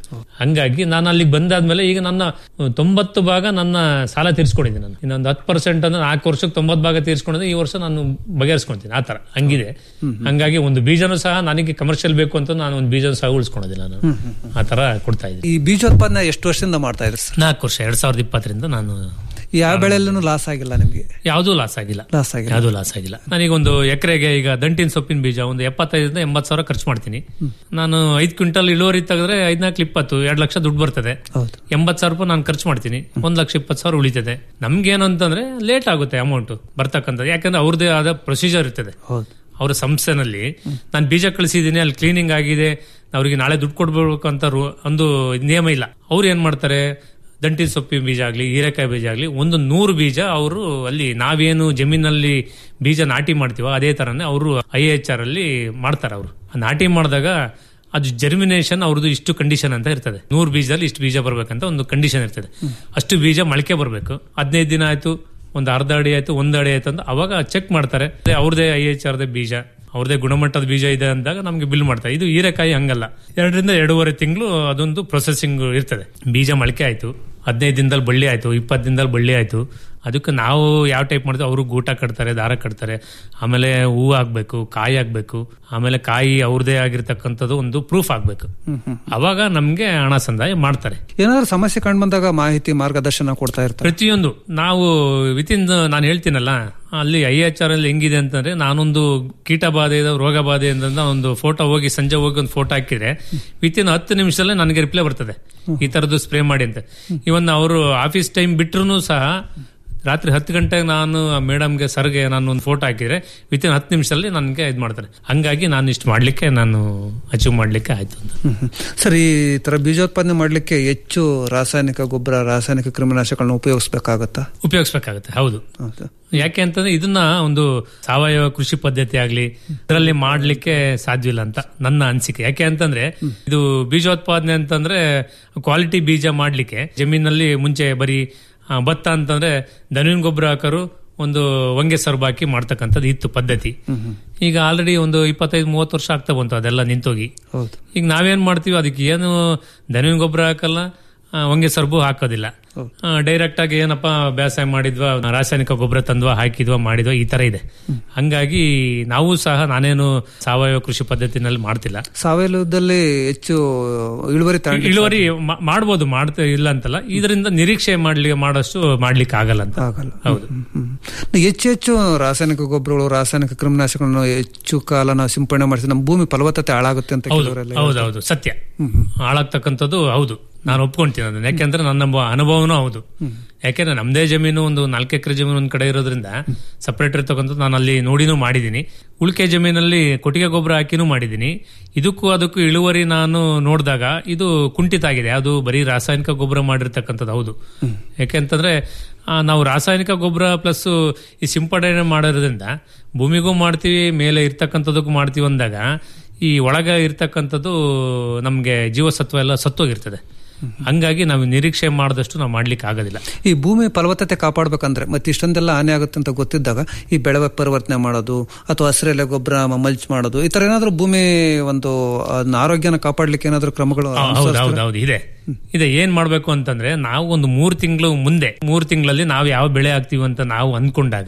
ಹಂಗಾಗಿ ನಾನು ಅಲ್ಲಿಗೆ ಬಂದಾದ್ಮೇಲೆ ಈಗ ನನ್ನ ತೊಂಬತ್ತು ಭಾಗ ನನ್ನ ಸಾಲ ತೀರ್ಸ್ಕೊಂಡಿದ್ದೀನಿ ನಾನು ಇನ್ನೊಂದು ಹತ್ತು ಪರ್ಸೆಂಟ್ ಅಂದ್ರೆ ನಾಲ್ಕು ವರ್ಷಕ್ಕೆ ತೊಂಬತ್ತು ಭಾಗ ತೀರ್ಸ್ಕೊಂಡಿದ್ರೆ ಈ ವರ್ಷ ನಾನು ಬಗೆಹರಿಸ್ಕೊಂತೀನಿ ಆ ತರ ಹಂಗಿದೆ ಹಂಗಾಗಿ ಒಂದು ಬೀಜನೂ ಸಹ ನನಗೆ ಕಮರ್ಷಿಯಲ್ ಬೇಕು ಅಂತ ನಾನು ಒಂದು ಬೀಜ ಸಹ ಉಳಿಸ್ಕೊಂಡಿಲ್ಲ ನಾನು ಆ ತರ ಕೊಡ್ತಾ ಇದ್ದೀನಿ ಈ ಬೀಜೋತ್ಪಾದನೆ ಎಷ್ಟು ವರ್ಷದಿಂದ ಮಾಡ್ತಾ ಇದ್ರಿ ಸರ್ ನಾಲ್ಕು ವರ್ಷ ಎರಡ್ ಸಾವಿರದ ಇಪ್ಪತ್ತರಿಂದ ನಾನು ಯಾವ ಬೆಳೆಯಲ್ಲೂ ಲಾಸ್ ಆಗಿಲ್ಲ ನಿಮ್ಗೆ ಯಾವುದೂ ಲಾಸ್ ಆಗಿಲ್ಲ ಲಾಸ್ ಆಗಿಲ್ಲ ಯಾವುದೂ ಲಾಸ್ ಆಗಿಲ್ಲ ನನಗೆ ಒಂದು ಎಕರೆಗೆ ಈಗ ದಂಟಿನ ಸೊಪ್ಪಿನ ಬೀಜ ಒಂದು ಎಪ್ಪತ್ತೈದರಿಂದ ಎಂಬತ್ತು ಸಾವಿರ ಖರ್ಚು ಮಾಡ್ತೀನಿ ನಾನು ಐದು ಕ್ವಿಂಟಲ್ ಇಳುವರಿ ತೆಗೆದ್ರೆ ಐದ್ನಾಲ್ಕು ಇಪ್ಪತ್ತು ಎರಡು ಲಕ್ಷ ದುಡ್ಡು ಬರ್ತದೆ ಹೌದು ಎಂಬತ್ತು ಸಾವಿರ ರೂಪಾಯಿ ನಾನು ಖರ್ಚು ಮಾಡ್ತೀನಿ ಒಂದ್ ಲಕ್ಷ ಇಪ್ಪತ್ತು ಸಾವಿರ ಉಳಿತದೆ ನಮ್ಗೇನು ಅಂತಂದ್ರೆ ಲೇಟ್ ಆಗುತ್ತೆ ಅಮೌಂಟ್ ಬರ್ತಕ್ಕಂಥದ್ದು ಯಾಕಂದ್ರೆ ಅವ್ರದೇ ಆದ ಪ್ರೊಸೀಜರ್ ಇರ್ತದೆ ಹೌದು ಅವರ ಸಂಸ್ಥೆನಲ್ಲಿ ನಾನು ಬೀಜ ಕಳಿಸಿದ್ದೀನಿ ಅಲ್ಲಿ ಕ್ಲೀನಿಂಗ್ ಆಗಿದೆ ಅವರಿಗೆ ನಾಳೆ ದುಡ್ಡು ಕೊಡ್ಬೇಕು ಅಂತ ರು- ಒಂದು ನಿಯಮ ಇಲ್ಲ ಅವ್ರು ಏನ್ ಮಾಡ್ತಾರೆ ದಂಟಿನ ಸೊಪ್ಪಿನ ಬೀಜ ಆಗಲಿ ಹೀರೆಕಾಯಿ ಬೀಜ ಆಗಲಿ ಒಂದು ನೂರು ಬೀಜ ಅವರು ಅಲ್ಲಿ ನಾವೇನು ಜಮೀನಲ್ಲಿ ಬೀಜ ನಾಟಿ ಮಾಡ್ತೀವೋ ಅದೇ ತರನೇ ಅವರು ಐ ಎಚ್ ಆರ್ ಅಲ್ಲಿ ಮಾಡ್ತಾರೆ ಅವರು ನಾಟಿ ಮಾಡಿದಾಗ ಅದು ಜರ್ಮಿನೇಷನ್ ಅವ್ರದ್ದು ಇಷ್ಟು ಕಂಡೀಷನ್ ಅಂತ ಇರ್ತದೆ ನೂರು ಬೀಜದಲ್ಲಿ ಇಷ್ಟು ಬೀಜ ಬರ್ಬೇಕಂತ ಒಂದು ಕಂಡೀಷನ್ ಇರ್ತದೆ ಅಷ್ಟು ಬೀಜ ಮೊಳಕೆ ಬರಬೇಕು ಹದಿನೈದು ದಿನ ಆಯ್ತು ಒಂದು ಅರ್ಧ ಅಡಿ ಆಯ್ತು ಒಂದು ಅಡಿ ಆಯ್ತು ಅಂತ ಅವಾಗ ಚೆಕ್ ಮಾಡ್ತಾರೆ ಅದೇ ಅವ್ರದೇ ಐ ಎಚ್ ಆರ್ದೇ ಬೀಜ ಅವ್ರದೇ ಗುಣಮಟ್ಟದ ಬೀಜ ಇದೆ ಅಂದಾಗ ನಮ್ಗೆ ಬಿಲ್ ಮಾಡ್ತಾರೆ ಇದು ಹೀರೆಕಾಯಿ ಹಂಗಲ್ಲ ಎರಡರಿಂದ ಎರಡೂವರೆ ತಿಂಗಳು ಅದೊಂದು ಪ್ರೊಸೆಸಿಂಗ್ ಇರ್ತದೆ ಬೀಜ ಮೊಳಕೆ ಆಯ್ತು ಹದಿನೈದು ದಿನದಲ್ಲಿ ಬಳ್ಳಿ ಆಯ್ತು ಇಪ್ಪತ್ತು ದಿನದಲ್ಲಿ ಬಳ್ಳಿ ಆಯ್ತು ಅದಕ್ಕೆ ನಾವು ಯಾವ ಟೈಪ್ ಮಾಡ್ತೀವಿ ಅವರು ಗೂಟ ಕಟ್ತಾರೆ ದಾರ ಕಟ್ತಾರೆ ಆಮೇಲೆ ಹೂವು ಆಗ್ಬೇಕು ಕಾಯಿ ಆಗ್ಬೇಕು ಆಮೇಲೆ ಕಾಯಿ ಅವ್ರದೇ ಆಗಿರ್ತಕ್ಕಂಥದ್ದು ಒಂದು ಪ್ರೂಫ್ ಆಗ್ಬೇಕು ಅವಾಗ ನಮ್ಗೆ ಹಣ ಸಂದಾಯ ಮಾಡ್ತಾರೆ ಏನಾದ್ರು ಸಮಸ್ಯೆ ಕಂಡು ಬಂದಾಗ ಮಾಹಿತಿ ಮಾರ್ಗದರ್ಶನ ಕೊಡ್ತಾ ಇರ್ತಾರೆ ಪ್ರತಿಯೊಂದು ನಾವು ವಿತಿನ್ ನಾನು ಹೇಳ್ತೀನಲ್ಲ ಅಲ್ಲಿ ಐ ಎಚ್ ಆರ್ ಅಲ್ಲಿ ಹೆಂಗಿದೆ ಅಂತಂದ್ರೆ ನಾನೊಂದು ಕೀಟ ಬಾಧೆ ಇದೆ ರೋಗ ಬಾಧೆ ಅಂತ ಒಂದು ಫೋಟೋ ಹೋಗಿ ಸಂಜೆ ಹೋಗಿ ಒಂದು ಫೋಟೋ ಹಾಕಿದ್ರೆ ವಿತಿನ್ ಹತ್ತು ನಿಮಿಷದಲ್ಲೇ ನನಗೆ ರಿಪ್ಲೈ ಬರ್ತದೆ ಈ ತರದ್ದು ಸ್ಪ್ರೇ ಮಾಡಿ ಅಂತ ಇವನ್ ಅವರು ಆಫೀಸ್ ಟೈಮ್ ಬಿಟ್ರು ಸಹ ರಾತ್ರಿ ಹತ್ತು ಗಂಟೆಗೆ ನಾನು ಮೇಡಮ್ಗೆ ಸರ್ಗೆ ನಾನು ಒಂದು ಫೋಟೋ ಹಾಕಿದ್ರೆ ವಿತಿನ್ ಹತ್ತು ನಿಮಿಷದಲ್ಲಿ ನನಗೆ ಇದು ಮಾಡ್ತಾರೆ ಹಂಗಾಗಿ ನಾನು ಇಷ್ಟು ಮಾಡ್ಲಿಕ್ಕೆ ನಾನು ಅಚೀವ್ ಮಾಡ್ಲಿಕ್ಕೆ ಆಯ್ತು ಅಂತ ಸರ್ ಈ ತರ ಬೀಜೋತ್ಪಾದನೆ ಮಾಡ್ಲಿಕ್ಕೆ ಹೆಚ್ಚು ರಾಸಾಯನಿಕ ಗೊಬ್ಬರ ರಾಸಾಯನಿಕ ಕ್ರಿಮಿನಾಶಕಗಳನ್ನ ಉಪಯೋಗಿಸ್ಬೇಕಾಗತ್ತಾ ಉಪಯೋಗಿಸ್ಬೇಕಾಗತ್ತೆ ಹೌದು ಹೌದು ಯಾಕೆ ಅಂತಂದ್ರೆ ಇದನ್ನ ಒಂದು ಸಾವಯವ ಕೃಷಿ ಪದ್ಧತಿ ಆಗ್ಲಿ ಇದರಲ್ಲಿ ಮಾಡ್ಲಿಕ್ಕೆ ಸಾಧ್ಯವಿಲ್ಲ ಅಂತ ನನ್ನ ಅನಿಸಿಕೆ ಯಾಕೆ ಅಂತಂದ್ರೆ ಇದು ಬೀಜೋತ್ಪಾದನೆ ಅಂತಂದ್ರೆ ಕ್ವಾಲಿಟಿ ಬೀಜ ಮಾಡ್ಲಿಕ್ಕೆ ಜಮೀನಲ್ಲಿ ಮುಂಚೆ ಬರೀ ಆ, ಭತ್ತ ಅಂತಂದ್ರೆ ದನಿನ ಗೊಬ್ಬರ ಹಾಕರು ಒಂದು ಹೊಂಗೆ ಸರ್ಬ್ ಹಾಕಿ ಮಾಡ್ತಕ್ಕಂಥದ್ದು ಇತ್ತು ಪದ್ಧತಿ ಈಗ ಆಲ್ರೆಡಿ ಒಂದು ಇಪ್ಪತ್ತೈದು ಮೂವತ್ತು ವರ್ಷ ಆಗ್ತಾ ಬಂತು ಅದೆಲ್ಲ ನಿಂತೋಗಿ ಹೌದು ಈಗ ನಾವೇನ್ ಮಾಡ್ತೀವಿ ಅದಕ್ಕೆ ಏನು ದನಿನ ಗೊಬ್ಬರ ಹಾಕಲ್ಲ ಆ, ಹೊಂಗೆ ಸರ್ಬು ಹಾಕೋದಿಲ್ಲ ಡೈರೆಕ್ಟ್ ಆಗಿ ಏನಪ್ಪಾ ಬೇಸಾಯ ಮಾಡಿದ್ವಾ ರಾಸಾಯನಿಕ ಗೊಬ್ಬರ ತಂದ್ವಾ ಹಾಕಿದ್ವಾ ಮಾಡಿದ್ವಾ ಈ ತರ ಇದೆ ಹಂಗಾಗಿ ನಾವು ಸಹ ನಾನೇನು ಸಾವಯವ ಕೃಷಿ ಪದ್ಧತಿನಲ್ಲಿ ಮಾಡ್ತಿಲ್ಲ ಸಾವಯವದಲ್ಲಿ ಹೆಚ್ಚು ಇಳುವರಿ ತಗೊಂಡು ಇಳುವರಿ ಮಾ- ಮಾಡ್ಬೋದು ಮಾಡ್ತಾ ಇಲ್ಲ ಅಂತಲ್ಲ ಇದರಿಂದ ನಿರೀಕ್ಷೆ ಮಾಡ್ಲಿಕ್ಕೆ ಮಾಡೋಷ್ಟು ಮಾಡ್ಲಿಕ್ಕೆ ಆಗಲ್ಲ ಅಂತ ಆಗಲ್ಲ ಹೌದು ಹ್ಮ್. ಹೆಚ್ಚು ಹೆಚ್ಚು ರಾಸಾಯನಿಕ ಗೊಬ್ಬರಗಳು ರಾಸಾಯನಿಕ ಕ್ರಿಮಿನಾಶಕಗಳನ್ನು ಹೆಚ್ಚು ಕಾಲ ನಾವು ಸಿಂಪಡಣೆ ಮಾಡಿಸಿ ನಮ್ಮ ಭೂಮಿ ಫಲವತ್ತತೆ ಹಾಳಾಗುತ್ತೆ ಅಂತ ಹೌದು ಕೆಲವರೆಲ್ಲ ಹೌದೌದು ಸತ್ಯ ಹಾಳಾಗ್ತಕ್ಕಂಥದ್ದು ಹೌದು ನಾನು ಒಪ್ಕೊಂತೀನಿ ಅದನ್ನ ಯಾಕೆಂದ್ರೆ ನನ್ನ ಬ- ಅನುಭವನೂ ಹೌದು ಯಾಕೆಂದ್ರೆ ನಮ್ದೇ ಜಮೀನು ಒಂದು ನಾಲ್ಕು ಎಕರೆ ಜಮೀನು ಒಂದ್ ಕಡೆ ಇರೋದ್ರಿಂದ ಸಪರೇಟ್ ಇರ್ತಕ್ಕಂಥದ್ದು ನಾನು ಅಲ್ಲಿ ನೋಡಿನೂ ಮಾಡಿದ್ದೀನಿ ಉಳಿಕೆ ಜಮೀನಲ್ಲಿ ಕೊಟ್ಟಿಗೆ ಗೊಬ್ಬರ ಹಾಕಿನೂ ಮಾಡಿದ್ದೀನಿ ಇದಕ್ಕೂ ಅದಕ್ಕೂ ಇಳುವರಿ ನಾನು ನೋಡಿದಾಗ ಇದು ಕುಂಠಿತ ಆಗಿದೆ ಅದು ಬರೀ ರಾಸಾಯನಿಕ ಗೊಬ್ಬರ ಮಾಡಿರ್ತಕ್ಕಂಥದ್ದು ಹೌದು ಯಾಕೆಂತಂದ್ರೆ ಆ, ನಾವು ರಾಸಾಯನಿಕ ಗೊಬ್ಬರ ಪ್ಲಸ್ ಈ ಸಿಂಪಡಣೆ ಮಾಡೋದ್ರಿಂದ ಭೂಮಿಗೂ ಮಾಡ್ತೀವಿ ಮೇಲೆ ಇರ್ತಕ್ಕಂಥದಕ್ಕೂ ಮಾಡ್ತೀವಿ ಅಂದಾಗ ಈ ಒಳಗ ಇರ್ತಕ್ಕಂಥದ್ದು ನಮ್ಗೆ ಜೀವಸತ್ವ ಎಲ್ಲ ಸತ್ತೋಗಿರ್ತದೆ ಹಂಗಾಗಿ ನಾವು ನಿರೀಕ್ಷೆ ಮಾಡಿದಷ್ಟು ನಾವು ಮಾಡ್ಲಿಕ್ಕೆ ಆಗೋದಿಲ್ಲ ಈ ಭೂಮಿ ಫಲವತ್ತತೆ ಕಾಪಾಡ್ಬೇಕಂದ್ರೆ ಮತ್ತೆ ಇಷ್ಟೊಂದೆಲ್ಲ ಹಾನಿ ಆಗುತ್ತೆ ಅಂತ ಗೊತ್ತಿದ್ದಾಗ ಈ ಬೆಳೆ ಪರಿವರ್ತನೆ ಮಾಡೋದು ಅಥವಾ ಹಸಿರೆಲೆ ಗೊಬ್ಬರ ಮಲ್ಚ್ ಮಾಡೋದು ಈ ತರ ಏನಾದ್ರೂ ಭೂಮಿ ಒಂದು ಅದ್ನ ಆರೋಗ್ಯನ ಕಾಪಾಡ್ಲಿಕ್ಕೆ ಏನಾದ್ರೂ ಕ್ರಮಗಳು ಹೌದು ಅನುಸರಿಸ್ತೀರಾ? ಹೌದು ಹೌದು ಇದೆ ಇದೆ ಏನ್ ಮಾಡ್ಬೇಕು ಅಂತಂದ್ರೆ ನಾವು ಒಂದು ಮೂರ್ ತಿಂಗಳು ಮುಂದೆ ಮೂರ್ ತಿಂಗಳಲ್ಲಿ ನಾವು ಯಾವ ಬೆಳೆ ಹಾಕ್ತಿವಿ ಅಂತ ನಾವು ಅಂದ್ಕೊಂಡಾಗ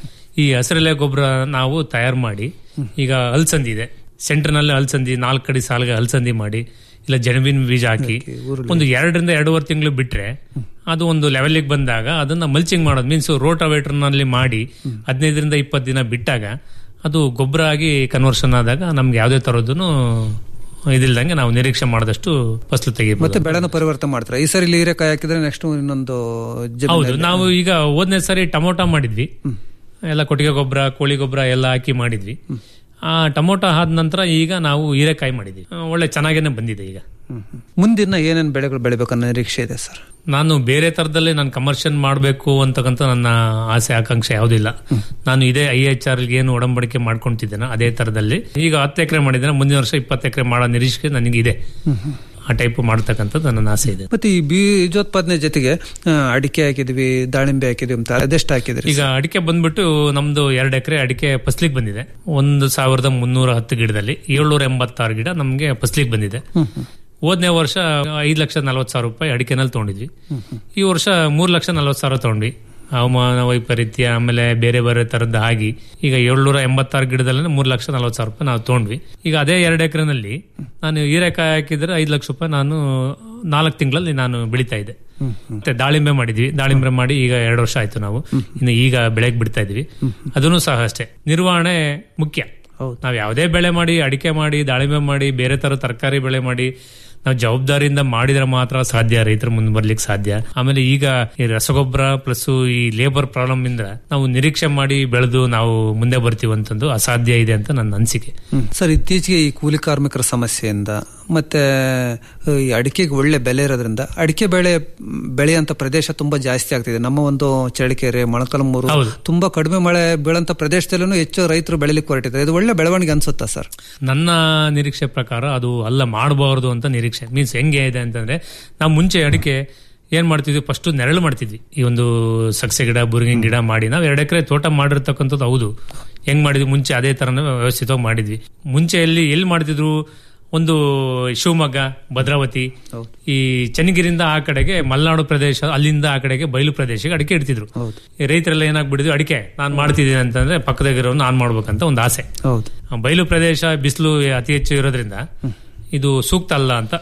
ಈ ಹಸಿರೆಲೆ ಗೊಬ್ಬರ ನಾವು ತಯಾರು ಮಾಡಿ ಈಗ ಅಲ್ಸಂದಿ ಇದೆ ಸೆಂಟರ್ ನಲ್ಲಿ ಅಲ್ಸಂದಿ ನಾಲ್ಕು ಕಡೆ ಸಾಲಿಗೆ ಅಲ್ಸಂದಿ ಮಾಡಿ ಇಲ್ಲ ಜಣಬಿನ ಬೀಜ ಹಾಕಿ ಒಂದು ಎರಡರಿಂದ ಎರಡೂವರೆ ತಿಂಗಳು ಬಿಟ್ರೆ ಅದು ಒಂದು ಲೆವೆಲ್ಗೆ ಬಂದಾಗ ಅದನ್ನ ಮಲ್ಚಿಂಗ್ ಮಾಡೋದು ಮೀನ್ಸ್ ರೋಟಾವೇಟರ್ ನಲ್ಲಿ ಮಾಡಿ ಹದಿನೈದರಿಂದ ಇಪ್ಪತ್ತು ದಿನ ಬಿಟ್ಟಾಗ ಅದು ಗೊಬ್ಬರ ಆಗಿ ಕನ್ವರ್ಷನ್ ಆದಾಗ ನಮ್ಗೆ ಯಾವುದೇ ತರದ್ದು ಇದಿಲ್ದಂಗೆ ನಾವು ನಿರೀಕ್ಷೆ ಮಾಡಿದಷ್ಟು ಫಸಲು ತೆಗಿಬಹುದು ಮತ್ತೆ ಬೆಳೆನ ಪರಿವರ್ತನೆ ಮಾಡ್ತಾರೆ ಈ ಸರಿ ಇಲ್ಲಿ ಹೀರೆಕಾಯಿ ಹಾಕಿದ್ರೆ ನೆಕ್ಸ್ಟ್ ಇನ್ನೊಂದು ಜಮೀನಲ್ಲಿ- ಹೌದು ನಾವು ಈಗ ಹೋದ್ನೇ ಸರಿ ಟೊಮೊಟೊ ಮಾಡಿದ್ವಿ ಎಲ್ಲ ಕೊಟ್ಟಿಗೆ ಗೊಬ್ಬರ ಕೋಳಿ ಗೊಬ್ಬರ ಎಲ್ಲ ಹಾಕಿ ಮಾಡಿದ್ವಿ ಆ ಟೊಮೊಟೊ ಆದ ನಂತರ ಈಗ ನಾವು ಹೀರೆಕಾಯಿ ಮಾಡಿದ್ವಿ ಆ, ಒಳ್ಳೆ ಚೆನ್ನಾಗೇನೆ ಬಂದಿದೆ ಈಗ ಹ್ಮ್, ಹ್ಮ್. ಮುಂದಿನ ಏನೇನು ಬೆಳೆಗಳು ಬೆಳಿಬೇಕನ್ನೋ ನಿರೀಕ್ಷೆ ಇದೆ ಸರ್ ನಾನು ಬೇರೆ ತರದಲ್ಲಿ ನಾನು ಕಮರ್ಷಿಯಲ್ ಮಾಡಬೇಕು ಅಂತಕ್ಕಂಥ ನನ್ನ ಆಸೆ ಆಕಾಂಕ್ಷೆ ಯಾವುದಿಲ್ಲ ನಾನು ಇದೇ ಐ ಎಚ್ ಆರ್ ಏನು ಒಡಂಬಡಿಕೆ ಮಾಡ್ಕೊಂತಿದ್ದೇನೆ ಅದೇ ತರದಲ್ಲಿ ಈಗ ಹತ್ತು ಎಕರೆ ಮಾಡಿದ್ದೇನೆ ಮುಂದಿನ ವರ್ಷ ಇಪ್ಪತ್ತು ಎಕರೆ ಮಾಡೋ ನಿರೀಕ್ಷೆ ನನಗಿದೆ ಆ ಟೈಪ್ ಮಾಡ್ತಕ್ಕಂಥದ್ದು ನನ್ನ ಆಸೆ ಇದೆ ಮತ್ತೆ ಈ ಬೀಜೋತ್ಪಾದನೆ ಜೊತೆಗೆ ಆ, ಅಡಿಕೆ ಹಾಕಿದ್ವಿ ದಾಳಿಂಬೆ ಹಾಕಿದ್ವಿ ಅಂತ ಅದೆಷ್ಟು ಹಾಕಿದ್ರಿ ಈಗ ಅಡಿಕೆ ಬಂದ್ಬಿಟ್ಟು ನಮ್ದು ಎರಡು ಎಕರೆ ಅಡಿಕೆ ಫಸ್ಲಿಗೆ ಬಂದಿದೆ ಒಂದು ಸಾವಿರದ ಮುನ್ನೂರ ಹತ್ತು ಗಿಡದಲ್ಲಿ ಏಳ್ನೂರ ಎಂಬತ್ತಾರು ಗಿಡ ನಮ್ಗೆ ಫಸ್ಲಿಗೆ ಬಂದಿದೆ ಹೋದನೇ ವರ್ಷ ಐದು ಲಕ್ಷ ನಲ್ವತ್ತು ಸಾವಿರ ರೂಪಾಯಿ ಅಡಿಕೆನಲ್ಲಿ ತೊಗೊಂಡಿದ್ವಿ ಈ ವರ್ಷ ಮೂರು ಲಕ್ಷ ನಲ್ವತ್ತು ಸಾವಿರ ತೊಗೊಂಡ್ವಿ ಹವಾಮಾನ ವೈಪರೀತ್ಯ ಆಮೇಲೆ ಬೇರೆ ಬೇರೆ ತರದ್ದು ಆಗಿ ಈಗ ಏಳ್ನೂರ ಎಂಬತ್ತಾರು ಗಿಡದಲ್ಲಿ ಮೂರು ಲಕ್ಷ ನಲ್ವತ್ತು ಸಾವಿರ ರೂಪಾಯಿ ನಾವು ತೊಗೊಂಡ್ವಿ ಈಗ ಅದೇ ಎರಡು ಎಕರೆನಲ್ಲಿ ನಾನು ಹೀರೆಕಾಯಿ ಹಾಕಿದ್ರೆ ಐದು ಲಕ್ಷ ರೂಪಾಯಿ ನಾನು ನಾಲ್ಕು ತಿಂಗಳಲ್ಲಿ ನಾನು ಬೆಳಿತಾ ಇದ್ದೆ ಮತ್ತೆ ದಾಳಿಂಬೆ ಮಾಡಿದ್ವಿ ದಾಳಿಂಬೆ ಮಾಡಿ ಈಗ ಎರಡು ವರ್ಷ ಆಯ್ತು ನಾವು ಇನ್ನು ಈಗ ಬೆಳೆಗೆ ಬಿಡ್ತಾ ಇದೀವಿ ಅದನ್ನು ಸಹ ಅಷ್ಟೇ ನಿರ್ವಹಣೆ ಮುಖ್ಯ ನಾವ್ ಯಾವುದೇ ಬೆಳೆ ಮಾಡಿ ಅಡಿಕೆ ಮಾಡಿ ದಾಳಿಂಬೆ ಮಾಡಿ ಬೇರೆ ತರ ತರಕಾರಿ ಬೆಳೆ ಮಾಡಿ ನಾವು ಜವಾಬ್ದಾರಿಯಿಂದ ಮಾಡಿದ್ರೆ ಮಾತ್ರ ಸಾಧ್ಯ ರೈತರು ಮುಂದೆ ಬರ್ಲಿಕ್ಕೆ ಸಾಧ್ಯ ಆಮೇಲೆ ಈಗ ಈ ರಸಗೊಬ್ಬರ ಪ್ಲಸ್ ಈ ಲೇಬರ್ ಪ್ರಾಬ್ಲಮ್ ಇಂದ ನಾವು ನಿರೀಕ್ಷೆ ಮಾಡಿ ಬೆಳೆದು ನಾವು ಮುಂದೆ ಬರ್ತೀವಿ ಅಂತಂದು ಅಸಾಧ್ಯ ಇದೆ ಅಂತ ನನ್ನ ಅನಿಸಿಕೆ ಸರ್ ಇತ್ತೀಚೆಗೆ ಈ ಕೂಲಿ ಕಾರ್ಮಿಕರ ಸಮಸ್ಯೆಯಿಂದ ಮತ್ತೆ ಈ ಅಡಿಕೆಗೆ ಒಳ್ಳೆ ಬೆಲೆ ಇರೋದ್ರಿಂದ ಅಡಿಕೆ ಬೆಳೆ ಬೆಳೆಯಂತ ಪ್ರದೇಶ ತುಂಬಾ ಜಾಸ್ತಿ ಆಗ್ತಿದೆ ನಮ್ಮ ಒಂದು ಚಳಿಕೆರೆ ಮೊಳಕಾಲ್ಮೂರು ಹೌದು. ತುಂಬಾ ಕಡಿಮೆ ಮಳೆ ಬೀಳಂತ ಪ್ರದೇಶದಲ್ಲೂ ಹೆಚ್ಚು ರೈತರು ಬೆಳಿಲಿಕ್ಕೆ ಹೊರಟಿದ್ದಾರೆ ಇದು ಒಳ್ಳೆ ಬೆಳವಣಿಗೆ ಅನ್ಸುತ್ತಾ ಸರ್ ನನ್ನ ನಿರೀಕ್ಷೆ ಪ್ರಕಾರ ಅದು ಅಲ್ಲ ಮಾಡಬಾರದು ಅಂತ ನಿರೀಕ್ಷೆ ಮೀನ್ಸ್ ಹೆಂಗೆ ಇದೆ ಅಂತಂದ್ರೆ ನಾವು ಮುಂಚೆ ಅಡಿಕೆ ಏನ್ ಮಾಡ್ತಿದ್ವಿ ಫಸ್ಟ್ ನೆರಳು ಮಾಡ್ತಿದ್ವಿ ಈ ಒಂದು ಸಕ್ಸೆ ಗಿಡ ಬುರುಗಿನ ಗಿಡ ಮಾಡಿ ನಾವು ಎರಡು ಎಕರೆ ತೋಟ ಮಾಡಿರ್ತಕ್ಕಂಥದ್ದು ಹೌದು ಹೆಂಗ್ ಮಾಡಿದ್ವಿ ಮುಂಚೆ ಅದೇ ತರನೇ ವ್ಯವಸ್ಥಿತವಾಗಿ ಮಾಡಿದ್ವಿ ಮುಂಚೆ ಎಲ್ಲಿ ಎಲ್ಲಿ ಮಾಡ್ತಿದ್ರು ಒಂದು ಶಿವಮೊಗ್ಗ ಭದ್ರಾವತಿ ಈ ಚನ್ನಗಿರಿಂದ ಆ ಕಡೆಗೆ ಮಲೆನಾಡು ಪ್ರದೇಶ ಅಲ್ಲಿಂದ ಆ ಕಡೆಗೆ ಬಯಲು ಪ್ರದೇಶಕ್ಕೆ ಅಡಿಕೆ ಇಡ್ತಿದ್ರು ಈ ರೈತರೆಲ್ಲ ಏನಾಗ್ಬಿಟ್ಟಿದ್ವಿ ಅಡಿಕೆ ನಾನ್ ಮಾಡ್ತಿದ್ದೀನಿ ಅಂತಂದ್ರೆ ಪಕ್ಕದಾಗಿರೋ ನಾನ್ ಮಾಡ್ಬೇಕಂತ ಒಂದು ಆಸೆ ಹೌದು ಆ ಬಯಲು ಪ್ರದೇಶ ಬಿಸಿಲು ಅತಿ ಹೆಚ್ಚು ಇರೋದ್ರಿಂದ ಇದು ಸೂಕ್ತ ಅಲ್ಲ ಅಂತ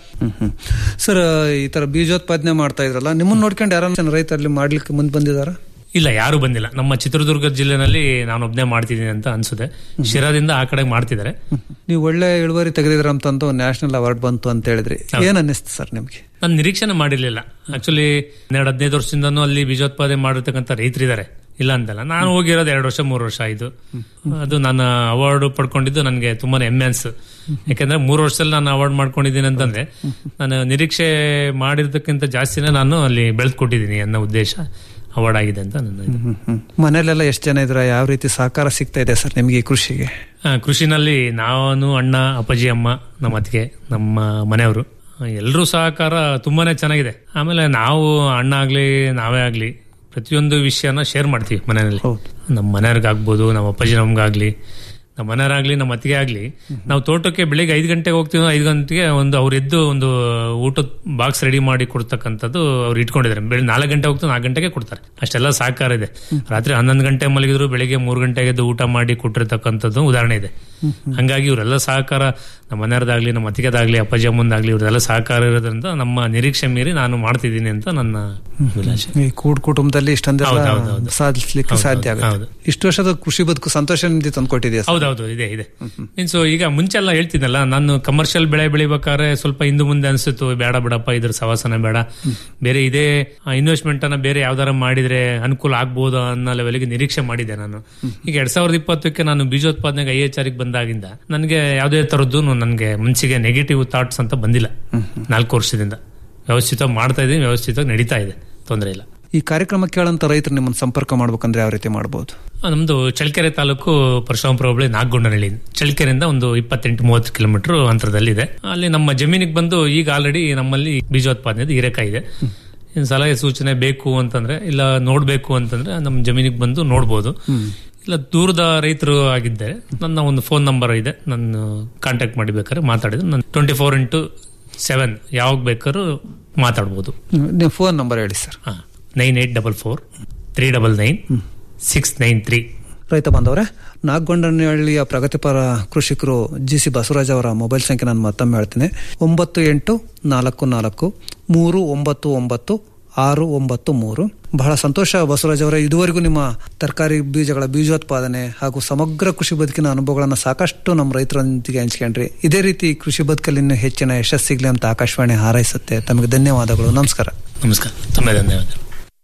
ಸರ್ ಈ ತರ ಬೀಜೋತ್ಪಾದನೆ ಮಾಡ್ತಾ ಇದ್ರಲ್ಲ ನಿಮ್ಮನ್ನ ನೋಡ್ಕೊಂಡು ಯಾರು ರೈತರಲ್ಲಿ ಮಾಡ್ಲಿಕ್ಕೆ ಮುಂದೆ ಬಂದಿದಾರ ಇಲ್ಲ ಯಾರು ಬಂದಿಲ್ಲ ನಮ್ಮ ಚಿತ್ರದುರ್ಗ ಜಿಲ್ಲೆನಲ್ಲಿ ನಾನು ಒಬ್ನೇ ಮಾಡ್ತಿದ್ದೀನಿ ಅಂತ ಅನ್ಸುತ್ತೆ ಶಿರಾದಿಂದ ಆ ಕಡೆ ಮಾಡ್ತಿದ್ದಾರೆ ನೀವು ಒಳ್ಳೆ ಇಳುವರಿ ತೆಗೆದಿದ್ರ ಅಂತಂದು ನ್ಯಾಷನಲ್ ಅವಾರ್ಡ್ ಬಂತು ಅಂತ ಹೇಳಿದ್ರಿ ಏನ್ ಅನ್ನಿಸ್ತು ಸರ್ ನಿಮ್ಗೆ ನಾನು ನಿರೀಕ್ಷೆನೆ ಮಾಡಿರ್ಲಿಲ್ಲ ಆಕ್ಚುಲಿ ಹನ್ನೆರಡು ಹದಿನೈದು ವರ್ಷದಿಂದನೂ ಅಲ್ಲಿ ಬೀಜೋತ್ಪಾದನೆ ಮಾಡಿರ್ತಕ್ಕಂಥ ರೈತರಿದ್ದಾರೆ ಇಲ್ಲ ಅಂತಲ್ಲ ನಾನು ಹೋಗಿರೋದು ಎರಡು ವರ್ಷ ಮೂರು ವರ್ಷ ಆಯ್ತು ಅದು ನಾನು ಅವಾರ್ಡ್ ಪಡ್ಕೊಂಡಿದ್ದು ನನಗೆ ತುಂಬಾನೇ ಹೆಮ್ಮೆ ಅನ್ಸು ಯಾಕಂದ್ರೆ ಮೂರು ವರ್ಷದಲ್ಲಿ ನಾನು ಅವಾರ್ಡ್ ಮಾಡ್ಕೊಂಡಿದ್ದೀನಿ ಅಂತಂದ್ರೆ ನಾನು ನಿರೀಕ್ಷೆ ಮಾಡಿರ್ತಕ್ಕಿಂತ ಜಾಸ್ತಿನೇ ನಾನು ಅಲ್ಲಿ ಬೆಳೆದ್ಕೊಟ್ಟಿದ್ದೀನಿ ಅನ್ನೋ ಉದ್ದೇಶ ಅವಾರ್ಡ್ ಆಗಿದೆ ಅಂತ ನನ್ನ ಇದು. ಮನೇಲೆಲ್ಲ ಎಷ್ಟು ಜನ ಇದ್ರ ಯಾವ ರೀತಿ ಸಹಕಾರ ಸಿಗ್ತಾ ಇದೆ ಸರ್ ನಿಮ್ಗೆ ಈ ಕೃಷಿಗೆ ಆ, ಕೃಷಿನಲ್ಲಿ ನಾನು ಅಣ್ಣ ಅಪ್ಪಾಜಿ ಅಮ್ಮ ನಮ್ಮ ಅತ್ತಿಗೆ ನಮ್ಮ ಮನೆಯವರು ಎಲ್ಲರೂ ಸಹಕಾರ ತುಂಬಾನೇ ಚೆನ್ನಾಗಿದೆ ಆಮೇಲೆ ನಾವು ಅಣ್ಣ ಆಗ್ಲಿ ನಾವೇ ಆಗ್ಲಿ ಪ್ರತಿಯೊಂದು ವಿಷಯನ ಶೇರ್ ಮಾಡ್ತೀವಿ ಮನೆಯಲ್ಲಿ ನಮ್ಮ ಮನೆಯವ್ರಿಗಾಗ್ಬೋದು ನಮ್ಮ ಅಪ್ಪಾಜಿ ನಮ್ಗಾಗ್ಲಿ ನಮ್ಮ ಮನೆಯವರಾಗ್ಲಿ ನಮ್ಮ ಅತ್ತಿಗೆ ಆಗ್ಲಿ ನಾವು ತೋಟಕ್ಕೆ ಬೆಳಿಗ್ಗೆ ಐದು ಗಂಟೆಗೆ ಹೋಗ್ತೀವಿ ಐದು ಗಂಟೆಗೆ ಒಂದು ಅವ್ರು ಎದ್ದು ಒಂದು ಊಟದ ಬಾಕ್ಸ್ ರೆಡಿ ಮಾಡಿ ಕೊಡ್ತಕ್ಕಂಥದ್ದು ಅವ್ರು ಇಟ್ಕೊಂಡಿದ್ದಾರೆ ಬೆಳಿಗ್ಗೆ ನಾಲ್ಕು ಗಂಟೆ ಹೋಗ್ತಾರೆ ನಾಲ್ಕು ಗಂಟೆಗೆ ಕೊಡ್ತಾರೆ ಅಷ್ಟೆಲ್ಲ ಸಹಕಾರ ಇದೆ ರಾತ್ರಿ ಹನ್ನೊಂದು ಗಂಟೆ ಮಲಗಿದ್ರು ಬೆಳಿಗ್ಗೆ ಮೂರು ಗಂಟೆಗೆ ಎದ್ದು ಊಟ ಮಾಡಿ ಕೊಟ್ಟಿರ್ತಕ್ಕಂಥದ್ದು ಉದಾಹರಣೆ ಇದೆ ಹಂಗಾಗಿ ಇವರೆಲ್ಲ ಸಹಕಾರ ನಮ್ಮ ಮನೆಯವ್ರದಾಗ್ಲಿ ನಮ್ಮ ಅತ್ತಿಗೆದಾಗ್ಲಿ ಅಪ್ಪಾಜಿ ಅಮ್ಮಂದಾಗ್ಲಿ ಇವರೆಲ್ಲ ಸಹಕಾರ ಇರೋದ್ರಿಂದ ನಮ್ಮ ನಿರೀಕ್ಷೆ ಮೀರಿ ನಾನು ಮಾಡ್ತಿದ್ದೀನಿ ಅಂತ ನನ್ನ ಅಭಿಲಾಷೆ ಈ ಕೂಡ್ ಕುಟುಂಬದಲ್ಲಿ ಇಷ್ಟೊಂದೆಲ್ಲ ಹೌದು, ಹೌದು, ಹೌದು. ಸಾಧಿಸ್ಲಿಕ್ಕೆ ಹೌದು, ಸಾಧ್ಯ ಹೌದು, ಆಗುತ್ತೆ ಇಷ್ಟು ವರ್ಷದ ಕೃಷಿ ಬದುಕು ಸಂತೋಷ ನಿಧಿ ತಂದ್ಕೊಟ್ಟಿದೆಯಾ ಸರ್ ಹೌದೌದು ಇದೆ ಇದೆ ಮೀನ್ಸ್ ಈಗ ಮುಂಚೆ ಎಲ್ಲ ಹೇಳ್ತಿದ್ನಲ್ಲ ನಾನು ಕಮರ್ಷಿಯಲ್ ಬೆಳೆ ಬೆಳಿಬೇಕಾದ್ರೆ ಸ್ವಲ್ಪ ಹಿಂದೆ ಮುಂದೆ ಅನ್ಸುತ್ತು ಬೇಡ ಬಿಡಪ್ಪ ಇದ್ರ ಸವಾಸನ ಬೇಡ ಬೇರೆ ಇದೇ ಇನ್ವೆಸ್ಟ್ಮೆಂಟ್ ಅನ್ನ ಬೇರೆ ಯಾವ್ದಾರ ಮಾಡಿದ್ರೆ ಅನುಕೂಲ ಆಗ್ಬೋದು ಅನ್ನೋ ಲೆವೆಲ್ಗೆ ನಿರೀಕ್ಷೆ ಮಾಡಿದ್ದೆ ನಾನು ಈಗ ಎರಡ್ ಸಾವಿರದ ಇಪ್ಪತ್ತಕ್ಕೆ ನಾನು ಬೀಜೋತ್ಪಾದನೆಗೆ ಐ ಎಚ್ ಆರ್ ಬಂದಾಗಿಂದ ನನಗೆ ಯಾವುದೇ ತರದ್ದು ನನಗೆ ಮನಸ್ಸಿಗೆ ನೆಗೆಟಿವ್ ಥಾಟ್ಸ್ ಅಂತ ಬಂದಿಲ್ಲ ನಾಲ್ಕು ವರ್ಷದಿಂದ ವ್ಯವಸ್ಥಿತವಾಗಿ ಮಾಡ್ತಾ ಇದ್ದೀನಿ ವ್ಯವಸ್ಥಿತವಾಗಿ ನಡೀತಾ ಇದೆ ತೊಂದರೆ ಇಲ್ಲ ಈ ಕಾರ್ಯಕ್ರಮ ಕೇಳಂತ ರೈತರು ನಿಮ್ಮನ್ನ ಸಂಪರ್ಕ ಮಾಡ್ಬೇಕಂದ್ರೆ ಯಾವ ರೀತಿ ಮಾಡಬಹುದು ಆ, ನಮ್ದು ಚಳ್ಳಕೆರೆ ತಾಲೂಕು ಪರಶುರಾಮಪುರ ಹೋಬಳಿ ನಾಗಗೊಂಡನಹಳ್ಳಿ ಚಳ್ಳಕೆರೆಯಿಂದ ಒಂದು ಇಪ್ಪತ್ತೆಂಟು ಮೂವತ್ತು ಕಿಲೋಮೀಟರ್ ಅಂತರದಲ್ಲಿದೆ ಅಲ್ಲಿ ನಮ್ಮ ಜಮೀನಿಗೆ ಬಂದು ಈಗ ಆಲ್ರೆಡಿ ನಮ್ಮಲ್ಲಿ ಬೀಜೋತ್ಪಾದನೆ ಹೀರೆಕಾಯಿ ಇದೆ ಇನ್ನು ಸಲಹೆ ಸೂಚನೆ ಬೇಕು ಅಂತಂದ್ರೆ ಇಲ್ಲ ನೋಡ್ಬೇಕು ಅಂತಂದ್ರೆ ನಮ್ಮ ಜಮೀನಿಗೆ ಬಂದು ನೋಡ್ಬೋದು ಇಲ್ಲ ದೂರದ ರೈತರು ಆಗಿದ್ದರೆ ನನ್ನ ಒಂದು ಫೋನ್ ನಂಬರ್ ಇದೆ ನನ್ನ ಕಾಂಟ್ಯಾಕ್ಟ್ ಮಾಡಿ ಬೇಕಾದ್ರೆ ಮಾತಾಡಿದ್ರೆ ನಾನು ಟ್ವೆಂಟಿ ಫೋರ್ ಇಂಟು ಸೆವೆನ್ ಯಾವಾಗ ಬೇಕಾದ್ರೂ ಮಾತಾಡ್ಬೋದು ನೀವು ಫೋನ್ ನಂಬರ್ ಹೇಳಿ sir nine eight double four three double nine six nine three ರೈತ ಬಾಂಧವರೇ ನಾಗಗೊಂಡನಹಳ್ಳಿಯ ಪ್ರಗತಿಪರ ಕೃಷಿಕರು ಜಿ ಸಿ ಬಸವರಾಜ್ ಅವರ ಮೊಬೈಲ್ ಸಂಖ್ಯೆ ನಾನು ಮತ್ತೊಮ್ಮೆ ಹೇಳ್ತೀನಿ ಒಂಬತ್ತು ಎಂಟು ನಾಲ್ಕು ನಾಲ್ಕು ಮೂರು ಒಂಬತ್ತು ಒಂಬತ್ತು ಆರು ಒಂಬತ್ತು ಮೂರು ಬಹಳ ಸಂತೋಷ ಬಸವರಾಜ್ ಅವರೇ ಇದುವರೆಗೂ ನಿಮ್ಮ ತರಕಾರಿ ಬೀಜಗಳ ಬೀಜೋತ್ಪಾದನೆ ಹಾಗೂ ಸಮಗ್ರ ಕೃಷಿ ಬದುಕಿನ ಅನುಭವಗಳನ್ನು ಸಾಕಷ್ಟು ನಮ್ಮ ರೈತರೊಂದಿಗೆ ಹಂಚ್ಕೊಂಡ್ರಿ ಇದೇ ರೀತಿ ಕೃಷಿ ಬದುಕಲ್ಲಿ ಇನ್ನೂ ಹೆಚ್ಚಿನ ಯಶಸ್ಸಿಗ್ಲಿ ಅಂತ ಆಕಾಶವಾಣಿ ಹಾರೈಸುತ್ತೆ ತಮಗೆ ಧನ್ಯವಾದಗಳು ನಮಸ್ಕಾರ ನಮಸ್ಕಾರ ತುಂಬ ಧನ್ಯವಾದ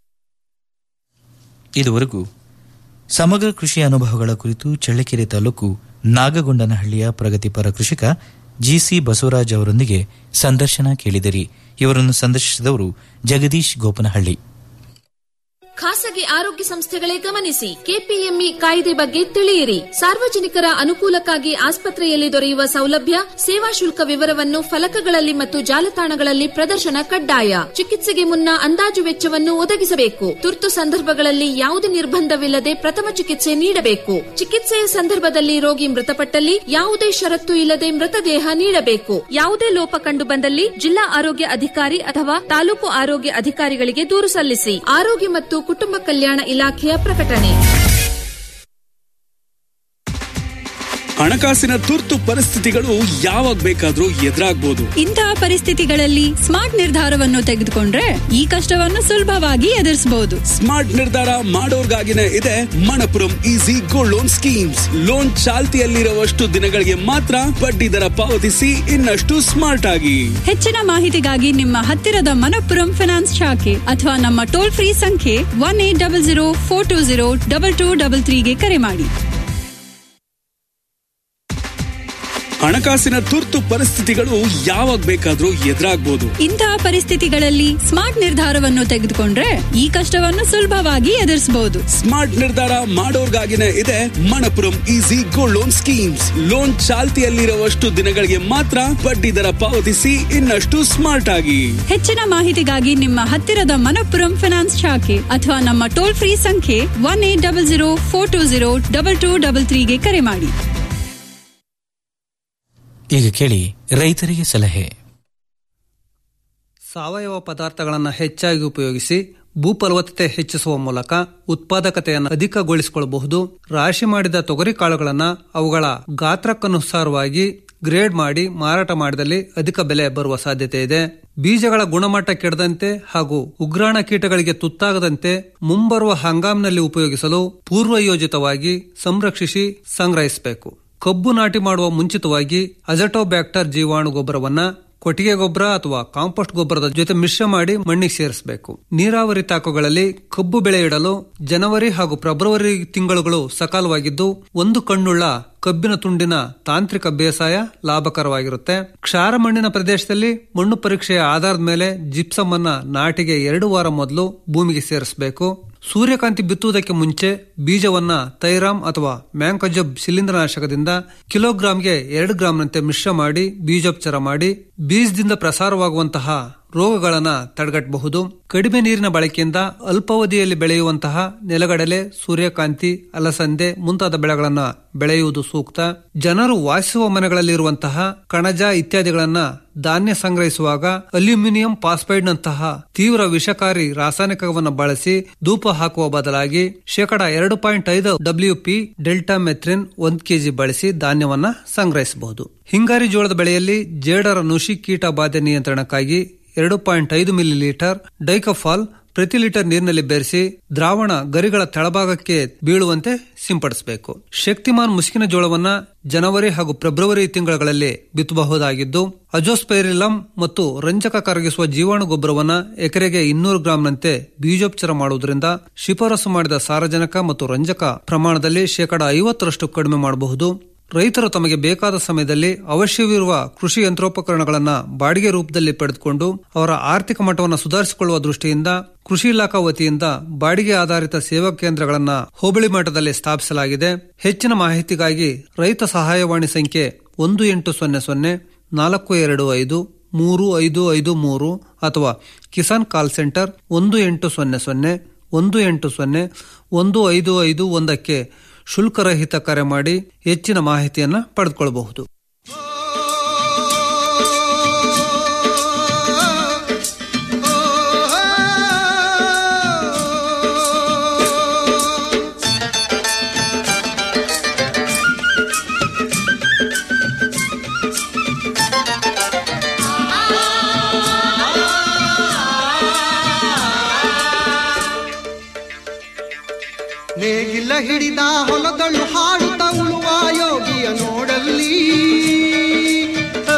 ಇದುವರೆಗೂ ಸಮಗ್ರ ಕೃಷಿ ಅನುಭವಗಳ ಕುರಿತು ಚಳ್ಳಕೆರೆ ತಾಲೂಕು ನಾಗಗೊಂಡನಹಳ್ಳಿಯ ಪ್ರಗತಿಪರ ಕೃಷಿಕ ಜಿಸಿ ಬಸವರಾಜ್ ಅವರೊಂದಿಗೆ ಸಂದರ್ಶನ ಕೇಳಿದಿರಿ ಇವರನ್ನು ಸಂದರ್ಶಿಸಿದವರು ಜಗದೀಶ್ ಗೋಪನಹಳ್ಳಿ ಖಾಸಗಿ ಆರೋಗ್ಯ ಸಂಸ್ಥೆಗಳೇ ಗಮನಿಸಿ ಕೆಪಿಎಂಇ ಕಾಯ್ದೆ ಬಗ್ಗೆ ತಿಳಿಯಿರಿ ಸಾರ್ವಜನಿಕರ ಅನುಕೂಲಕ್ಕಾಗಿ ಆಸ್ಪತ್ರೆಯಲ್ಲಿ ದೊರೆಯುವ ಸೌಲಭ್ಯ ಸೇವಾ ಶುಲ್ಕ ವಿವರವನ್ನು ಫಲಕಗಳಲ್ಲಿ ಮತ್ತು ಜಾಲತಾಣಗಳಲ್ಲಿ ಪ್ರದರ್ಶನ ಕಡ್ಡಾಯ ಚಿಕಿತ್ಸೆಗೆ ಮುನ್ನ ಅಂದಾಜು ವೆಚ್ಚವನ್ನು ಒದಗಿಸಬೇಕು ತುರ್ತು ಸಂದರ್ಭಗಳಲ್ಲಿ ಯಾವುದೇ ನಿರ್ಬಂಧವಿಲ್ಲದೆ ಪ್ರಥಮ ಚಿಕಿತ್ಸೆ ನೀಡಬೇಕು ಚಿಕಿತ್ಸೆಯ ಸಂದರ್ಭದಲ್ಲಿ ರೋಗಿ ಮೃತಪಟ್ಟಲ್ಲಿ ಯಾವುದೇ ಷರತ್ತು ಇಲ್ಲದೆ ಮೃತದೇಹ ನೀಡಬೇಕು ಯಾವುದೇ ಲೋಪ ಕಂಡು ಬಂದಲ್ಲಿ ಜಿಲ್ಲಾ ಆರೋಗ್ಯ ಅಧಿಕಾರಿ ಅಥವಾ ತಾಲೂಕು ಆರೋಗ್ಯ ಅಧಿಕಾರಿಗಳಿಗೆ ದೂರು ಸಲ್ಲಿಸಿ ಆರೋಗ್ಯ ಮತ್ತು ಕುಟುಂಬ ಕಲ್ಯಾಣ ಇಲಾಖೆಯ ಪ್ರಕಟಣೆ ಹಣಕಾಸಿನ ತುರ್ತು ಪರಿಸ್ಥಿತಿಗಳು ಯಾವಾಗ ಬೇಕಾದ್ರೂ ಎದುರಾಗ್ಬೋದು ಇಂತಹ ಪರಿಸ್ಥಿತಿಗಳಲ್ಲಿ ಸ್ಮಾರ್ಟ್ ನಿರ್ಧಾರವನ್ನು ತೆಗೆದುಕೊಂಡ್ರೆ ಈ ಕಷ್ಟವನ್ನು ಸುಲಭವಾಗಿ ಎದುರಿಸಬಹುದು ಸ್ಮಾರ್ಟ್ ನಿರ್ಧಾರ ಮಾಡೋರ್ಗಾಗಿನೇ ಇದೆ Manappuram easy gold loan schemes loan ಚಾಲ್ತಿಯಲ್ಲಿರುವಷ್ಟು ದಿನಗಳಿಗೆ ಮಾತ್ರ ಬಡ್ಡಿ ದರ ಪಾವತಿಸಿ ಇನ್ನಷ್ಟು ಸ್ಮಾರ್ಟ್ ಆಗಿ ಹೆಚ್ಚಿನ ಮಾಹಿತಿಗಾಗಿ ನಿಮ್ಮ ಹತ್ತಿರದ ಮನಪ್ಪುರಂ ಫಿನಾನ್ಸ್ ಶಾಖೆ ಅಥವಾ ನಮ್ಮ ಟೋಲ್ ಫ್ರೀ ಸಂಖ್ಯೆ one eight double zero four two zero double two double ತ್ರೀಗೆ ಕರೆ ಮಾಡಿ ಹಣಕಾಸಿನ ತುರ್ತು ಪರಿಸ್ಥಿತಿಗಳು ಯಾವಾಗ ಬೇಕಾದ್ರೂ ಎದುರಾಗ್ಬೋದು ಇಂತಹ ಪರಿಸ್ಥಿತಿಗಳಲ್ಲಿ ಸ್ಮಾರ್ಟ್ ನಿರ್ಧಾರವನ್ನು ತೆಗೆದುಕೊಂಡ್ರೆ ಈ ಕಷ್ಟವನ್ನು ಸುಲಭವಾಗಿ ಎದುರಿಸಬಹುದು ಸ್ಮಾರ್ಟ್ ನಿರ್ಧಾರ ಮಾಡೋರ್ಗಾಗಿನೇ ಇದೆ Manappuram easy gold loan schemes loan ಚಾಲ್ತಿಯಲ್ಲಿರುವಷ್ಟು ದಿನಗಳಿಗೆ ಮಾತ್ರ ಬಡ್ಡಿ ದರ ಪಾವತಿಸಿ ಇನ್ನಷ್ಟು ಸ್ಮಾರ್ಟ್ ಆಗಿ ಹೆಚ್ಚಿನ ಮಾಹಿತಿಗಾಗಿ ನಿಮ್ಮ ಹತ್ತಿರದ ಮನಪ್ಪುರಂ ಫಿನಾನ್ಸ್ ಶಾಖೆ ಅಥವಾ ನಮ್ಮ ಟೋಲ್ ಫ್ರೀ ಸಂಖ್ಯೆ one eight double zero four two zero double two double ತ್ರೀಗೆ ಕರೆ ಮಾಡಿ ಈಗ ಕೇಳಿ ರೈತರಿಗೆ ಸಲಹೆ ಸಾವಯವ ಪದಾರ್ಥಗಳನ್ನು ಹೆಚ್ಚಾಗಿ ಉಪಯೋಗಿಸಿ ಭೂಫಲವತ್ತತೆ ಹೆಚ್ಚಿಸುವ ಮೂಲಕ ಉತ್ಪಾದಕತೆಯನ್ನು ಅಧಿಕಗೊಳಿಸಿಕೊಳ್ಳಬಹುದು ರಾಶಿ ಮಾಡಿದ ತೊಗರಿ ಕಾಳುಗಳನ್ನು ಅವುಗಳ ಗಾತ್ರಕ್ಕನುಸಾರವಾಗಿ ಗ್ರೇಡ್ ಮಾಡಿ ಮಾರಾಟ ಮಾಡಿದಲ್ಲಿ ಅಧಿಕ ಬೆಲೆ ಬರುವ ಸಾಧ್ಯತೆ ಇದೆ ಬೀಜಗಳ ಗುಣಮಟ್ಟ ಕೆಡದಂತೆ ಹಾಗೂ ಉಗ್ರಾಣ ಕೀಟಗಳಿಗೆ ತುತ್ತಾಗದಂತೆ ಮುಂಬರುವ ಹಂಗಾಮಿನಲ್ಲಿ ಉಪಯೋಗಿಸಲು ಪೂರ್ವಯೋಜಿತವಾಗಿ ಸಂರಕ್ಷಿಸಿ ಸಂಗ್ರಹಿಸಬೇಕು ಕಬ್ಬು ನಾಟಿ ಮಾಡುವ ಮುಂಚಿತವಾಗಿ ಅಜಟೋಬ್ಯಾಕ್ಟರ್ ಜೀವಾಣು ಗೊಬ್ಬರವನ್ನ ಕೊಟ್ಟಿಗೆ ಗೊಬ್ಬರ ಅಥವಾ ಕಾಂಪೋಸ್ಟ್ ಗೊಬ್ಬರದ ಜೊತೆ ಮಿಶ್ರ ಮಾಡಿ ಮಣ್ಣಿಗೆ ಸೇರಿಸಬೇಕು ನೀರಾವರಿ ತಾಕುಗಳಲ್ಲಿ ಕಬ್ಬು ಬೆಳೆ ಇಡಲು ಜನವರಿ ಹಾಗೂ ಫೆಬ್ರವರಿ ತಿಂಗಳುಗಳು ಸಕಾಲವಾಗಿದ್ದು ಒಂದು ಕಣ್ಣುಳ್ಳ ಕಬ್ಬಿನ ತುಂಡಿನ ತಾಂತ್ರಿಕ ಬೇಸಾಯ ಲಾಭಕರವಾಗಿರುತ್ತೆ ಕ್ಷಾರ ಮಣ್ಣಿನ ಪ್ರದೇಶದಲ್ಲಿ ಮಣ್ಣು ಪರೀಕ್ಷೆಯ ಆಧಾರದ ಮೇಲೆ ಜಿಪ್ಸಮ್ ಅನ್ನ ನಾಟಿಗೆ ಎರಡು ವಾರ ಮೊದಲು ಭೂಮಿಗೆ ಸೇರಿಸಬೇಕು ಸೂರ್ಯಕಾಂತಿ ಬಿತ್ತುವುದಕ್ಕೆ ಮುಂಚೆ ಬೀಜವನ್ನ ತೈರಾಮ್ ಅಥವಾ ಮ್ಯಾಂಕಜಬ್ ಶಿಲೀಂಧ್ರನಾಶಕದಿಂದ ಕಿಲೋಗ್ರಾಂಗೆ ಎರಡು ಗ್ರಾಂನಂತೆ ಮಿಶ್ರ ಮಾಡಿ ಬೀಜೋಪಚಾರ ಮಾಡಿ ಬೀಜದಿಂದ ಪ್ರಸಾರವಾಗುವಂತಹ ರೋಗಗಳನ್ನ ತಡೆಗಟ್ಟಬಹುದು ಕಡಿಮೆ ನೀರಿನ ಬಳಕೆಯಿಂದ ಅಲ್ಪಾವಧಿಯಲ್ಲಿ ಬೆಳೆಯುವಂತಹ ನೆಲಗಡಲೆ ಸೂರ್ಯಕಾಂತಿ ಅಲಸಂದೆ ಮುಂತಾದ ಬೆಳೆಗಳನ್ನ ಬೆಳೆಯುವುದು ಸೂಕ್ತ ಜನರು ವಾಸಿಸುವ ಮನೆಗಳಲ್ಲಿರುವಂತಹ ಕಣಜ ಇತ್ಯಾದಿಗಳನ್ನ ಧಾನ್ಯ ಸಂಗ್ರಹಿಸುವಾಗ ಅಲ್ಯೂಮಿನಿಯಂ ಫಾಸ್ಫೈಡ್ ನಂತಹ ತೀವ್ರ ವಿಷಕಾರಿ ರಾಸಾಯನಿಕವನ್ನು ಬಳಸಿ ಧೂಪ ಹಾಕುವ ಬದಲಾಗಿ ಶೇಕಡ ಎರಡು ಪಾಯಿಂಟ್ ಐದು ಡಬ್ಲ್ಯೂ ಪಿ ಡೆಲ್ಟಾ ಮೆಥ್ರಿನ್ ಒಂದ್ ಕೆಜಿ ಬಳಸಿ ಧಾನ್ಯವನ್ನ ಸಂಗ್ರಹಿಸಬಹುದು ಹಿಂಗಾರಿ ಜೋಳದ ಬೆಳೆಯಲ್ಲಿ ಜೇಡರ ನುಷಿ ಕೀಟ ಬಾಧೆ ನಿಯಂತ್ರಣಕ್ಕಾಗಿ ಎರಡು ಪಾಯಿಂಟ್ ಐದು ಮಿಲಿ ಲೀಟರ್ ಡೈಕಫಾಲ್ ಪ್ರತಿ ಲೀಟರ್ ನೀರಿನಲ್ಲಿ ಬೆರೆಸಿ ದ್ರಾವಣ ಗರಿಗಳ ತೆಳಭಾಗಕ್ಕೆ ಬೀಳುವಂತೆ ಸಿಂಪಡಿಸಬೇಕು ಶಕ್ತಿಮಾನ್ ಮುಸುಕಿನ ಜೋಳವನ್ನ ಜನವರಿ ಹಾಗೂ ಫೆಬ್ರವರಿ ತಿಂಗಳಲ್ಲಿ ಬಿತ್ತಬಹುದಾಗಿದ್ದು ಅಜೋಸ್ಪೈರಿಲಂ ಮತ್ತು ರಂಜಕ ಕರಗಿಸುವ ಜೀವಾಣು ಗೊಬ್ಬರವನ್ನ ಎಕರೆಗೆ ಇನ್ನೂರು ಗ್ರಾಂನಂತೆ ಬೀಜೋಪಚಾರ ಮಾಡುವುದರಿಂದ ಶಿಫಾರಸು ಮಾಡಿದ ಸಾರಜನಕ ಮತ್ತು ರಂಜಕ ಪ್ರಮಾಣದಲ್ಲಿ ಶೇಕಡ ಐವತ್ತರಷ್ಟು ಕಡಿಮೆ ಮಾಡಬಹುದು ರೈತರು ತಮಗೆ ಬೇಕಾದ ಸಮಯದಲ್ಲಿ ಅವಶ್ಯವಿರುವ ಕೃಷಿ ಯಂತ್ರೋಪಕರಣಗಳನ್ನ ಬಾಡಿಗೆ ರೂಪದಲ್ಲಿ ಪಡೆದುಕೊಂಡು ಅವರ ಆರ್ಥಿಕ ಮಟ್ಟವನ್ನು ಸುಧಾರಿಸಿಕೊಳ್ಳುವ ದೃಷ್ಟಿಯಿಂದ ಕೃಷಿ ಇಲಾಖಾ ವತಿಯಿಂದ ಬಾಡಿಗೆ ಆಧಾರಿತ ಸೇವಾ ಕೇಂದ್ರಗಳನ್ನ ಹೋಬಳಿ ಮಟ್ಟದಲ್ಲಿ ಸ್ಥಾಪಿಸಲಾಗಿದೆ ಹೆಚ್ಚಿನ ಮಾಹಿತಿಗಾಗಿ ರೈತ ಸಹಾಯವಾಣಿ ಸಂಖ್ಯೆ ಒಂದು ಎಂಟು ಸೊನ್ನೆ ಸೊನ್ನೆ ನಾಲ್ಕು ಎರಡು ಐದು ಮೂರು ಐದು ಐದು ಮೂರು ಅಥವಾ ಕಿಸಾನ್ ಕಾಲ್ ಸೆಂಟರ್ ಒಂದು ಎಂಟು ಸೊನ್ನೆ ಸೊನ್ನೆ ಒಂದು ಎಂಟು ಸೊನ್ನೆ ಒಂದು ಐದು ಐದು ಒಂದಕ್ಕೆ ಶುಲ್ಕರಹಿತ ಕರೆ ಮಾಡಿ ಹೆಚ್ಚಿನ ಮಾಹಿತಿಯನ್ನ ಪಡೆದುಕೊಳ್ಳಬಹುದು ನೇಗಿಲ ಹಿಡಿದ ಹೊಲದಳು ಹಾಡುತ್ತ ಉಳುವ ಯೋಗಿಯ ನೋಡಲ್ಲಿ ಆ.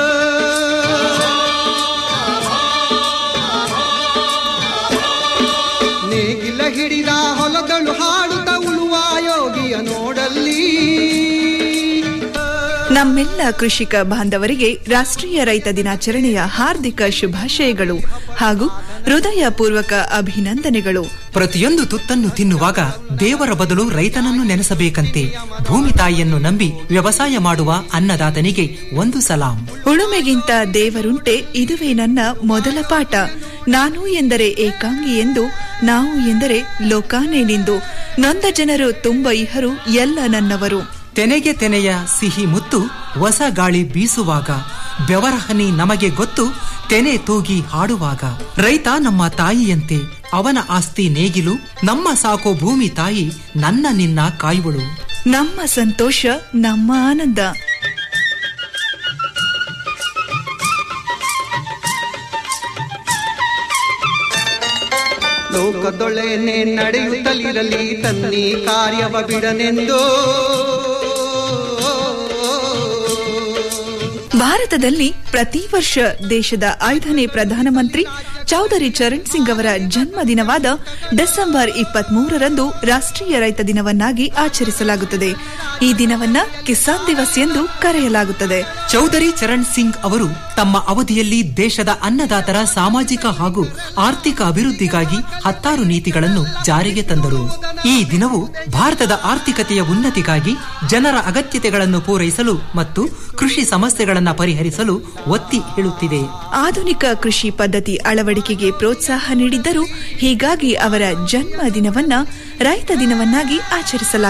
ನೇಗಿಲ ಹಿಡಿದ ಹೊಲದಳು ಹಾಡುತ್ತ ಉಳುವ ಯೋಗಿಯ ನೋಡಲ್ಲಿ ಆ. ನಮ್ಮೆಲ್ಲ ಕೃಷಿಕ ಬಾಂಧವರಿಗೆ ರಾಷ್ಟ್ರೀಯ ರೈತ ದಿನಾಚರಣೆಯ ಹಾರ್ದಿಕ ಶುಭಾಶಯಗಳು ಹಾಗೂ ಹೃದಯಪೂರ್ವಕ ಅಭಿನಂದನೆಗಳು ಪ್ರತಿಯೊಂದು ತುತ್ತನ್ನು ತಿನ್ನುವಾಗ ದೇವರ ಬದಲು ರೈತನನ್ನು ನೆನೆಸಬೇಕಂತೆ ಭೂಮಿ ತಾಯಿಯನ್ನು ನಂಬಿ ವ್ಯವಸಾಯ ಮಾಡುವ ಅನ್ನದಾತನಿಗೆ ಒಂದು ಸಲಾಂ ಉಳುಮೆಗಿಂತ ದೇವರುಂಟೆ ಇದುವೇ ನನ್ನ ಮೊದಲ ಪಾಠ ನಾನು ಎಂದರೆ ಏಕಾಂಗಿ ಎಂದು ನಾವು ಎಂದರೆ ಲೋಕಾನೇನೆಂದು ನೊಂದ ಜನರು ತುಂಬ ಇಹರು ಎಲ್ಲ ನನ್ನವರು ತೆನೆಗೆ ತೆನೆಯ ಸಿಹಿ ಮುತ್ತು ಹೊಸ ಗಾಳಿ ಬೀಸುವಾಗ ಬೆವರ ಹನಿ ನಮಗೆ ಗೊತ್ತು ತೆನೆ ತೂಗಿ ಹಾಡುವಾಗ ರೈತ ನಮ್ಮ ತಾಯಿಯಂತೆ ಅವನ ಆಸ್ತಿ ನೇಗಿಲು ನಮ್ಮ ಸಾಕೋ ಭೂಮಿ ತಾಯಿ ನನ್ನ ನಿನ್ನ ಕಾಯುವಳು ನಮ್ಮ ಸಂತೋಷ ನಮ್ಮ ಆನಂದ ಲೋಕದೊಳೆನೆ ನಡೆಯುತ್ತಲಿರಲಿ ತನ್ನಿ ಕಾರ್ಯವ ಬಿಡನೆಂದು ಭಾರತದಲ್ಲಿ ಪ್ರತಿ ವರ್ಷ ದೇಶದ ಐದನೇ ಪ್ರಧಾನಮಂತ್ರಿ ಚೌಧರಿ ಚರಣ್ ಸಿಂಗ್ ಅವರ ಜನ್ಮದಿನವಾದ ಡಿಸೆಂಬರ್ ಇಪ್ಪತ್ತ್ ಮೂರರಂದು ರಾಷ್ಟ್ರೀಯ ರೈತ ದಿನವನ್ನಾಗಿ ಆಚರಿಸಲಾಗುತ್ತದೆ ಈ ದಿನವನ್ನ ಕಿಸಾನ್ ದಿವಸ್ ಎಂದು ಕರೆಯಲಾಗುತ್ತದೆ ಚೌಧರಿ ಚರಣ್ ಸಿಂಗ್ ಅವರು ತಮ್ಮ ಅವಧಿಯಲ್ಲಿ ದೇಶದ ಅನ್ನದಾತರ ಸಾಮಾಜಿಕ ಹಾಗೂ ಆರ್ಥಿಕ ಅಭಿವೃದ್ಧಿಗಾಗಿ ಹತ್ತಾರು ನೀತಿಗಳನ್ನು ಜಾರಿಗೆ ತಂದರು ಈ ದಿನವು ಭಾರತದ ಆರ್ಥಿಕತೆಯ ಉನ್ನತಿಗಾಗಿ ಜನರ ಅಗತ್ಯತೆಗಳನ್ನು ಪೂರೈಸಲು ಮತ್ತು ಕೃಷಿ ಸಮಸ್ಯೆಗಳನ್ನು ಪರಿಹರಿಸಲು ಒತ್ತಿ ಹೇಳುತ್ತಿದೆ ಆಧುನಿಕ ಕೃಷಿ ಪದ್ಧತಿ ಅಳವಡಿಕೆಗೆ ಪ್ರೋತ್ಸಾಹ ನೀಡಿದ್ದರು ಹೀಗಾಗಿ ಅವರ ಜನ್ಮ ದಿನವನ್ನ ರೈತ ದಿನವನ್ನಾಗಿ ಆಚರಿಸಲಾಗುತ್ತದೆ